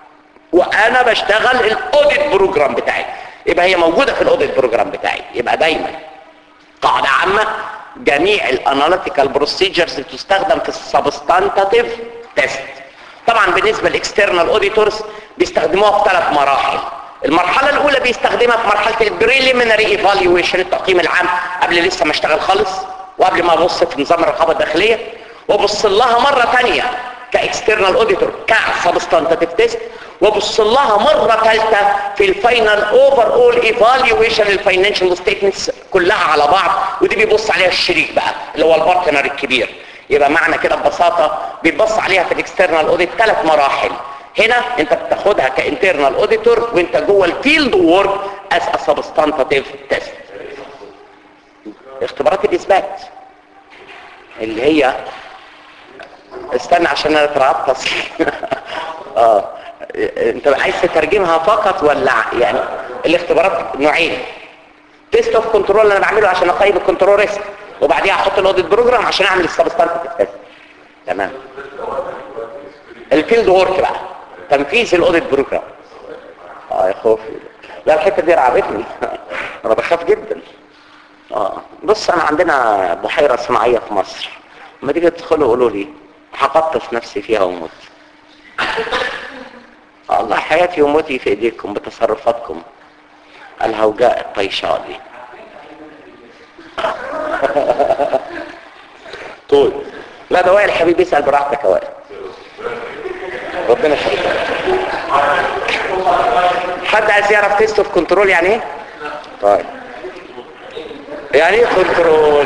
S1: وانا بشتغل الاوديت بروجرام بتاعي يبقى هي موجوده في الاوديت بروجرام بتاعي يبقى دايما قاعده عامه جميع الاناليتيكال بروسيجرز بتستخدم في السبستانتيف تيست طبعا بالنسبه للاكسترنال اوديتورز بيستخدموها في ثلاث مراحل المرحلة الأولى بيستخدمها في مرحلة البريليمينري ايفالويشن التقييم العام قبل لسه ما اشتغل خالص وقبل ما ابص في نظام الرقابة الداخلية وابص لها مرة ثانية كاكسترنال اوديتور كسبستانتيف تيست وابص لها مرة ثالثة في الفاينل اوفر اول ايفالويشن الفاينانشال ستيتمنتس كلها على بعض ودي بيبص عليها الشريك بقى اللي هو البارتنر الكبير يبقى معنى كده ببساطة بيتبص عليها في الاكسترنال اوديت ثلاث مراحل هنا انت بتاخدها كانترنال اوديتور وانت جوه الفيلد وورك از ا سبستانتيف تيست اختبارات الاثبات اللي هي استنى عشان انا اترعبت اه انت عايز تترجمها فقط ولا يعني الاختبارات نوعين تيست اوف كنترول اللي انا بعمله عشان اقيم الكنترول ريسك وبعديها احط الاوديت بروجرام عشان اعمل السبستانتيف تيست تمام الفيلد وورك بقى تنفيذ الاوديت بروجرام اه يا خوفي لا الحته دي رعبتني انا بخاف جدا اه بص انا عندنا بحيره صناعيه في مصر لما تيجي تدخلوا قولوا لي هقطف نفسي فيها واموت الله حياتي وموتي في ايديكم بتصرفاتكم الهوجاء الطيشالي طول لا ده وائل حبيبي اسال براحتك يا وائل ربنا يخليك حد عايز يعرف تيست اوف كنترول يعني ايه طيب يعني ايه كنترول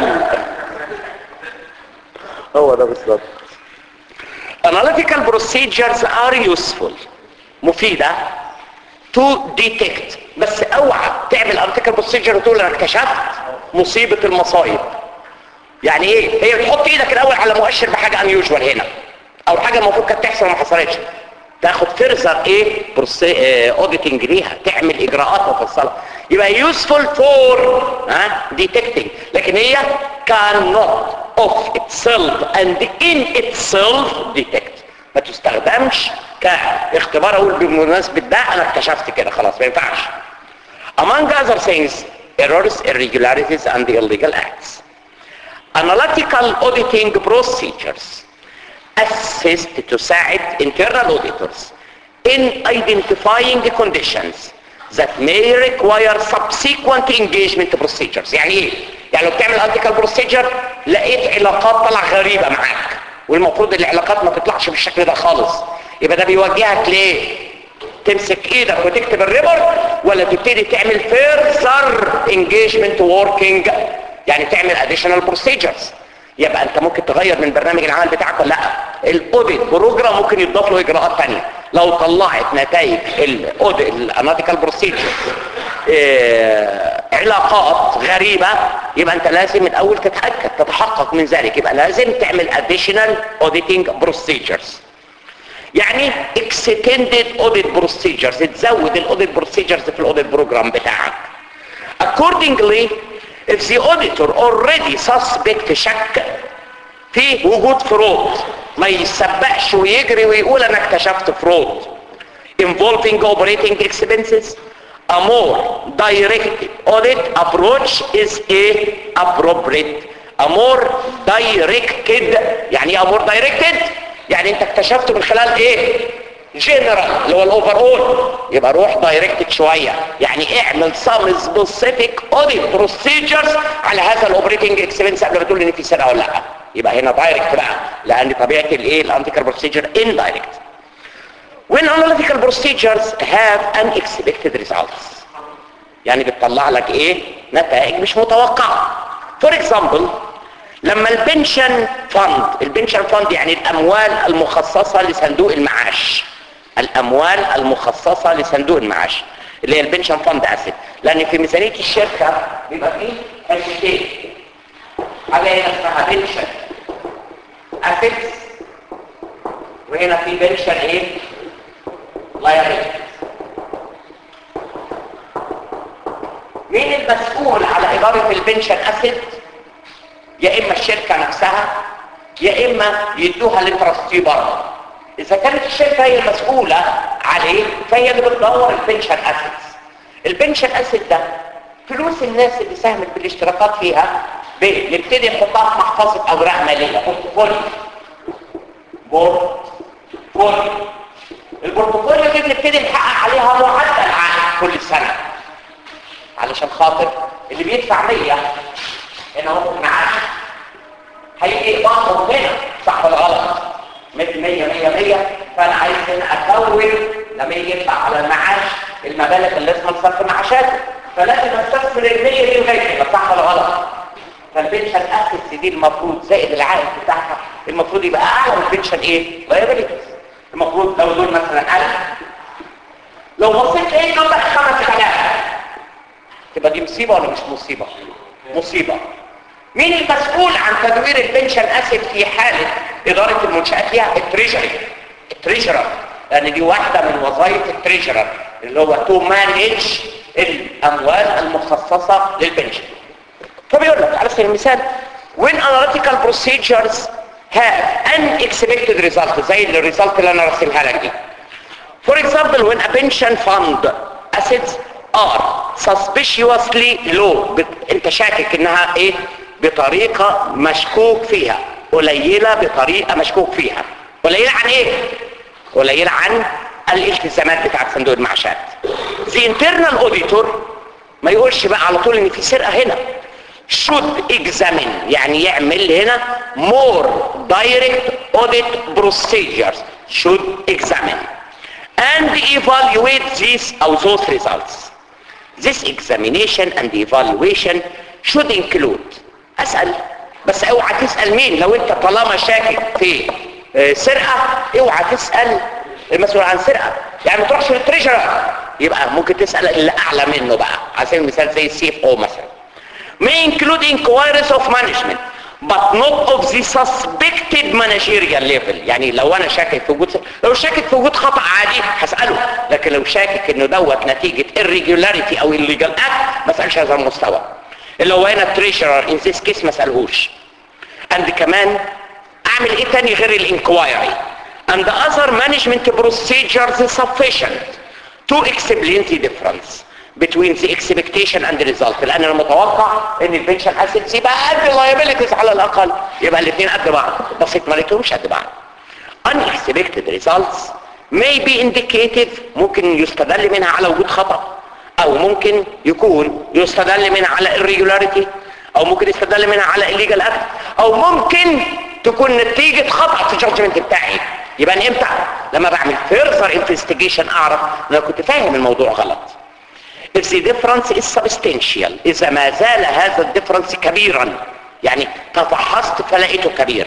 S1: هو ده بالظبط analytical procedures are useful مفيدة to detect بس اوعى تعمل analytical procedure وتقول انا اكتشفت مصيبة المصايب يعني ايه هي تحط ايدك الاول على مؤشر بحاجة unusual هنا او حاجة المفروض كانت تحصل وما حصلتش تاخد فرزر ايه اوديتنج ليها تعمل اجراءات مفصله يبقى يوسفول فور ها ديتكتنج لكن هي cannot of itself and in itself detect ما تستخدمش كاختبار اقول بمناسبه ده انا اكتشفت كده خلاص ما ينفعش among other things errors irregularities and illegal acts analytical auditing procedures assist تساعد internal auditors in identifying the conditions that may require subsequent engagement procedures يعني ايه؟ يعني لو بتعمل ethical procedure لقيت علاقات طلع غريبة معاك والمفروض العلاقات ما تطلعش بالشكل ده خالص يبقى ده بيوجهك ليه؟ تمسك ايدك وتكتب الريبورت ولا تبتدي تعمل further engagement working يعني تعمل additional procedures يبقى انت ممكن تغير من برنامج العمل بتاعك ولا لا الاوديت بروجرام ممكن يضاف له اجراءات ثانيه لو طلعت نتائج الاوديت الاناليتيكال بروسيجر اه علاقات غريبه يبقى انت لازم الاول تتاكد تتحقق من ذلك يبقى لازم تعمل additional auditing procedures يعني extended audit procedures تزود الاوديت بروسيجرز في الاوديت بروجرام بتاعك accordingly if the auditor already suspect شك في وجود فرود ما يسبقش ويجري ويقول انا اكتشفت فرود involving operating expenses a more directed audit approach is a appropriate a more directed يعني ايه a more directed يعني انت اكتشفته من خلال ايه جنرال اللي هو الاوفر اول يبقى روح دايركتد شويه يعني اعمل سام سبيسيفيك اوديت بروسيجرز على هذا الاوبريتنج اكسبنس قبل ما تقول ان في سنه ولا لا يبقى هنا دايركت بقى لان طبيعه الايه الانتيكال بروسيجر ان دايركت when analytical procedures have unexpected results يعني بتطلع لك ايه نتائج مش متوقعه for example لما البنشن فند البنشن فند يعني الاموال المخصصه لصندوق المعاش الاموال المخصصه لصندوق المعاش اللي هي البنشن فند اسيت لان في ميزانيه الشركه بيبقى فيه حاجتين حاجه هنا اسمها بنشن اسيتس وهنا في بنشن ايه لايبيلتي مين المسؤول على اداره البنشن اسيت يا اما الشركه نفسها يا اما يدوها للترستي بره اذا كانت الشركه هي المسؤوله عليه فهي اللي بتدور البنشن اسيتس البنشن اسيت ده فلوس الناس اللي ساهمت بالاشتراكات فيها بنبتدي نحطها في محفظه اوراق ماليه بورتفوليو بورتفوليو البورتفوليو دي بنبتدي نحقق عليها معدل عالي كل سنة علشان خاطر اللي بيدفع 100 هنا هو في المعاش هيجي يقبضهم هنا صح ولا غلط 100 100 100 100 فانا عايز هنا اكون لما يجي يدفع على المعاش المبالغ اللي اسمها صرف معاشاته فلازم استثمر ال 100 دي لغايه كده صح ولا غلط فالبنشن اسس دي المفروض زائد العائد بتاعها المفروض يبقى اعلى من البنشن ايه لايبيلتيز المفروض لو دول مثلا 1000 لو بصيت ايه نمبر 5000 تبقى دي مصيبه ولا مش مصيبه مصيبه مين المسؤول عن تدوير البنشن اسيد في حاله اداره المنشات ليها التريجري التريجرر لان دي واحده من وظائف التريجرر اللي هو تو مانج الاموال المخصصه للبنشن فبيقول لك على سبيل المثال when analytical procedures have unexpected result زي الريزلت اللي انا رسمها لك دي for example when a pension fund assets are suspiciously low بت... انت شاكك انها ايه بطريقة مشكوك فيها قليلة بطريقة مشكوك فيها قليلة عن ايه قليلة عن الالتزامات بتاعت صندوق المعاشات the internal auditor ما يقولش بقى على طول ان في سرقة هنا should examine يعني يعمل هنا more direct audit procedures should examine and evaluate these or those results this examination and evaluation should include اسأل بس اوعى تسأل مين لو انت طالما شاكك في سرقة اوعى تسأل المسؤول عن سرقة يعني ما تروحش للتريجرر يبقى ممكن تسأل اللي اعلى منه بقى على سبيل المثال زي السي اف او مثلا may include inquiries of management but not of the suspected managerial level يعني لو انا شاكك في وجود لو شاكك في وجود خطأ عادي هسأله لكن لو شاكك انه دوت نتيجة irregularity او illegal act ما اسألش هذا المستوى اللي هو هنا التريشرر in this case ما اسألهوش and كمان اعمل ايه تاني غير الانكوايري and the other management procedures sufficient to explain the difference between the expectation and the result لان انا متوقع ان البنشن اسيتس يبقى قد اللايبيلتيز على الاقل يبقى الاثنين قد بعض بسيط ما لقيتهمش قد بعض unexpected results may be indicative ممكن يستدل منها على وجود خطأ او ممكن يكون يستدل منها على irregularity او ممكن يستدل منها على illegal act او ممكن تكون نتيجة خطأ في الجادجمنت بتاعي يبقى أنا امتى لما بعمل further investigation اعرف ان انا كنت فاهم الموضوع غلط if the difference is substantial اذا ما زال هذا الديفرنس كبيرا يعني تفحصت فلقيته كبير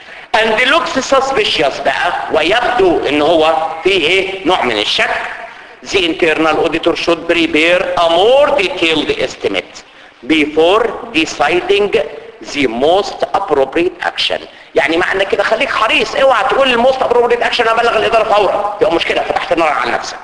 S1: and looks suspicious بقى ويبدو ان هو فيه ايه نوع من الشك the internal auditor should prepare a more detailed estimate before deciding the most appropriate action يعني معنى كده خليك حريص اوعى تقول الموست appropriate action ابلغ الاداره فورا تبقى مشكله فتحت النار على نفسك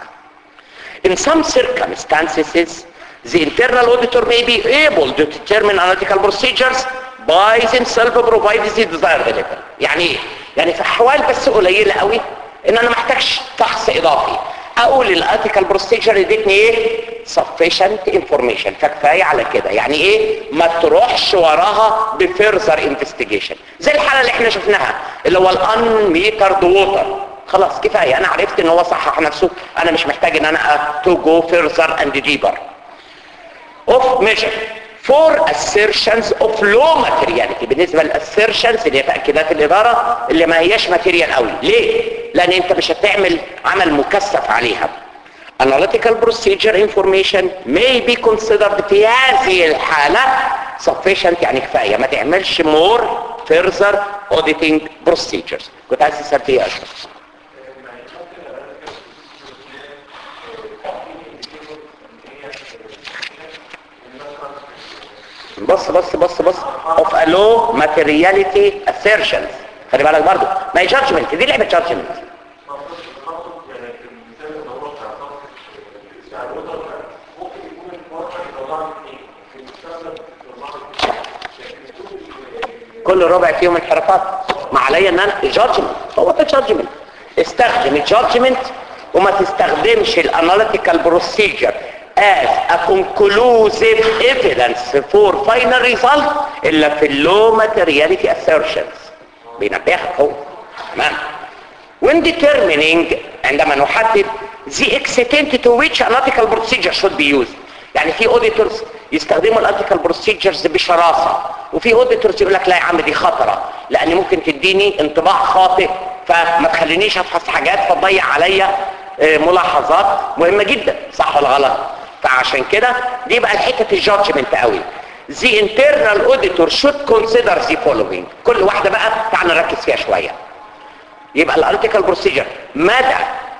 S1: In some circumstances, the internal auditor may be able to determine analytical procedures by themselves provided the desired level. يعني ايه؟ يعني في احوال بس قليلة قوي ان انا محتاجش فحص اضافي. اقول الاتيكال بروسيجر ادتني ايه؟ sufficient information فكفاية على كده يعني ايه؟ ما تروحش وراها بفيرزر انفستيجيشن زي الحالة اللي احنا شفناها اللي هو الان ميترد ووتر خلاص كفاية انا عرفت ان هو صحح نفسه انا مش محتاج ان انا to go further and deeper of measure for assertions of low materiality بالنسبة للassertions اللي هي تأكيدات الإدارة اللي ما هياش ماتيريال قوي ليه؟ لأن أنت مش هتعمل عمل مكثف عليها analytical procedure information may be considered في هذه الحالة sufficient يعني كفاية ما تعملش more further auditing procedures كنت عايز تسأل فيها أشرف بص بص بص بص of a low materiality assertions خلي بالك برضو ما هي judgment دي لعبة judgment كل ربع فيهم انحرافات ما عليا ان انا judgment هو ده judgment استخدم الجادجمنت وما تستخدمش الاناليتيكال بروسيجر as a conclusive evidence for final result الا في اللو materiality assertions بينبهك هو تمام when determining عندما نحدد the extent to which analytical procedure should be used يعني في اوديتورز يستخدموا الاناليتيكال بروسيجرز بشراسه وفي اوديتورز يقول لك لا يا عم دي خطره لان ممكن تديني انطباع خاطئ فما تخلينيش افحص حاجات فتضيع عليا آه، ملاحظات مهمه جدا صح ولا غلط فعشان كده دي بقى حته الجادجمنت قوي the internal auditor should consider the following كل واحده بقى تعال نركز فيها شويه يبقى الاناليتيكال بروسيجر مدى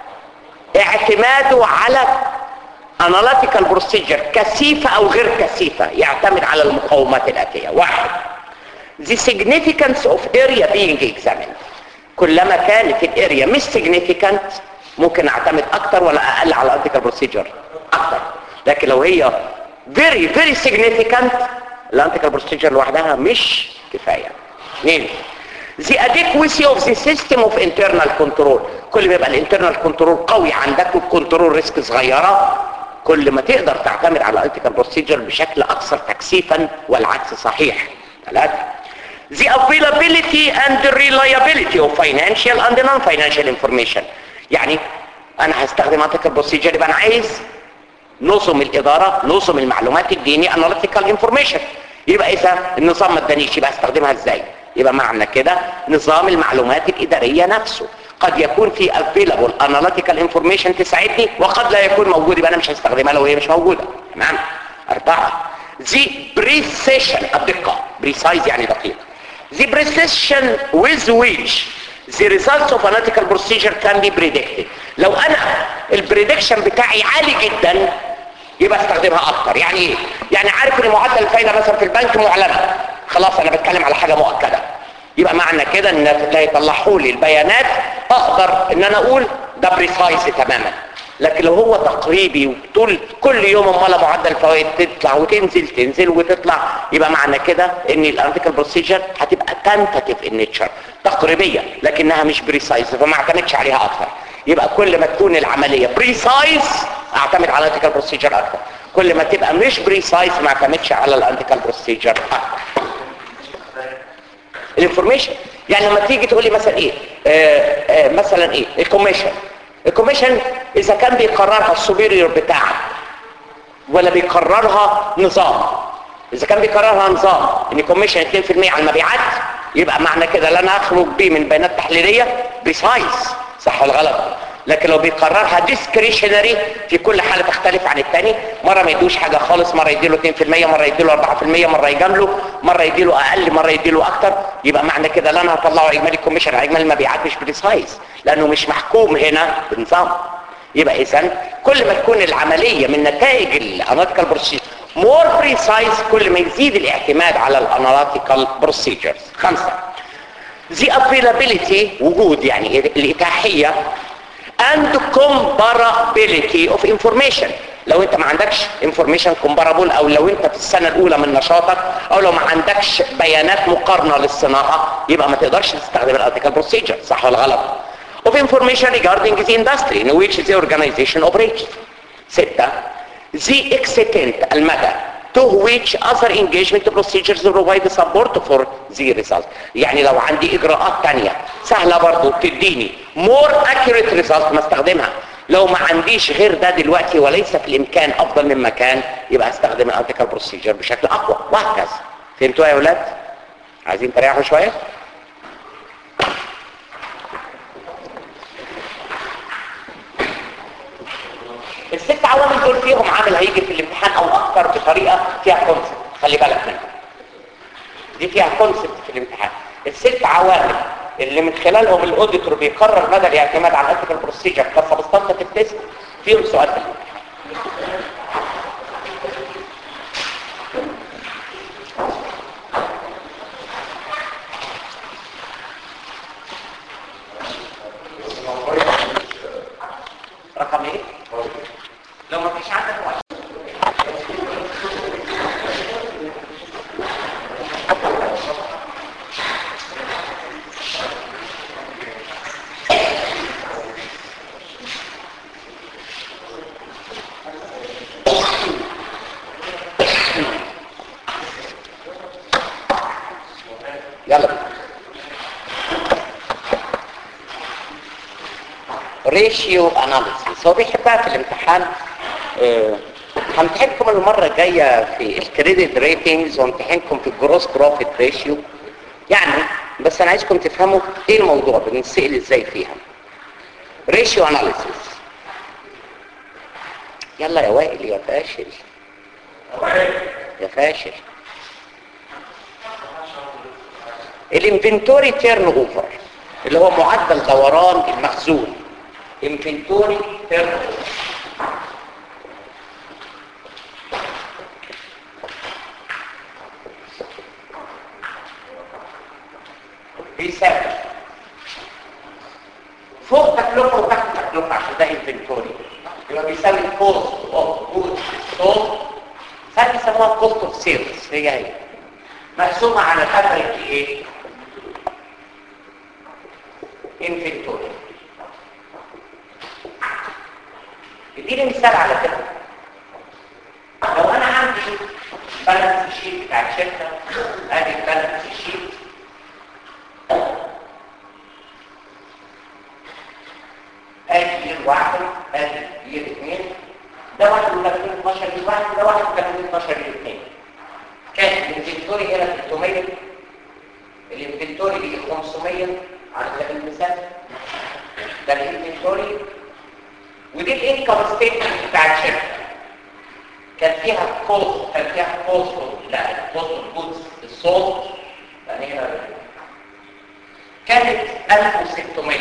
S1: اعتماده على اناليتيكال بروسيجر كثيفة او غير كثيفة يعتمد على المقومات الاتية واحد the significance of area being examined كلما كانت الاريا مش significant ممكن اعتمد اكتر ولا اقل على الاناليتيكال بروسيجر اكتر لكن لو هي very very significant الاناليتيكال بروسيجر لوحدها مش كفاية اثنين the adequacy of the system of internal control كل ما يبقى الانترنال كنترول قوي عندك والكنترول ريسك صغيرة كل ما تقدر تعتمد على الانتيكال بروسيجر بشكل اكثر تكثيفا والعكس صحيح ثلاثة the availability and the reliability of financial and non-financial information يعني انا هستخدم انتيكال بروسيجر يبقى انا عايز نظم الاداره نظم المعلومات تديني analytical information يبقى اذا النظام ما ادانيش يبقى استخدمها ازاي يبقى معنى كده نظام المعلومات الاداريه نفسه قد يكون في available analytical information تساعدني وقد لا يكون موجود يبقى انا مش هستخدمها لو هي مش موجوده تمام اربعه the precision الدقه precise يعني دقيق the precision with which the results of analytical procedure can be predicted لو انا البريدكشن بتاعي عالي جدا يبقى استخدمها اكتر يعني ايه يعني عارف ان معدل الفايده مثلا في البنك معلنه خلاص انا بتكلم على حاجه مؤكده يبقى معنى كده ان لا يطلعوا لي البيانات اقدر ان انا اقول ده بريسايز تماما لكن لو هو تقريبي وطول كل يوم امال معدل الفوائد تطلع وتنزل تنزل وتطلع يبقى معنى كده ان الانتيكال بروسيجر هتبقى تنتاتيف النيتشر تقريبيه لكنها مش بريسايز فما اعتمدش عليها اكتر يبقى كل ما تكون العمليه بريسايز اعتمد على الانتيكال بروسيجر اكتر كل ما تبقى مش بريسايز ما اعتمدش على الانتيكال بروسيجر اكتر الانفورميشن يعني لما تيجي تقول لي مثلا ايه آه آه مثلا ايه الكوميشن الكوميشن اذا كان بيقررها السوبيريور بتاعك ولا بيقررها نظام اذا كان بيقررها نظام ان كوميشن 2% على المبيعات يبقى معنى كده لا انا اخرج بيه من بيانات تحليليه بريسايز صح ولا غلط لكن لو بيقررها ديسكريشنري في كل حالة تختلف عن التاني مرة ما يدوش حاجة خالص مرة يديله 2% مرة يديله 4% مرة يجامله مرة يديله اقل مرة يديله اكتر يبقى معنى كده لا انا هطلعه اجمالي كوميشن على اجمالي المبيعات مش بريسايز لانه مش محكوم هنا بنظام يبقى اذا كل ما تكون العملية من نتائج الاناليتيكال بروسيجر مور بريسايز كل ما يزيد الاعتماد على الاناليتيكال بروسيجرز خمسة the availability وجود يعني الاتاحية and comparability of information لو انت ما عندكش information comparable او لو انت في السنة الاولى من نشاطك او لو ما عندكش بيانات مقارنة للصناعة يبقى ما تقدرش تستخدم الارتيكال بروسيجر صح ولا غلط of information regarding the industry in which the organization operates ستة the extent المدى to which other engagement procedures provide support for the result يعني لو عندي اجراءات تانية سهلة برضو تديني more accurate result ما استخدمها لو ما عنديش غير ده دلوقتي وليس في الامكان افضل من مكان يبقى استخدم الارتيكال بروسيجر بشكل اقوى وهكذا فهمتوا يا اولاد عايزين تريحوا شويه الست عوامل دول فيهم عامل هيجي في الامتحان او اكتر بطريقه فيها كونسبت خلي بالك منها دي فيها كونسبت في الامتحان الست عوامل اللي من خلالهم الاوديتور بيقرر مدى الاعتماد على الاتيكال بروسيجر كسبستانتيف تيست فيهم سؤال في الامتحان رقم ايه؟ لو ما فيش عندك وقت يلا ratio analysis بس هو بيحبها في الامتحان آه، همتحنكم المرة الجاية في الكريدت ريتنجز وامتحنكم في الجروس بروفيت ريشيو يعني بس انا عايزكم تفهموا ايه الموضوع بنسأل ازاي فيها ريشيو اناليسيس يلا يا وائل يا فاشل يا فاشل الانفنتوري تيرن اوفر اللي هو معدل دوران المخزون انفنتوري تيرن اوفر بيساوي فوق تكلفه وتحت تكلفه عشان ده انفنتوري يبقى بيساوي الكوست اوف جود سولد ساعات بيسموها كوست اوف سيلز هي هي مقسومه على الافرج ايه؟ انفنتوري اديني مثال على كده لو انا عندي بالانس شيت بتاع الشركه ادي البالانس شيت ادي يير واحد ادي يير اثنين ده 31 12 يير واحد ده 31 12 يير اثنين كان الانفنتوري هنا 300 الانفنتوري دي 500 على سبيل المثال ده الانفنتوري ودي الانكم ستيتمنت بتاع الشركه كان فيها كوست كان فيها كوست لا كوست جودز الصوت يعني هنا كانت 1600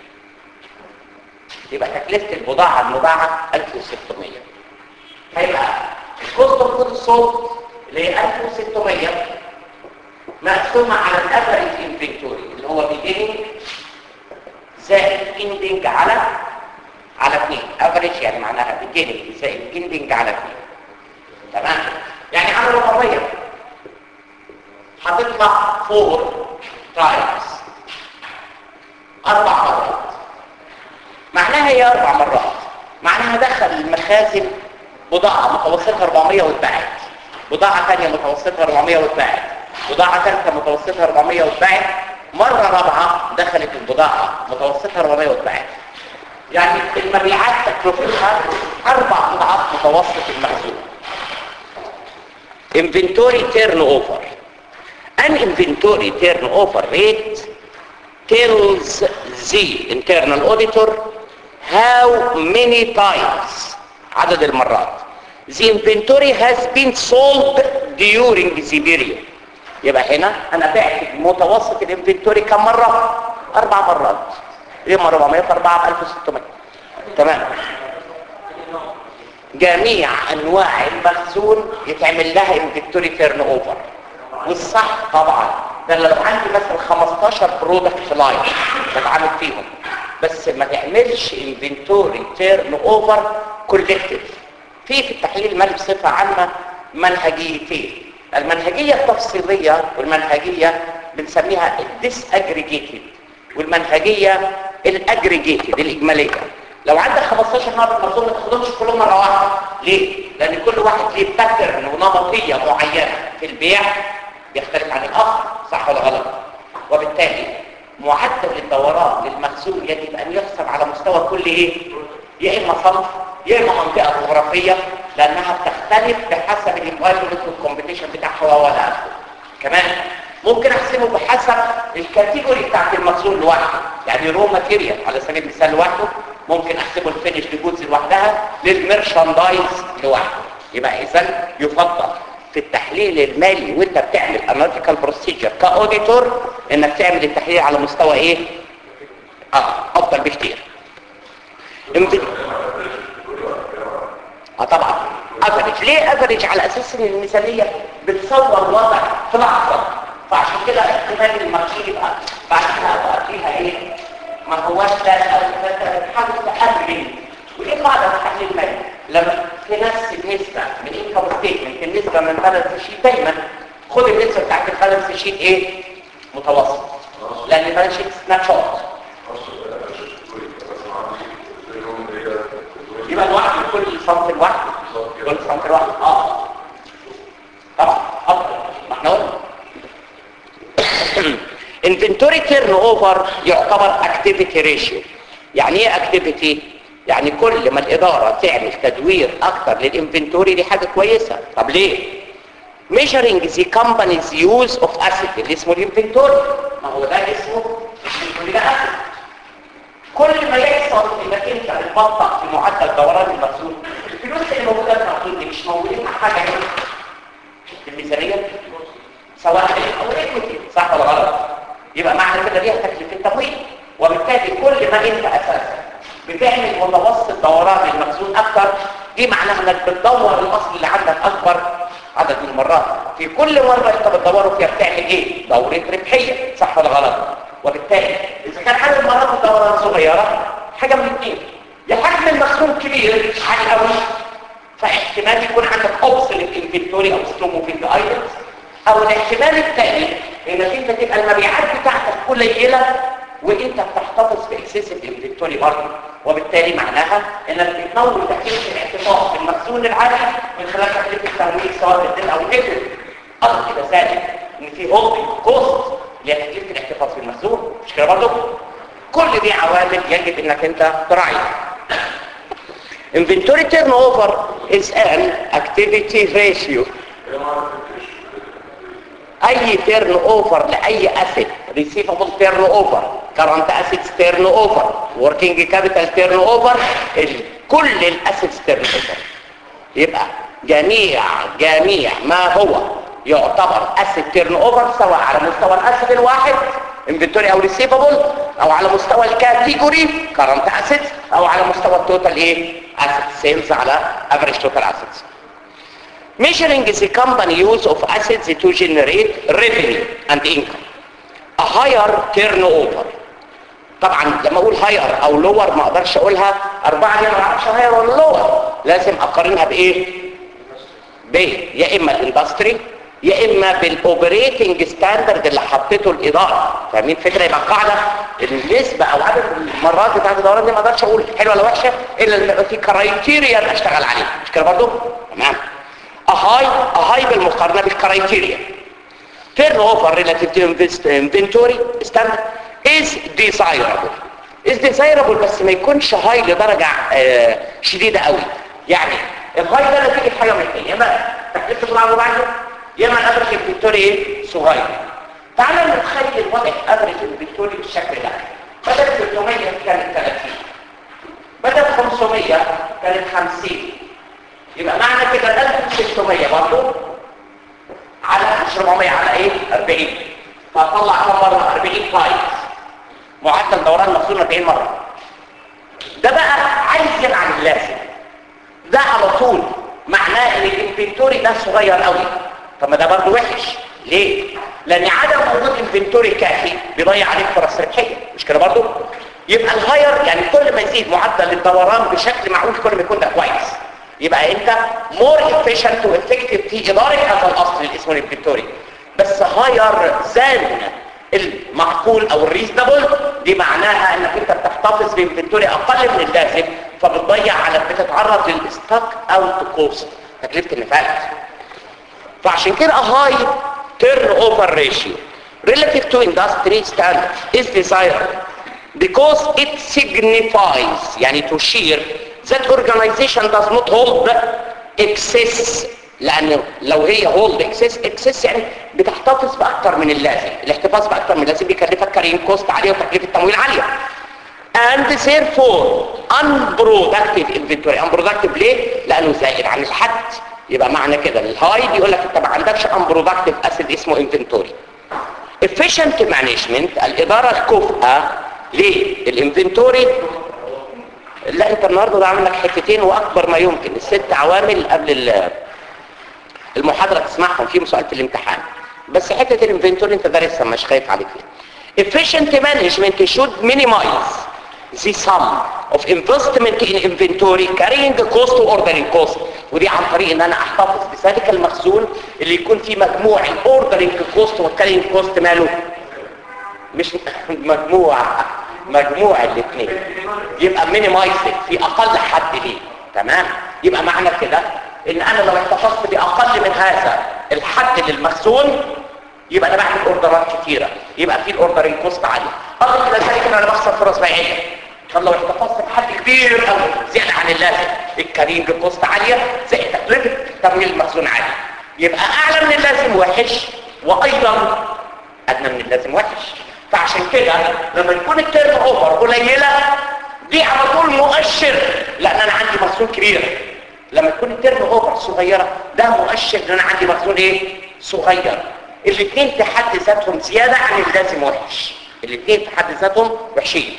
S1: يبقى تكلفه البضاعه المباعه 1600 هيبقى الكوست اوف جودز صوت اللي هي 1600 مقسومه على الافريج انفنتوري اللي هو بيجيننج زائد اندنج على على 2 افريج يعني معناها بيجيننج زائد اندنج على 2 تمام يعني على 400 هتطلع 4 تايمز اربع مرات معناها هي اربع مرات معناها دخل المخازن بضاعه متوسطه 400 واتباعت بضاعه ثانيه متوسطه 400 واتباعت بضاعه ثالثه متوسطه 400 واتباعت مره رابعه دخلت البضاعه متوسطه 400 واتباعت يعني المبيعات تكلفتها اربع اضعاف متوسط المخزون inventory turnover an inventory turnover rate tells the internal auditor how many times عدد المرات the inventory has been sold during the period يبقى هنا انا بعت متوسط الانفنتوري كم مرة اربع مرات ليه مرة 400 في 4 1600 تمام جميع انواع المخزون يتعمل لها انفنتوري تيرن اوفر والصح طبعا ده لو عندي مثلا 15 برودكت لاين بتعامل فيهم بس ما تعملش انفنتوري تيرن اوفر كولكتيف في في التحليل المالي بصفه عامه منهجيتين المنهجيه التفصيليه والمنهجيه بنسميها الديس اجريجيتد والمنهجيه الاجريجيتد الاجماليه لو عندك 15 نهار المخزون ما تاخدهمش كلهم مره واحده ليه لان كل واحد ليه باترن ونمطيه معينه في البيع بيختلف عن الاخر صح ولا غلط وبالتالي معدل الدوران للمخزون يجب ان يحسب على مستوى كل ايه يا اما صنف يا اما منطقه جغرافيه لانها بتختلف بحسب الانفايرمنت والكومبيتيشن بتاعها ولا اخره كمان ممكن احسبه بحسب الكاتيجوري بتاعت المخزون لوحده يعني رو ماتيريال على سبيل المثال لوحده ممكن احسبه الفينش جودز لوحدها للميرشاندايز لوحده يبقى اذا يفضل في التحليل المالي وانت بتعمل اناليتيكال بروسيجر كاوديتور انك تعمل التحليل على مستوى ايه اه افضل بكتير يمكن اه طبعا افريج ليه افريج على اساس ان الميزانيه بتصور وضع في لحظه فعشان كده احتمال المارشين يبقى بعد كده بقى فيها ايه ما هواش ده او ده حاجه تقلل وايه قاعده التحليل المالي لما في نفس النسبه من انكم ستيتمنت النسبه من بالانس شيت دايما خد النسبه بتاعت البالانس شيت ايه متوسط لان البالانس شيت سناب شوت يبقى لوحده كل صنف لوحده كل صنف لوحده اه طبعا افضل ما احنا قلنا انفنتوري تيرن اوفر يعتبر اكتيفيتي ريشيو يعني ايه اكتيفيتي يعني كل ما الاداره تعمل تدوير اكتر للانفنتوري دي حاجه كويسه طب ليه measuring the company's use of asset اللي اسمه الانفنتوري ما هو ده اسمه الانفنتوري ده asset كل ما يحصل انك انت بتبطأ في معدل دوران المخزون الفلوس اللي موجوده في المخزون دي مش موجودين مع حاجه هنا في الميزانيه سواء او الايكويتي صح ولا غلط يبقى معنى كده ليها تكلفه تمويل وبالتالي كل ما انت اساسا بتعمل متوسط دوران المخزون اكتر دي معناها انك بتدور الاصل اللي عندك اكبر عدد من المرات في كل مرة انت بتدوره فيها بتعمل ايه دورة ربحية صح ولا غلط وبالتالي اذا كان عدد المرات الدوران صغيرة حاجة من الاثنين يا حجم المخزون كبير عالي قوي فاحتمال يكون عندك اوبسلت انفنتوري او سلو موفينج ايتمز او الاحتمال الثاني انك انت تبقى المبيعات بتاعتك قليله وانت بتحتفظ باكسسيف انفنتوري برضه وبالتالي معناها انك بتنور تكلفه الاحتفاظ بالمخزون العالي من خلال تكلفه التمويل سواء بالدين او النقد اضف كده ثاني ان في هولدنج كوست اللي هي تكلفه الاحتفاظ بالمخزون مش كده برضه كل دي عوامل يجب انك انت تراعيها inventory turnover is an activity ratio اي تيرن اوفر لاي اسيت ريسيفبل تيرن اوفر كرنت اسيتس تيرن اوفر وركينج كابيتال تيرن اوفر كل الاسيتس تيرن اوفر يبقى جميع جميع ما هو يعتبر اسيت تيرن اوفر سواء على مستوى الاسيت الواحد انفنتوري او ريسيفبل او على مستوى الكاتيجوري كرنت اسيتس او على مستوى التوتال ايه اسيت سيلز على افريج توتال اسيتس measuring the company use of assets to generate revenue and income a higher turnover طبعا لما اقول higher او lower ما اقدرش اقولها اربعة دي ما اعرفش higher ولا lower لازم اقارنها بايه ب يا اما الاندستري يا اما بالاوبريتنج ستاندرد اللي حطيته الاداره فاهمين الفكره يبقى القاعده النسبه او عدد المرات بتاعت الدوران دي ما اقدرش اقول حلوه ولا وحشه الا لما يبقى في كرايتيريا اشتغل عليها مش كده برضه تمام اهاي اهاي بالمقارنه بالكرايتيريا turnover relative to inventory standard is desirable is desirable بس ما يكونش هاي لدرجه آه شديده قوي يعني الهاي ده نتيجه حاجه من الاثنين يا اما تكلفه العرض بعده يا اما الافرج انفنتوري ايه صغير تعالى نتخيل وضع افرج انفنتوري بالشكل ده بدل 300 كانت 30 بدل 500 كانت 50 يبقى معنى كده 1600 برضه على 700 على ايه 40 فطلع كم مره 40 فايز معدل دوران مخزون 40 مره ده بقى عايز يبقى عن اللازم ده على طول معناه ان الانفنتوري ده صغير قوي طب ما ده برضه وحش ليه لان عدم وجود انفنتوري كافي بيضيع عليك فرص ربحيه مش كده برضه يبقى الهاير يعني كل ما يزيد معدل الدوران بشكل معقول كل ما يكون ده كويس يبقى انت مور efficient وافكتيف في اداره هذا الاصل اللي اسمه الانفنتوري بس هاير زان المعقول او الريزنبل دي معناها انك انت بتحتفظ بانفنتوري اقل من اللازم فبتضيع على بتتعرض للاستاك اوت كوست تكلفه النفاذ فعشان كده هاي turn over ratio relative to industry standard is desirable because it signifies يعني تشير that organization does not hold excess لان لو هي hold excess excess يعني بتحتفظ باكتر من اللازم الاحتفاظ باكتر من اللازم بيكلفك كارين كوست عاليه وتكلفه تمويل عاليه and therefore unproductive inventory unproductive ليه لانه زائد عن الحد يبقى معنى كده الهاي بيقول لك انت ما عندكش unproductive asset اسمه inventory efficient management الاداره الكفءه للانفنتوري لا انت النهارده ده عامل لك حتتين واكبر ما يمكن الست عوامل قبل المحاضره تسمعهم في مساله الامتحان بس حته الانفنتوري انت دارسها مش خايف عليك فيها efficient management should minimize the sum of investment in inventory carrying cost to ordering cost ودي عن طريق ان انا احتفظ بذلك المخزون اللي يكون فيه مجموع الاوردرنج كوست والكارينج كوست ماله مش مجموع مجموع الاثنين يبقى مينيمايزد في اقل حد ليه تمام يبقى معنى كده ان انا لو احتفظت باقل من هذا الحد للمخزون يبقى انا بعمل اوردرات كتيره يبقى في الاوردرنج كوست عالي اضف الى ذلك ان انا بخسر فرص بيعيه طب لو احتفظت بحد كبير كبير قوي زياده عن اللازم الكارينج كوست عاليه زائد تكلفه تمويل المخزون عالي يبقى اعلى من اللازم وحش وايضا ادنى من اللازم وحش فعشان كده لما يكون التيرن اوفر قليله دي على طول مؤشر لان انا عندي مخزون كبير لما تكون التيرن اوفر صغيره ده مؤشر ان انا عندي مخزون ايه صغير الاثنين في حد ذاتهم زياده عن اللازم وحش الاثنين في حد ذاتهم وحشين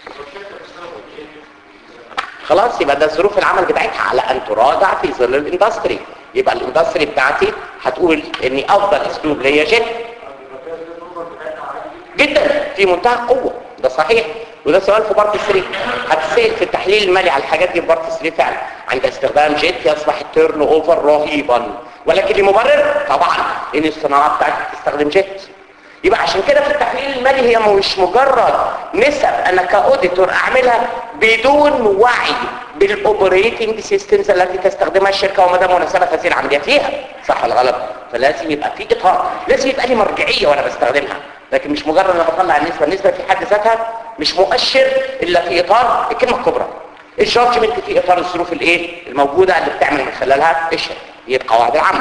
S1: خلاص يبقى ده ظروف العمل بتاعتها على ان تراجع في ظل الاندستري يبقى الاندستري بتاعتي هتقول اني افضل اسلوب ليا جد جدا في منتهى القوه ده صحيح وده سؤال في بارت 3 هتسال في التحليل المالي على الحاجات دي في بارت 3 فعلا عند استخدام جيت يصبح التيرن اوفر رهيبا ولكن لمبرر طبعا ان الصناعات بتاعتك تستخدم جيت يبقى عشان كده في التحليل المالي هي مش مجرد نسب انا كاوديتور اعملها بدون وعي بالاوبريتنج سيستمز التي تستخدمها الشركه ومدى مناسبه هذه العمليات ليها صح ولا غلط فلازم يبقى في اطار لازم يبقى لي مرجعيه وانا بستخدمها لكن مش مجرد انا بطلع النسبه النسبه في حد ذاتها مش مؤشر الا في اطار الكلمه الكبرى الجادجمنت في اطار الظروف الايه الموجوده اللي بتعمل من خلالها الشركه هي القواعد العامه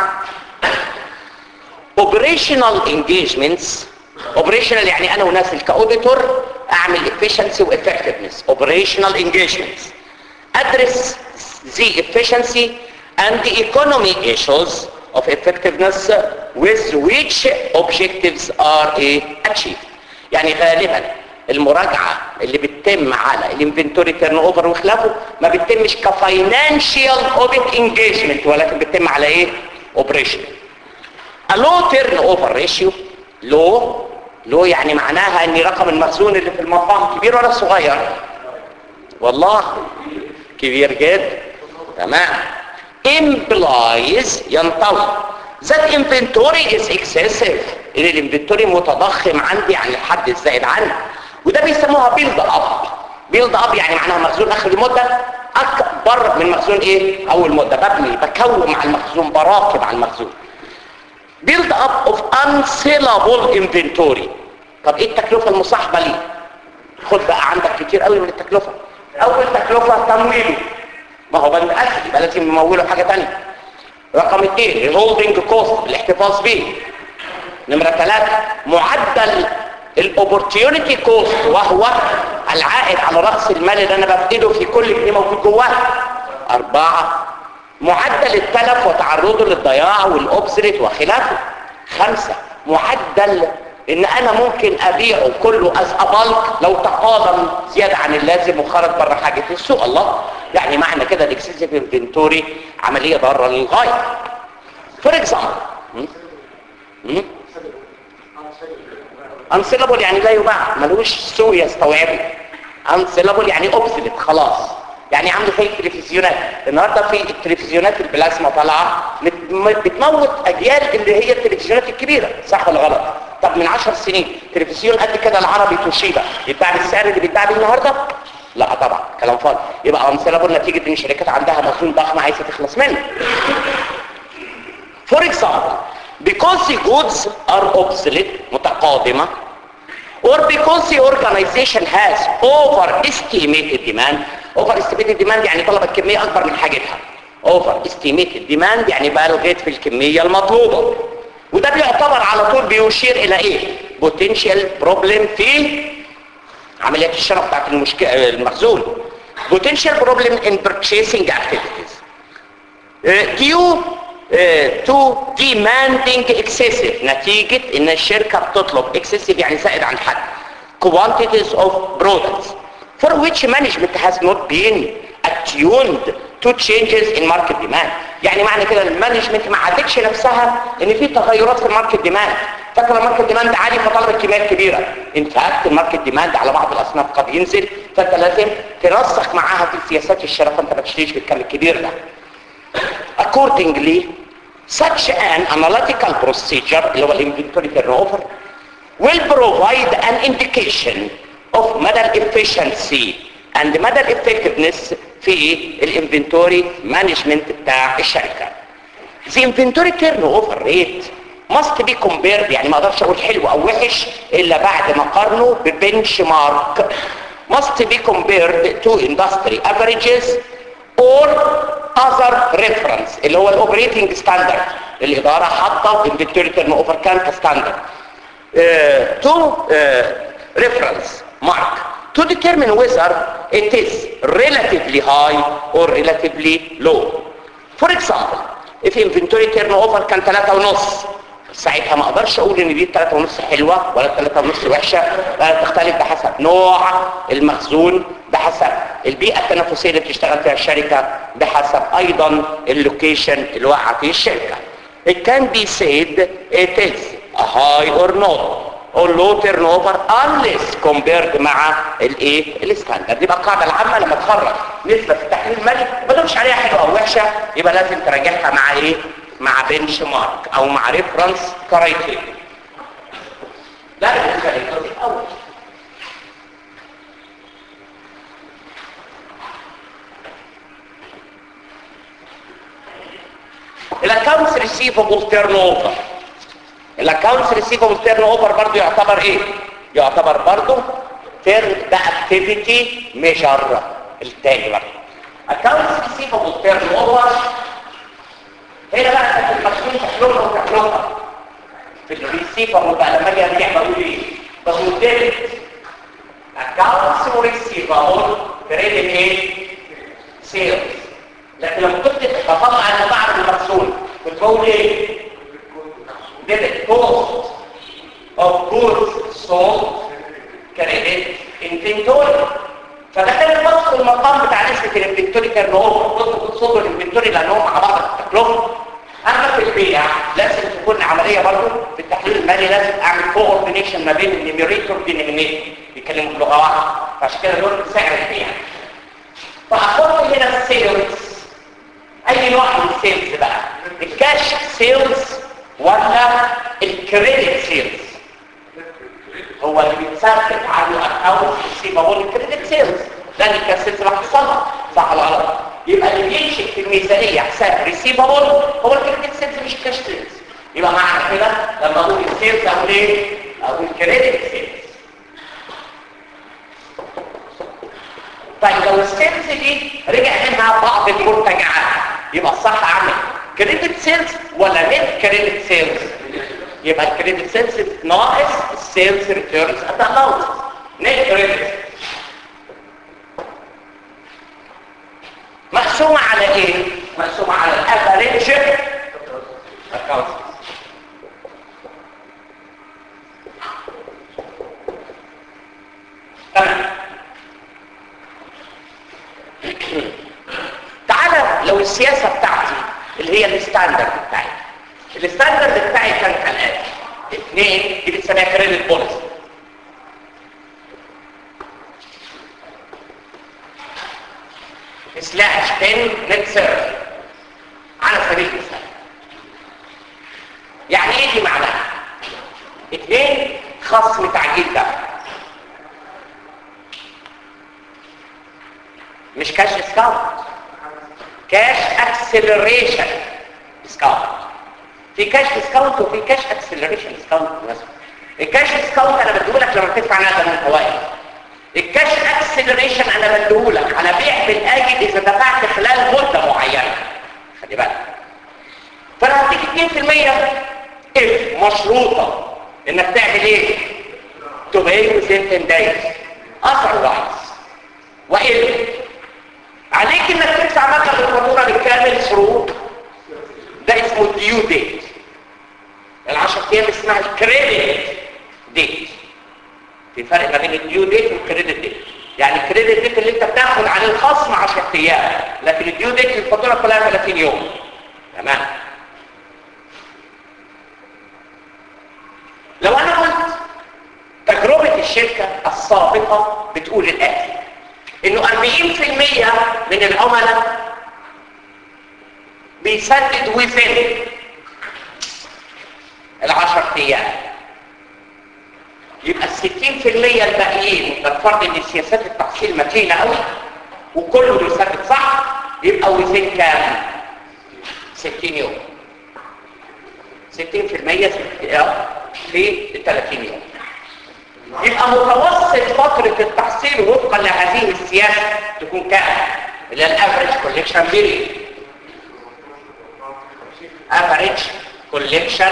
S1: operational engagements operational يعني انا وناس كاوديتور اعمل efficiency و effectiveness operational engagements address the efficiency and the economy issues of effectiveness with which objectives are achieved يعني غالبا المراجعة اللي بتتم على الانفنتوري تيرن اوفر وخلافه ما بتتمش كفاينانشال اوديت انجيجمنت ولكن بتتم على ايه اوبريشن لو تيرن اوفر ريشيو لو لو يعني معناها ان رقم المخزون اللي في المطعم كبير ولا صغير والله كبير جدا تمام implies ينطوي that inventory is excessive ان الانفنتوري متضخم عندي عن الحد الزائد عني وده بيسموها بيلد اب بيلد اب يعني معناها مخزون اخر المده اكبر من مخزون ايه اول مده ببني بكون مع المخزون براكب على المخزون build up of unsellable inventory طب ايه التكلفة المصاحبة ليه خد بقى عندك كتير قوي من التكلفة اول تكلفة تمويله ما هو بند اصلي يبقى لازم نموله حاجة تانية رقم اثنين الهولدنج كوست الاحتفاظ به نمرة ثلاثة معدل الاوبورتيونيتي كوست وهو العائد على رأس المال اللي انا بفقده في كل جنيه موجود جواه اربعة معدل التلف وتعرضه للضياع والاوبسريت وخلافه خمسة معدل ان انا ممكن ابيعه كله از ابالك لو تقاضم زيادة عن اللازم وخرج بره حاجة السوق الله يعني معنى كده الاكسسيف انفنتوري عملية ضارة للغاية فور اكزامبل انسيلابل يعني لا يباع ملوش سوق يستوعبه انسيلابل يعني اوبسلت خلاص يعني عامل زي التلفزيونات النهارده في التلفزيونات البلازما طالعه بتموت اجيال اللي هي التلفزيونات الكبيره صح ولا غلط طب من 10 سنين تلفزيون قد كده العربي توشيبا يتباع بالسعر اللي بيتباع بيه النهارده لا طبعا كلام فاضي يبقى امثله نتيجه ان الشركات عندها مخزون ضخم عايزه تخلص منه فور اكزامبل because the goods are obsolete متقادمه or because the organization has overestimated demand overestimated demand يعني طلبت كمية أكبر من حاجتها overestimated demand يعني بالغت في الكمية المطلوبة وده بيعتبر على طول بيشير إلى إيه potential problem في عمليات الشراء بتاعت المشكلة المخزون potential problem in purchasing activities uh, due uh, to demanding excessive نتيجة ان الشركة بتطلب excessive يعني زائد عن حد quantities of products for which management has not been attuned to changes in market demand يعني معنى كده المانجمنت ما عادتش نفسها ان في تغيرات في الماركت ديماند فاكره الماركت ديماند عالي فطلبت كميات كبيره ان فاكت الماركت ديماند على بعض الاصناف قد ينزل فانت لازم تنسق معاها في سياسات الشراء فانت ما تشتريش بالكم الكبير ده accordingly such an analytical procedure اللي هو الانفنتوري turnover will provide an indication of مدى الافشنسي and مدى الeffectiveness في الانفنتوري مانجمنت بتاع الشركة the inventory turnover rate must be compared يعني ما اقدرش اقول حلو او وحش الا بعد ما اقارنه ببنش مارك must be compared to industry averages or other reference اللي هو الاوبريتنج ستاندرد الاداره حاطه inventory turnover كان كستاندرد uh, to uh, reference mark to determine whether it is relatively high or relatively low for example if inventory turnover كان 3 ونص ساعتها ما اقدرش اقول ان دي 3 ونص حلوه ولا 3 ونص وحشه لا تختلف بحسب نوع المخزون بحسب البيئه التنافسيه اللي بتشتغل فيها الشركه بحسب ايضا اللوكيشن اللي واقعه فيه الشركه it can be said it is a high or not or low turnover unless compared مع الايه الستاندرد يبقى القاعده العامه لما تخرج نسبه في التحليل المالي ما تقولش عليها حلوه او وحشه يبقى لازم تراجعها مع ايه مع بنش مارك او مع ريفرنس كرايتيريا ده بالنسبه للجزء الاول الاكونتس ريسيفبل تيرن اوفر الاكونتس ريسيفبل تيرن اوفر برضه يعتبر ايه يعتبر برضه تيرن ده اكتيفيتي ميجر التاني برضه اكونتس ريسيفبل تيرن اوفر هنا بقى كانت المسؤول تحلولها وتحلولها في الريسيفر بقى لما اجي ارجع بقول ايه بقول ديبت اكونتس وريسيفر كريدت ايه سيلز لكن لما كنت بطلع انا بعد المسؤول كنت بقول ايه ديبت كوست اوف جودز سولد كريدت انفنتوري فده كان الوصف المقام بتاع نسبة الانفنتوري كان هو كنت بتصدر الانفنتوري لانهم مع بعض التكلفة اما في البيع لازم تكون عملية برضه في التحليل المالي لازم اعمل كوردينيشن ما بين النيميريتور والدينيمينيتور بيتكلموا بلغة واحدة فعشان كده دول سعر البيع فاحط هنا السيلز اي نوع من السيلز بقى الكاش سيلز ولا الكريدت سيلز هو اللي بيتثبت عنه اكونت ريسيفبل الكريدت سيلز ده اللي الكاسيت راح يصلح صح ولا غلط يبقى اللي بيمشي في الميزانيه حساب ريسيفبل هو الكريدت سيلز مش كاش سيلز يبقى معنى كده لما اقول السيلز اقول ايه اقول الكريدت سيلز طيب لو السيلز دي رجع منها بعض المرتجعات يبقى الصح اعمل كريدت سيلز ولا نت كريدت سيلز يبقى الكريدت سيلز ناقص السيلز ريتيرنز ات الاونس نت كريدت مقسومه على ايه مقسومه على الافريج اكونت تمام تعالى لو السياسه بتاعتي اللي هي الستاندرد بتاعتي الستاندرد بتاعي كان كالاتي اثنين دي بتسميها كريدت بوليسي سلاش 10 نت سيرف على سبيل المثال يعني ايه دي معناها اثنين خصم تعجيل ده مش كاش ديسكاونت كاش اكسلريشن ديسكاونت في كاش ديسكاونت وفي كاش اكسلريشن ديسكاونت بالمناسبه الكاش ديسكاونت انا بديهولك لما تدفع نقدا من الفوائد الكاش اكسلريشن انا بديهولك على بيع بالاجل اذا دفعت خلال مده معينه خلي بالك فانا هديك 2% اف مشروطه انك تعمل ايه تبين within 10 days otherwise والا عليك انك تدفع مبلغ الفاتوره بالكامل شروط ده اسمه الديو ديت العشر ايام اسمها الكريدت ديت في فرق ما بين الديو ديت والكريدت ديت يعني الكريدت ديت اللي انت بتاخد على الخصم 10 ايام لكن الديو ديت الفاتوره كلها 30 يوم تمام لو انا قلت تجربه الشركه السابقه بتقول الاتي انه 40% من العملاء بيسدد وزن العشر ايام يبقى الستين في المية الباقيين بفرض ان سياسات التحصيل متينة قوي وكله بيسدد صح يبقى وزن كام ستين يوم ستين في المية في الثلاثين يوم يبقى متوسط فترة التحصيل وفقا لهذه السياسة تكون كام؟ اللي هي الافريج كوليكشن بيريد افريج كوليكشن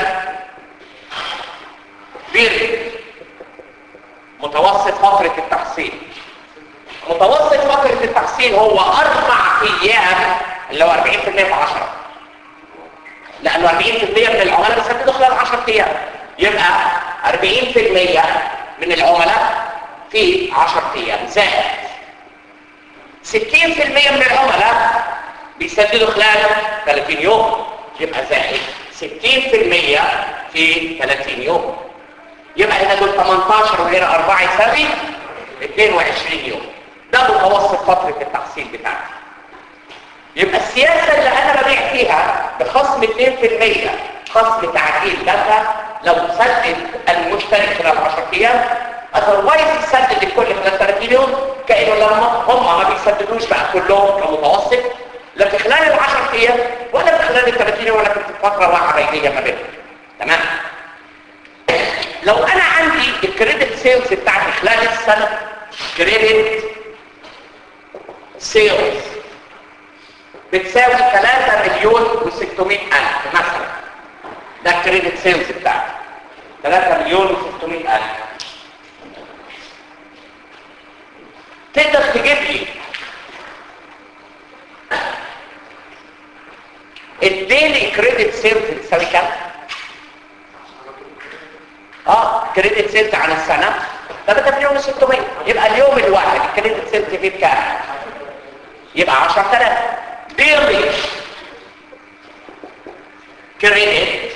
S1: بيريد متوسط فترة التحصيل متوسط فترة التحصيل هو أربع أيام اللي هو 40% في 10 لأنه 40% من العملاء بيسددوا خلال 10 أيام يبقى 40% من العملاء في 10 أيام زائد 60% من العملاء بيسددوا خلال 30 يوم يبقى زائد 60% في 30 يوم يبقى هنا دول 18 وهنا 4 يساوي 22 يوم ده متوسط فترة التحصيل بتاعتي يبقى السياسة اللي انا ببيع فيها بخصم 2% خصم تعديل دفع لو سدد المشتري خلال 10 ايام اذروايز يسدد الكل خلال 30 يوم كانه لما هم ما بيسددوش بقى كلهم كمتوسط لا في خلال ال 10 ايام ولا في خلال ال 30 يوم ولا في فتره واحده بينيه ما بينهم تمام لو انا عندي الكريدت سيلز بتاعتي خلال السنه كريدت سيلز بتساوي 3 مليون و600 الف مثلا ده الكريدت سيلز بتاعتي 3 مليون و600 الف تقدر تجيب لي الديلي كريدت سيلز بتساوي كام؟ اه كريدت سيلز عن السنه 3 مليون و600 يبقى اليوم الواحد الكريدت سيلز فيه بكام؟ يبقى 10000 ديلي كريدت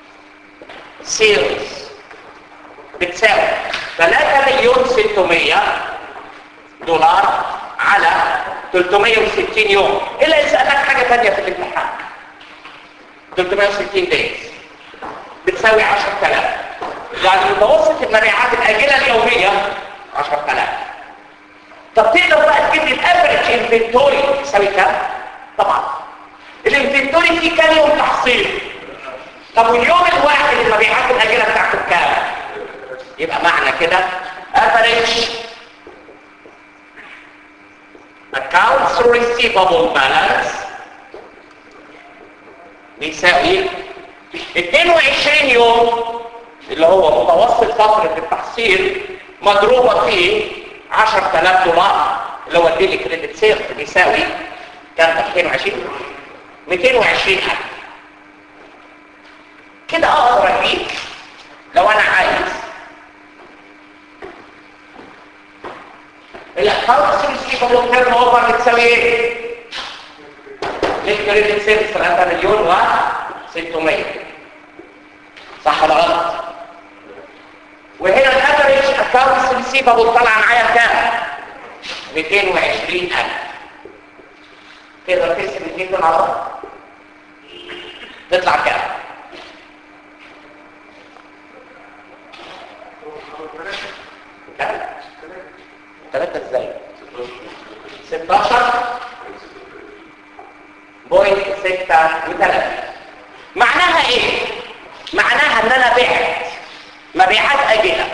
S1: سيلز بتساوي 3 مليون 600 دولار على 360 يوم الا يسألك حاجة تانية في الامتحان 360 دايز بتساوي 10000 يعني متوسط المبيعات الآجلة اليومية 10000 طب تقدر بقى تجيب لي الافريج انفنتوري يساوي كام؟ طبعا الانفنتوري فيه كام يوم تحصيل طب واليوم الواحد المبيعات الآجلة بتاعته بكام؟ يبقى معنى كده افريج accounts receivable balance بيساوي 22 يوم اللي هو متوسط فترة التحصيل مضروبة في 10000 دولار اللي هو الديلي كريدت سيلز بيساوي كام 22 220 ألف كده اقدر اجيب لو انا عايز الاكونت ريسيفبل تيرن اوفر بتساوي ايه؟ الكريدت سيلز 3 مليون و 600 صح ولا غلط؟ وهنا الافريج اكونت ريسيفبل طلع معايا كام؟ 220000 تقدر تقسم الاثنين دول على بعض تطلع كام؟ كام؟ ثلاثة ازاي 16 بوينت ستة وثلاثة معناها ايه معناها ان انا بعت مبيعات اجلة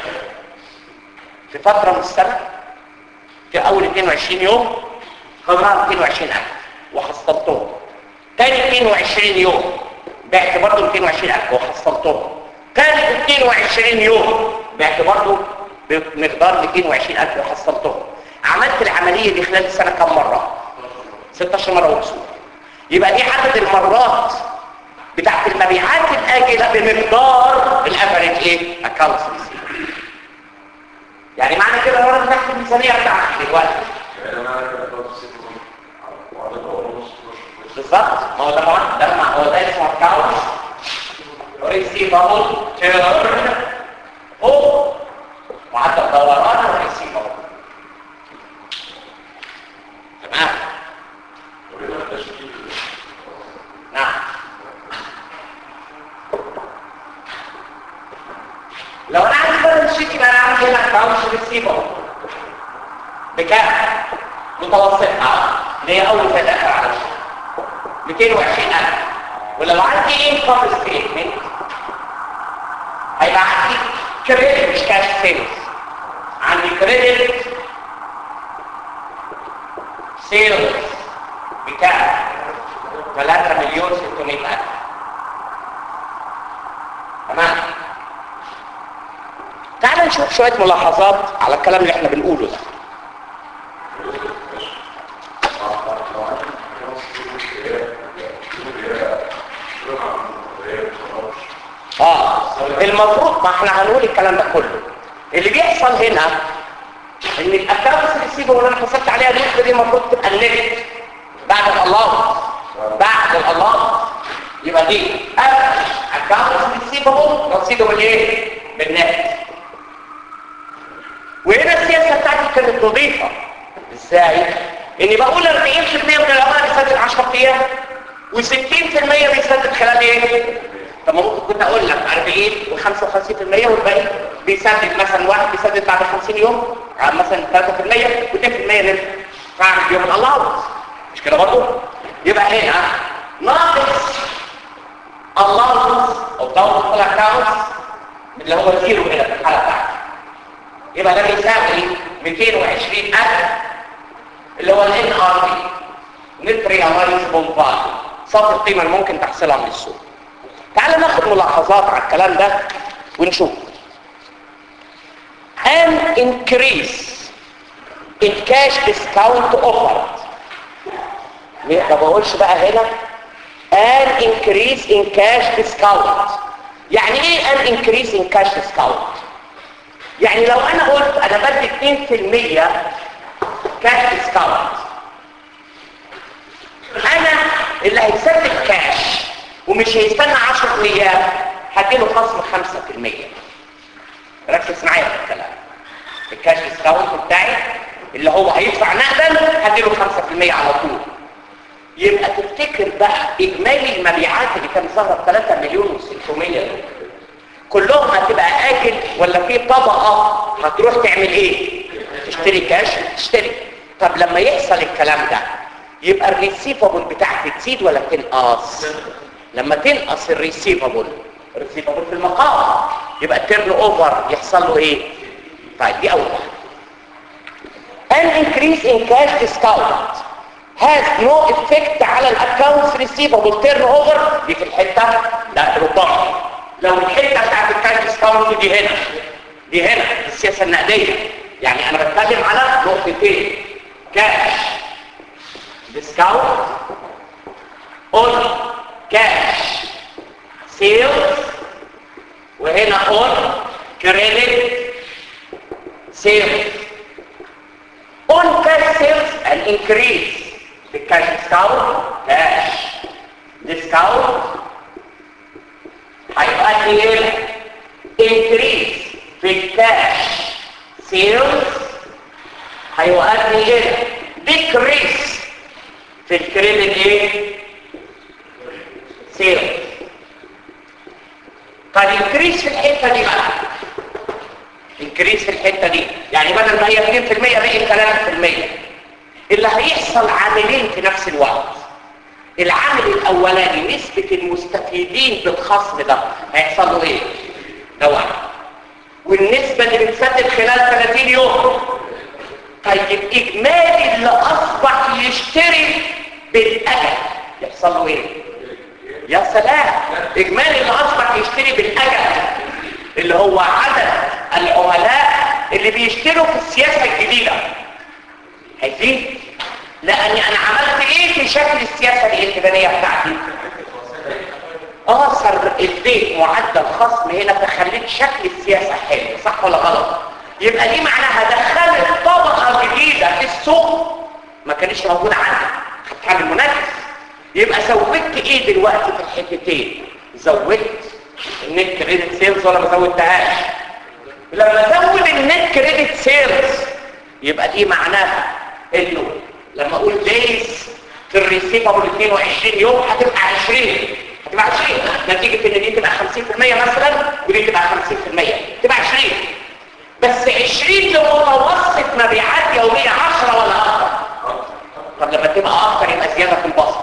S1: في فترة من السنة في اول 22 يوم قدرها 220 الف وحصلتهم تاني 22 يوم بعت برضه 220 الف وحصلتهم تاني 22 يوم بعت برضه بمقدار 220 ألف وحصلتهم عملت العملية دي خلال السنة كم مرة 16 مرة وكسور يبقى دي عدد المرات بتاعت المبيعات الآجلة بمقدار الافريج ايه اكاونتس يعني معنى كده لو انا فتحت الميزانية بتاعتي دلوقتي بالظبط ما هو طبعا ده ما هو ده اسمه اكاونتس ريسيفابل تيرن او معدل دوران والريسيفر تمام نعم لو انا عندي بالانس شيت يبقى انا عندي هنا اكونت ريسيفر بكام متوسطها اللي هي اول ثلاثه على الشهر 220000 ولو عندي انكم ستيتمنت هيبقى عندي كريدت مش كاش سيلز الكريدت سيلز بكام 3 مليون 600 الف تمام تعال نشوف شويه ملاحظات على الكلام اللي احنا بنقوله ده اه المفروض ما احنا هنقول الكلام ده كله اللي بيحصل هنا ان الاكونتس ريسيفبل اللي انا حسبت عليها النسبه دي المفروض تبقى النت بعد الله بعد الله يبقى دي اكونتس ريسيفبل رصيده بالايه بالنت وهنا السياسه بتاعتي كانت نظيفه ازاي اني بقول 40% من العملاء بيسدد 10 ايام و60% بيسدد خلال ايه طب ما ممكن كنت اقول لك 40 و55% والباقي بيسدد مثلا واحد بيسدد بعد 50 يوم مثلا 3% و2% ربح فاعمل يوم الالاونس مش كده برضه يبقى هنا ناقص الاونس او دورة الاكونتس اللي هو زيرو هنا في الحاله بتاعتي يبقى ده بيساوي 220000 اللي هو الان ار بي نت ريلايزبل فاليو صافي القيمه اللي ممكن تحصلها من السوق تعال ناخد ملاحظات على الكلام ده ونشوف an increase in cash discount offered ما بقولش بقى هنا an increase in cash discount يعني ايه an increase in cash discount يعني لو انا قلت انا بدي 2% كاش ديسكاونت انا اللي هيسدد كاش ومش هيستنى 10 ايام هديله خصم 5% ركز معايا في الكلام الكاش ديسكاونت بتاعي اللي هو هيدفع نقدا هديله 5% على طول يبقى تفتكر بقى اجمالي المبيعات اللي كان ظهر 3 مليون و600 كلهم هتبقى اجل ولا في طبقه هتروح تعمل ايه تشتري كاش تشتري طب لما يحصل الكلام ده يبقى الريسيفبل بتاعتي تزيد ولا تنقص لما تنقص الريسيفبل الريسيفبل في المقام يبقى التيرن اوفر يحصل له ايه طيب دي اول واحده an increase in cash discount has no effect على الاكونتس ريسيفبل تيرن اوفر دي في الحته لا ربما لو الحته بتاعت الكاش ديسكاونت دي هنا دي هنا السياسه النقديه يعني انا بتكلم على نقطتين كاش ديسكاونت اون كاش سيلز وهنا اون كريدت سيلز اون كاش سيلز an increase في الكاش ديسكاونت كاش ديسكاونت هيؤدي الى increase في الكاش سيلز هيؤدي الى decrease في الكريدت ايه سيلز طيب increase في الحته دي بقى increase في الحته دي يعني بدل ما هي 2% بقت 3% اللي هيحصل عاملين في نفس الوقت العامل الاولاني نسبة المستفيدين بالخصم ده هيحصل له ايه ده واحد والنسبة اللي بتسدد خلال 30 يوم طيب اجمالي اللي اصبح يشتري بالاجل يحصل له ايه يا سلام اجمالي اللي اصبح يشتري بالاجل اللي هو عدد العملاء اللي بيشتروا في السياسة الجديدة هيزيد لاني انا عملت ايه في شكل السياسة الائتمانية بتاعتي اثر اديت معدل خصم هنا فخليت شكل السياسة حلو صح ولا غلط يبقى دي معناها دخلت طبقة جديدة في السوق ما كانش موجودة عندي هتعمل منافس يبقى زودت ايه دلوقتي في الحتتين زودت النت كريدت سيلز ولا ما زودتهاش لما ازود النت كريدت سيلز يبقى دي معناها انه لما اقول دايز في الريسيفبل 22 يوم هتبقى 20 هتبقى 20 نتيجة ان دي تبقى 50% مثلا ودي تبقى 50% تبقى 20 بس 20 لمتوسط مبيعات يومية 10 ولا اكتر طب لما تبقى اكتر يبقى زيادة في البسط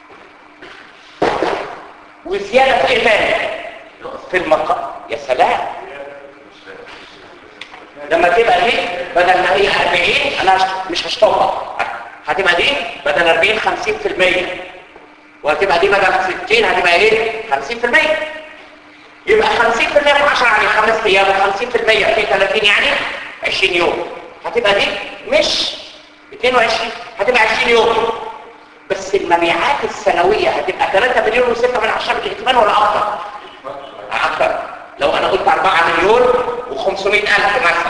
S1: وزيادة في ايه تاني؟ في المقام يا سلام لما تبقى دي بدل ما هي 40 انا هشت- مش هشطبها هتبقى دي بدل 40 50% وهتبقى دي بدل 60 هتبقى ايه 50% يبقى 50% في 10 يعني 5 ايام و50% في 30 يعني 20 يوم هتبقى دي مش 22 هتبقى 20 يوم بس المبيعات السنوية هتبقى 3 مليون و6 من عشرة الاهتمام ولا أكتر؟ أكتر لو أنا قلت 4 مليون و500 ألف مثلا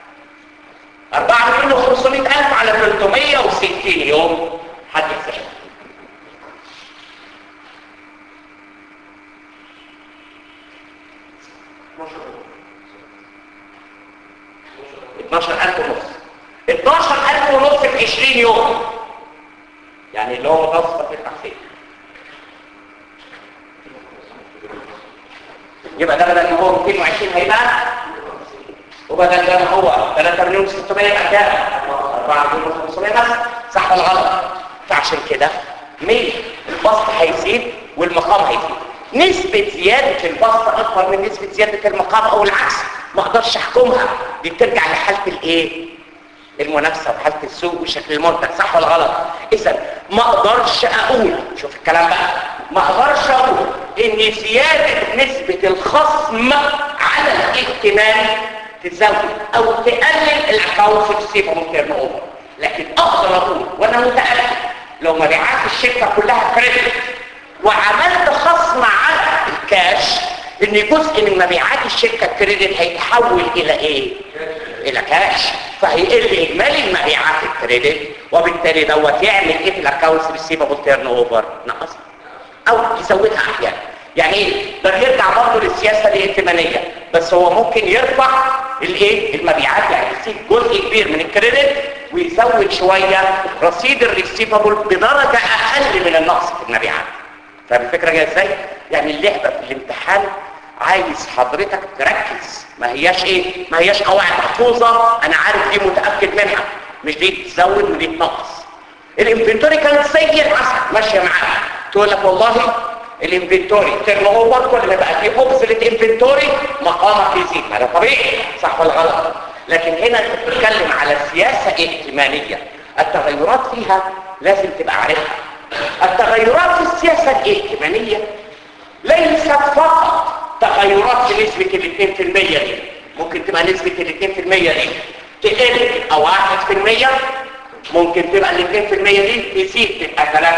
S1: 4 مليون و500 ألف على 360 يوم حد يحسبها 12000 ونص 12000 ونص في 20 يوم يعني اللي هو متوسط التحصيل يبقى ده بدل ما هو 220 هيبقى وبدل ده ما هو 3 مليون 600 يبقى كام 4 مليون 500 بس صح ولا غلط فعشان كده مين البسط هيزيد والمقام هيزيد نسبة زيادة البسط أكبر من نسبة زيادة المقام أو العكس ما أقدرش أحكمها دي بترجع لحالة الإيه؟ المنافسة وحالة السوق وشكل المنتج صح ولا غلط اذا ما اقدرش اقول شوف الكلام بقى ما اقدرش اقول ان زيادة نسبة الخصم على الائتمان تزود او تقلل الاكونت ريسيفبل تيرن اوفر لكن اقدر اقول وانا متاكد لو مبيعات الشركه كلها كريدت وعملت خصم على الكاش ان جزء من مبيعات الشركه الكريدت هيتحول الى ايه الى كاش فهيقل اجمالي المبيعات الكريدت وبالتالي دوت يعمل ايه في الاكونتس ريسيفبل تيرن اوفر نقص او يزودها احيانا يعني ايه ده بيرجع برضه للسياسه الائتمانيه بس هو ممكن يرفع الايه المبيعات يعني يسيب جزء كبير من الكريدت ويزود شويه رصيد الريسيفبل بدرجه اقل من النقص في المبيعات فاهم الفكره جايه ازاي يعني اللعبه في الامتحان عايز حضرتك تركز ما هياش ايه ما هياش قواعد محفوظه انا عارف دي متاكد منها مش دي تزود ودي تنقص الانفنتوري كان سيء مثلا ماشيه معاك تقول لك والله الانفنتوري تيرن اوفر كل ما يبقى فيه اوبسليت انفنتوري مقامك يزيد ما ده طبيعي صح ولا غلط لكن هنا انت بتتكلم على سياسه ائتمانيه التغيرات فيها لازم تبقى عارفها التغيرات في السياسه الائتمانيه ليست فقط تغيرات في نسبة ال 2% دي ممكن تبقى نسبة ال 2% دي تقل او 1% ممكن تبقى ال 2% دي تزيد تبقى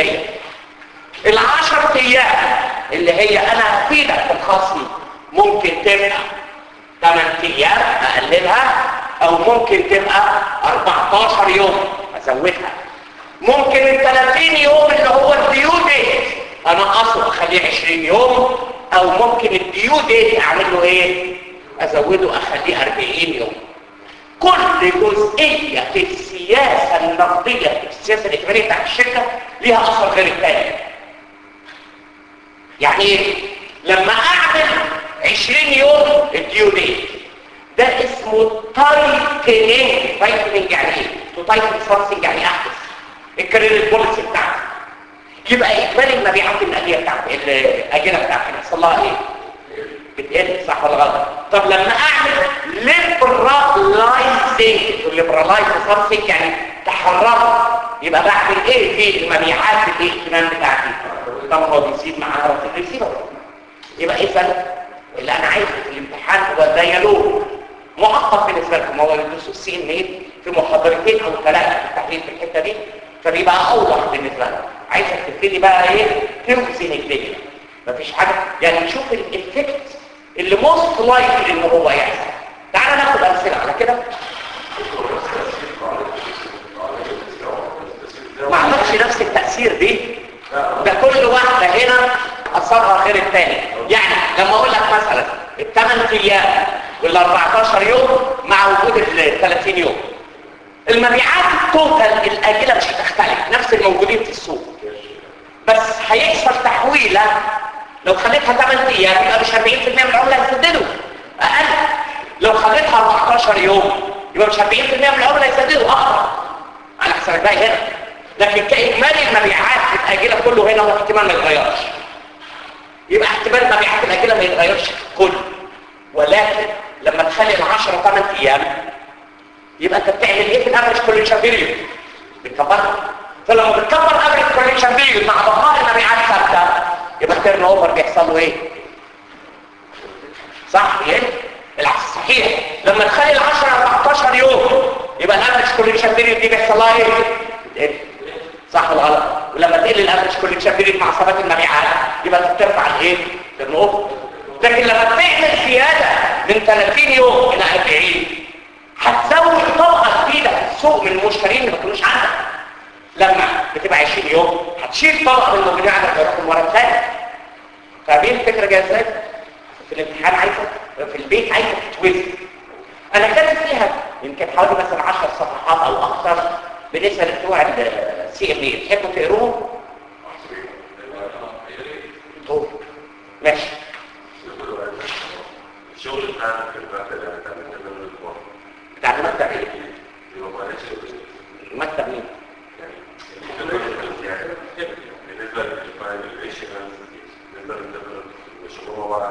S1: 3% العشر ايام اللي هي انا هفيدك في الخصم ممكن تبقى 8 ايام اقللها او ممكن تبقى 14 يوم ازودها ممكن ال 30 يوم اللي هو الديو ديت انقصه اخليه 20 يوم او ممكن الديو ديت اعمل له ايه ازوده اخليه 40 يوم كل جزئيه في السياسه النقديه في السياسه الائتمانيه بتاعت الشركه ليها اثر غير الثاني يعني ايه لما اعمل 20 يوم الديو ديت ده اسمه تايتنينج تايتنينج يعني ايه تو تايتن سامثينج يعني احدث الكريدت بوليسي بتاعتي يبقى اجمالي المبيعات الاليه بتاعتي الاجله بتاعتي يحصل لها ايه بتقل صح ولا غلط طب لما اعمل ليبرالايزنج ليبرالايز سامثينج يعني تحرر يبقى بعمل ايه في المبيعات الائتمان بتاعتي طبعا هو بيزيد معاها رصيد الريسيفر يبقى اذا اللي انا عايزه في الامتحان هو ديالوج معقد بالنسبه لكم هو بيدرسوا السي ان ايه في محاضرتين او ثلاثه في التحليل في الحته دي فبيبقى اوضح بالنسبه لك عايزك تبتدي بقى ايه توزن الدنيا مفيش حاجه يعني تشوف الافكت اللي موست لايكلي ان هو يحصل تعال ناخد امثله على كده ما عملش نفس التاثير دي ده كل واحده هنا اثرها غير الثاني يعني لما اقول لك مثلا الثمان ايام وال 14 يوم مع وجود ال 30 يوم المبيعات التوتال الاجله مش هتختلف نفس الموجودين في السوق بس هيحصل تحويله لو خليتها 8 ايام يبقى مش 40% من العمله هيسددوا اقل لو خليتها 14 يوم يبقى مش 40% من العمله هيسددوا اكتر على حسب الباقي هنا لكن كاجمالي المبيعات الاجله كله هنا هو احتمال ما يتغيرش يبقى احتمال مبيعات الاجله ما يتغيرش في الكل ولكن لما تخلي العشرة 8 ايام يبقى انت بتعمل ايه في الافرج كوليكشن بيريود بتكبرها فلما بتكبر افرج كوليكشن بيريود مع بقاء المبيعات ثابته يبقى التيرن اوفر بيحصل له ايه صح ايه العكس صحيح لما تخلي ال 10 14 يوم يبقى الافرج كوليكشن بيريود دي بيحصل لها ايه إيه؟ صح ولا غلط ولما تقل الافرج كوليكشن بيريود مع ثبات المبيعات يبقى انت بترفع الايه التيرن اوفر لكن لما تعمل زياده من 30 يوم الى 40 هتزود طبقه جديده في السوق من المشترين اللي ما كانوش عندك لما بتبقى 20 يوم هتشيل طبقه من الموجودين عندك ويروحوا المره الثانيه فاهمين الفكره جايه ازاي؟ في الامتحان عايزه في البيت عايزه تتوزن انا كاتب فيها يمكن حوالي مثلا 10 صفحات او اكثر بالنسبه لبتوع السي ام بي تحبوا تقروهم؟ طول ماشي
S2: الشغل بتاعنا في المكتب يعني تعمل لنا الاسبوع
S1: بتاع المكتب ايه؟
S2: يبقى معلش
S1: المكتب مين؟
S2: بالنسبه للفاينيشن بالنسبه للمشروع عباره عن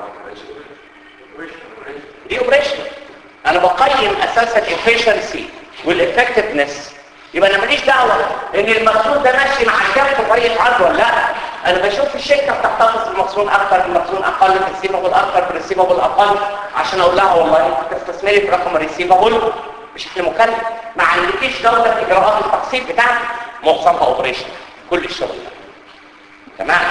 S1: دي اوبريشن انا بقيم اساسا الافشنسي والافكتفنس يبقى انا ماليش دعوه ان المخزون ده ماشي مع الكام في طريقه عرض ولا لا انا بشوف الشركه بتحتفظ بالمخزون اكتر بالمخزون اقل بالريسيفبل اكتر بالريسيفبل اقل عشان اقول لها والله انت تستثمري في رقم الريسيفبل بشكل مكلف ما عندكيش دوله اجراءات التقسيط بتاعتك معظمها اوبريشن كل الشغل ده تمام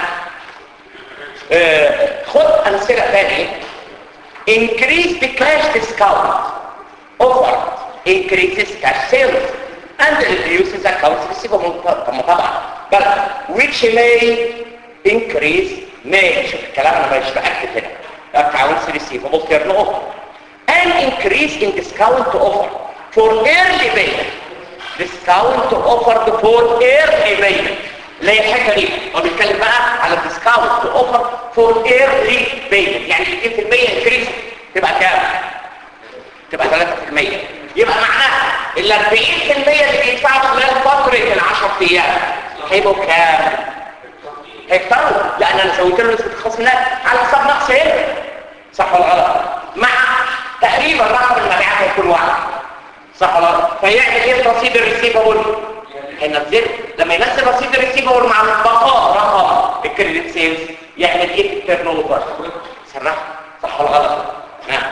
S1: آه، خد امثله ثانيه increase the cash discount offered increases cash sales and reduces accounts receivable طب ما طبعا بل which may increase may شوف الكلام انا مش باكد هنا accounts receivable turnover an increase in discount offer for early payment discount offered for early payment اللي هي الحته دي هو بيتكلم بقى على discount offer for early payment يعني 2% increase تبقى كام؟ تبقى 3% يبقى معناها ال 40% اللي بيدفعوا خلال فتره ال 10 ايام هيبقوا كام؟ هيكتروا لان انا زودت له نسبه الخصمات على حساب نقص هنا صح ولا غلط؟ مع تقريبا رقم المبيعات هيكون واحد صح ولا غلط؟ فيعمل ايه رصيد الريسيفبل؟ هينزل لما ينزل رصيد الريسيفبل مع بقاء رقم الكريدت سيلز يعمل ايه في التيرن اوفر؟ سرح صح ولا غلط؟ نعم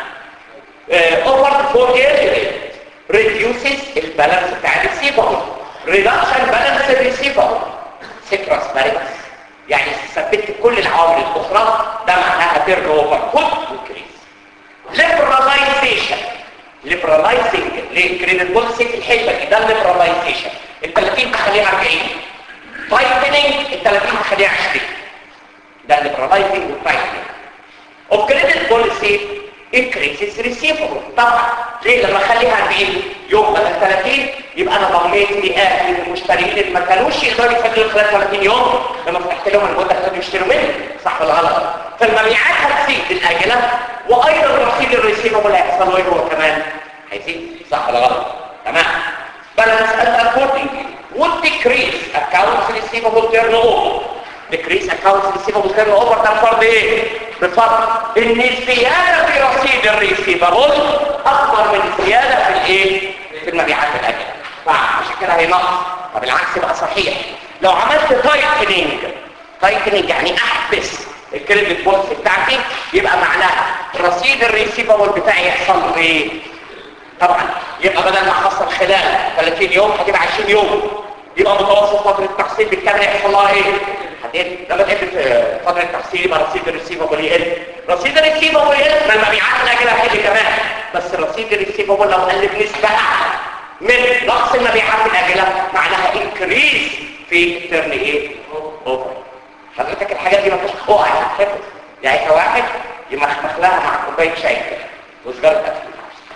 S1: اوفر فور اير reduces البالانس بتاع الريسيفبل reduction بالانس الريسيفبل سيترس بالانس يعني ثبت كل العوامل الاخرى ده معناها تيرن اوفر فود انكريز liberalization liberalizing للكريدت بوليسي في الحته دي ده liberalization ال 30 تخليها 40 tightening ال 30 تخليها 20 ده liberalizing والtightening of credit policy increases receivable طبعا ليه لما اخليها 40 يوم بدل 30 يبقى انا ضميت مئات من المشترين اللي ما كانوش يقدروا يفضلوا خلال 30 يوم لما فتحت لهم المده كانوا يشتروا مني صح ولا غلط فالمبيعات هتزيد الاجله وايضا رصيد الريسيفبل هيحصل له هو كمان هيزيد صح ولا غلط تمام balance and accordingly would decrease accounts receivable turnover decrease accounts receivable turnover ده فرض ايه؟ بفرض ان الزيادة في رصيد الريسيفبل اكبر من الزيادة في الايه؟ في المبيعات الاجلة فعشان كده هي نقص طب العكس بقى صحيح لو عملت تايتنينج تايتنينج يعني احبس الكريدت بولس بتاعتي يبقى معناها رصيد الريسيفبل بتاعي يحصل له ايه؟ طبعا يبقى بدل ما احصل خلال 30 يوم هتبقى 20 يوم يبقى متوسط فترة التحصيل بالكامل هيحصل لها ايه؟ هتقل لما تقل في فترة التحصيل يبقى رصيد الريسيفبل يقل رصيد الريسيفبل يقل ما المبيعات الاجلة هتقل كمان بس رصيد الريسيفبل لو قل بنسبة اعلى من نقص المبيعات الاجلة معناها انكريز في الترن ايه؟ اوفر حضرتك الحاجات دي ما فيش اوعى تتحفظ يعني كواحد يمخمخ لها مع كوبايه شاي كده وسجاره اكل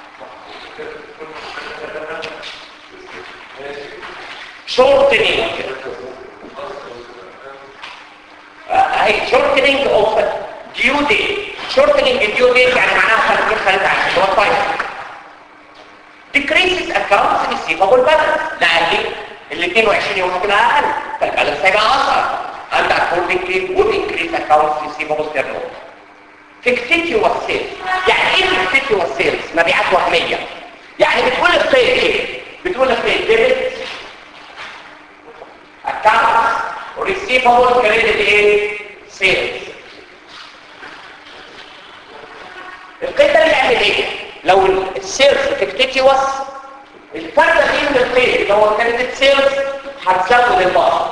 S1: shortening هي shortening of due date shortening due date يعني معناها خلينا خلينا عشان هو طيب decreases accounts receivable balance لأن ال 22 يوم هتبقى أقل فالبالانس هيبقى أصغر and accordingly would increase accounts receivable turnover فيكتيتيوال سيلز يعني ايه فيكتيتيوال سيلز مبيعات وهميه يعني بتقول القيد ايه بتقول القيد ديبت اكاونت ريسيفبل كريدت ايه سيلز القيد ده بيعمل ايه لو السيلز فيكتيتيوس الفرق بين القيد اللي هو كريدت سيلز هتزود الباص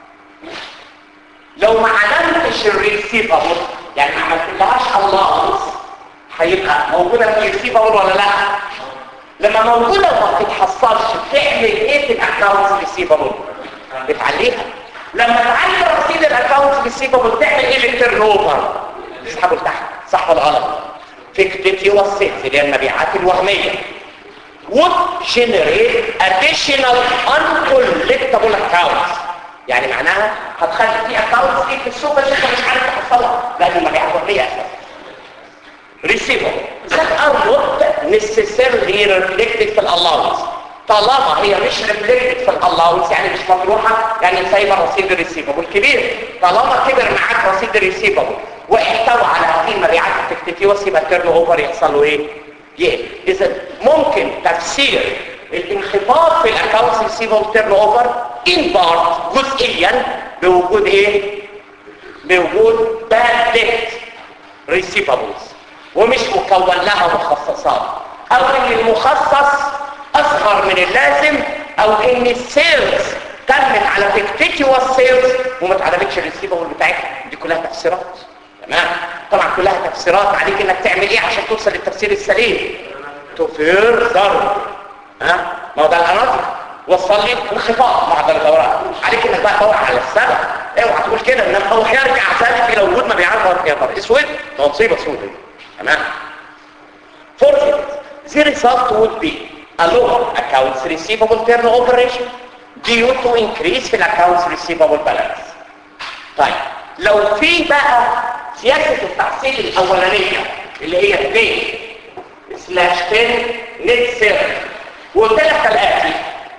S1: لو ما علمتش الريسيفبل يعني ما عملتلهاش الاونس هيبقى موجوده في الريسيفبل ولا لا لما موجوده وما بتتحصلش بتعمل ايه في الاكونت ريسيفبل بتعليها لما تعلي رصيد الاكونت ريسيفبل تعمل ايه للتيرن اوفر تسحبه لتحت صح ولا غلط فيكتيتيوس سيلز اللي هي المبيعات الوهميه would generate additional uncollectible accounts يعني معناها هتخلي في اكونتس دي في السوق بس انت مش عارف تحصلها لان المبيعات وهميه اساسا receivable that are not necessarily reflected في allowance طالما هي مش reflected في allowance يعني مش مطروحه يعني سايبه رصيد الريسيفبل كبير طالما كبر معاك رصيد الريسيفبل واحتوى على هذه المبيعات التكتيكيوس يبقى التيرن اوفر يحصل له ايه؟ يقل اذا ممكن تفسير الانخفاض في الاكونتس ريسيفبل تيرن اوفر ان بارت جزئيا بوجود ايه؟ بوجود باد ديت ريسيفبلز ومش مكون لها مخصصات او ان المخصص اصغر من اللازم او ان السيلز تمت على فيكتيكيوس سيلز وما اتعلمتش الريسيفبل بتاعتها دي كلها تفسيرات تمام طبعا كلها تفسيرات عليك انك تعمل ايه عشان توصل للتفسير السليم تفسر ها ما هو ده الاناظر وصل لي انخفاض معدل الدوران عليك انك بقى تدور على السبب اوعى تقول كده ان هو هيرجع ثاني الى وجود مبيعات يا نهار اسود ده مصيبه سوداء تمام Fourth, the result would be a lower accounts receivable turnover ratio due to increase في accounts receivable balance. طيب لو في بقى سياسة التحصيل الأولانية اللي هي 2 سلاش 10 نت سيرف وقلت لك كالآتي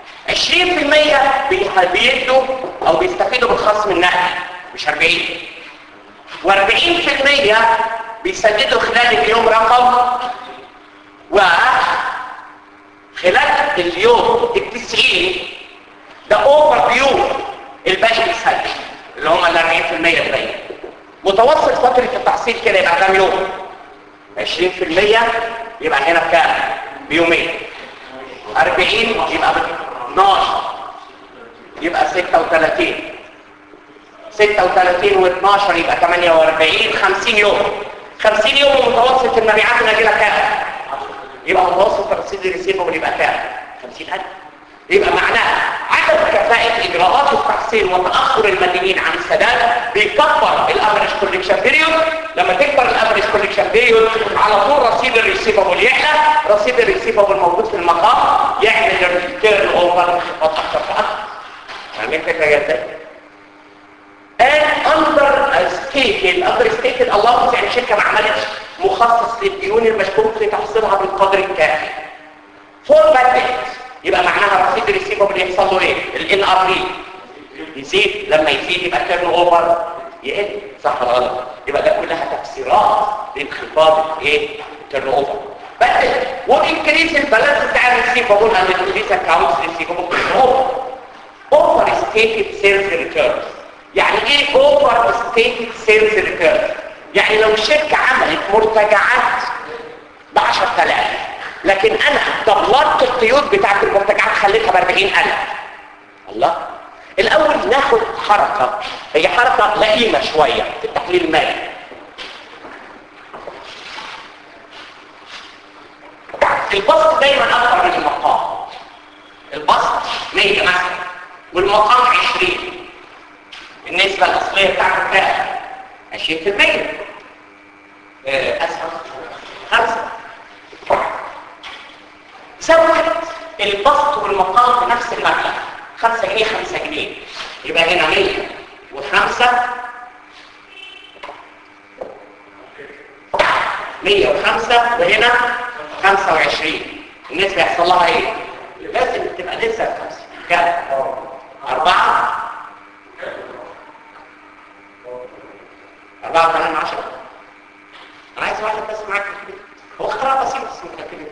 S1: 20% بيدوا أو بيستفيدوا بالخصم النقدي مش 40 و40% بيسددوا خلال اليوم رقم و خلال اليوم التسعين ده اوفر فيو الباقي بيسدد اللي هم ال 40% الباقي متوسط فترة التحصيل كده يبقى كام يوم 20% يبقى هنا بكام بيومين 40 يبقى ب 12 يبقى 36 36 و12 يبقى 48 50 يوم 50 يوم متوسط المبيعات نازله كام يبقى متوسط الرصيد الريسيفبل يبقى كام 50000 يبقى معناها عدم كفاءة إجراءات التحصيل وتأخر المدينين عن السداد بيكبر الأفريج كوليكشن بيريود لما تكبر الأفريج كوليكشن بيريود على طول رصيد الريسيفبل يعلى رصيد الريسيفبل موجود في المقام يعمل الريتيرن اوفر انخفاض أكثر فأكثر فاهمين الفكرة ازاي؟ and understated understated allowance يعني شركة ما عملتش مخصص للديون المشكوك في تحصيلها بالقدر الكافي فور بادت يبقى معناها رصيد الريسيفبل يحصل له ايه الان ار بي يزيد لما يزيد يبقى التيرن اوفر يقل صح ولا غلط يبقى ده كلها تفسيرات لانخفاض ايه التيرن اوفر بس وانكريس البالانس بتاع الريسيفبل اند انكريس اكونتس ريسيفبل اوفر اوفر ستيتد سيلز ريتيرنز يعني ايه اوفر ستيتد سيلز ريتيرنز يعني لو الشركه عملت مرتجعات ب 10000 لكن انا دبلرت القيود بتاعت المرتجعات خليتها ب 40000 الله الاول ناخد حركه هي حركه لئيمه شويه في التحليل المالي البسط دايما اكبر من المقام البسط 100 مثلا والمقام 20 النسبه الاصليه بتاعته كام 20% اسهم خمسه زود البسط والمقام في نفس المبلغ 5 جنيه 5 جنيه يبقى هنا 100 و5 105 وهنا 25 النسبة يحصل لها ايه؟ لازم تبقى لسه 5 كام؟ أربعة أربعة وثمانية من عشرة أنا اخر واحد بس معاك كده هو اختراع بسيط بس متاكدين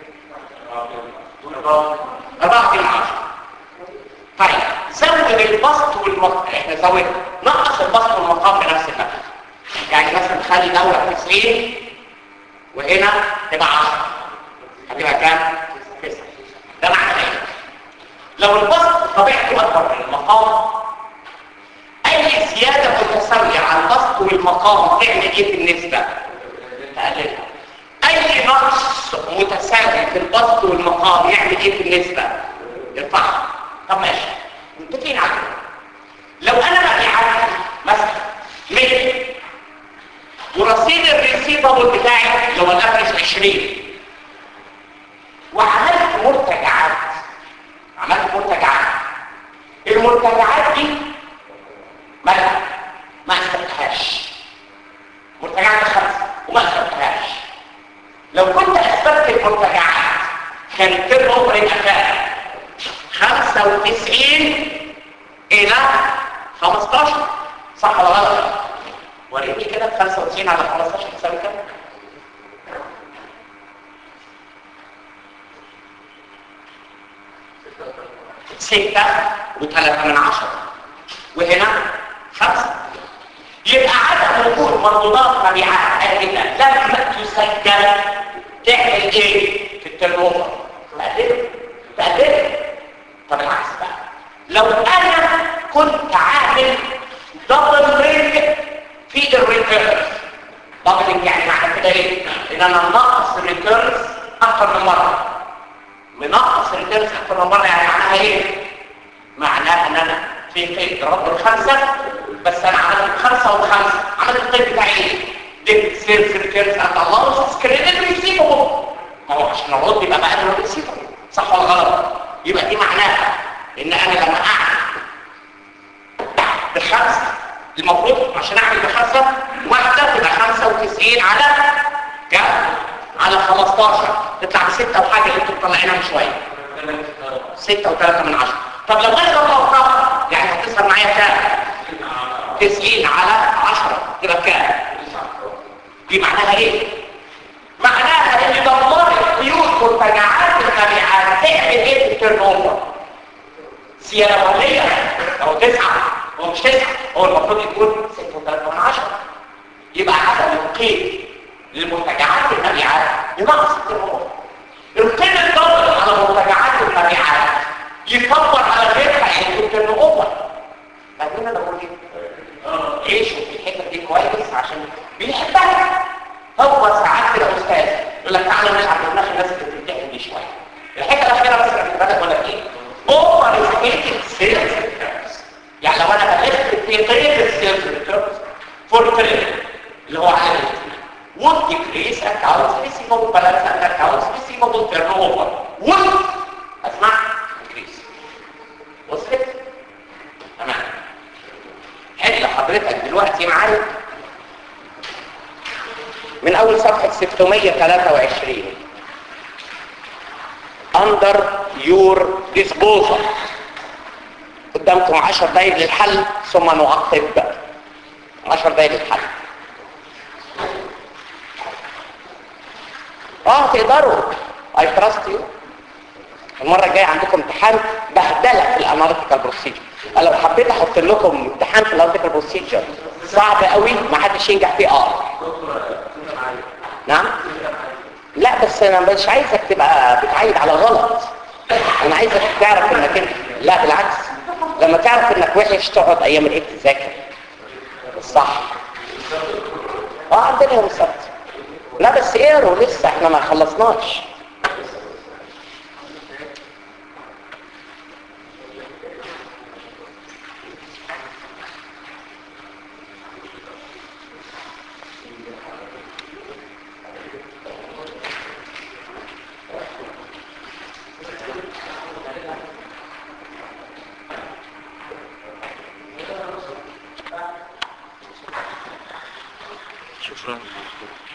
S1: 4 كيلو 10 طيب زود البسط والمقام احنا زودنا نقص البسط والمقام بنفس المبلغ يعني مثلا خلي دورة 90 وهنا تبقى 10 هتبقى كام؟ 9 ده معنى ايه؟ لو البسط طبيعته اكبر من المقام اي زيادة متساوية على البسط والمقام تعمل ايه في النسبة؟ تقللها اي نقص متساوي في البسط والمقام يعمل ايه في النسبة؟ يرفعها طب ماشي متفقين على كده لو انا مبيعات مثلا 100 ورصيد الريسيفبل بتاعي اللي هو الافرج 20 وعملت مرتجعات عملت مرتجعات المرتجعات دي مالها ما اثبتهاش مرتجعات خمسه وما اثبتهاش لو كنت اثبتت المرتجعات كان الترم اوفر يبقى كام 95 الى 15 صح ولا غلط وريني كده 95 على 15 تساوي كام ستة وثلاثة من عشرة وهنا خمسة يبقى عدم وجود مردودات مبيعات آجلة لم تسجل تعمل ايه في الترنوفر؟ تقلل تقلل طب العكس بقى لو انا كنت عامل دبل رينج في الريتيرنز دبل يعني معنى كده ايه؟ ان انا ناقص الريتيرنز اكتر من مره منقص الريتيرنز اكتر من مره يعني معناها ايه؟ معناها ان انا في قيد رد الخمسه بس انا عملت خمسه وخمسه عملت القيد بتاعي ايه؟ ديبت سيلز ريتيرنز اند الله كريدت ريسيفبل ما هو عشان ارد يبقى بقى له ريسيفبل صح ولا غلط؟ يبقى دي معناها ان انا لما اعمل بخمسه المفروض عشان اعمل بخمسه واحده تبقى 95 على كام؟ على 15 تطلع بستة وحاجه اللي انتوا مطلعينها من شويه 6 و3 من 10 طب لو انا ضربتها يعني هتظهر معايا كام 90 على 10 تبقى كام دي معناها ايه معناها ان دمرت قيود مرتجعات المبيعات تعمل ايه في التيرن اوفر سيارة مالية هو تسعة هو مش تسعة هو المفروض يكون 6 و3 من 10 يبقى عدم القيد للمرتجعات المبيعات ينقص التيرن اوفر القيد الضغط على مرتجعات المبيعات يكبر على غيرها يعني التيرن اوفر بعدين انا بقول ايه عيشوا في الحته دي كويس عشان بيحبها هو ساعات كده استاذ يقول لك تعالى نلعب دماغ الناس اللي بتمتحن دي شويه الحته الاخيره بس اللي بالك ولا ايه اوفر ستيتد سيلز يعني لو انا بلفت في قيد السيلز ريتيرنز فور كريدت اللي هو على would decrease accounts receivable balance and accounts receivable turnover would اسمع increase وصلت تمام حل حضرتك دلوقتي معايا من اول صفحة 623 under your disposal قدامكم 10 دقايق للحل ثم نعقب 10 دقايق للحل اه تقدروا I trust you المرة الجاية عندكم امتحان بهدلة في الاناليتيكال بروسيجر انا لو حبيت احط لكم امتحان في الاناليتيكال بروسيجر صعب قوي ما حدش ينجح فيه اه نعم لا بس انا مش عايزك تبقى بتعيد على غلط انا عايزك تعرف انك انت لا بالعكس لما تعرف انك وحش تقعد ايام العيد تذاكر الصح اه عندنا يوم السبت لا بس اقروا لسه احنا ما خلصناش
S3: شكرا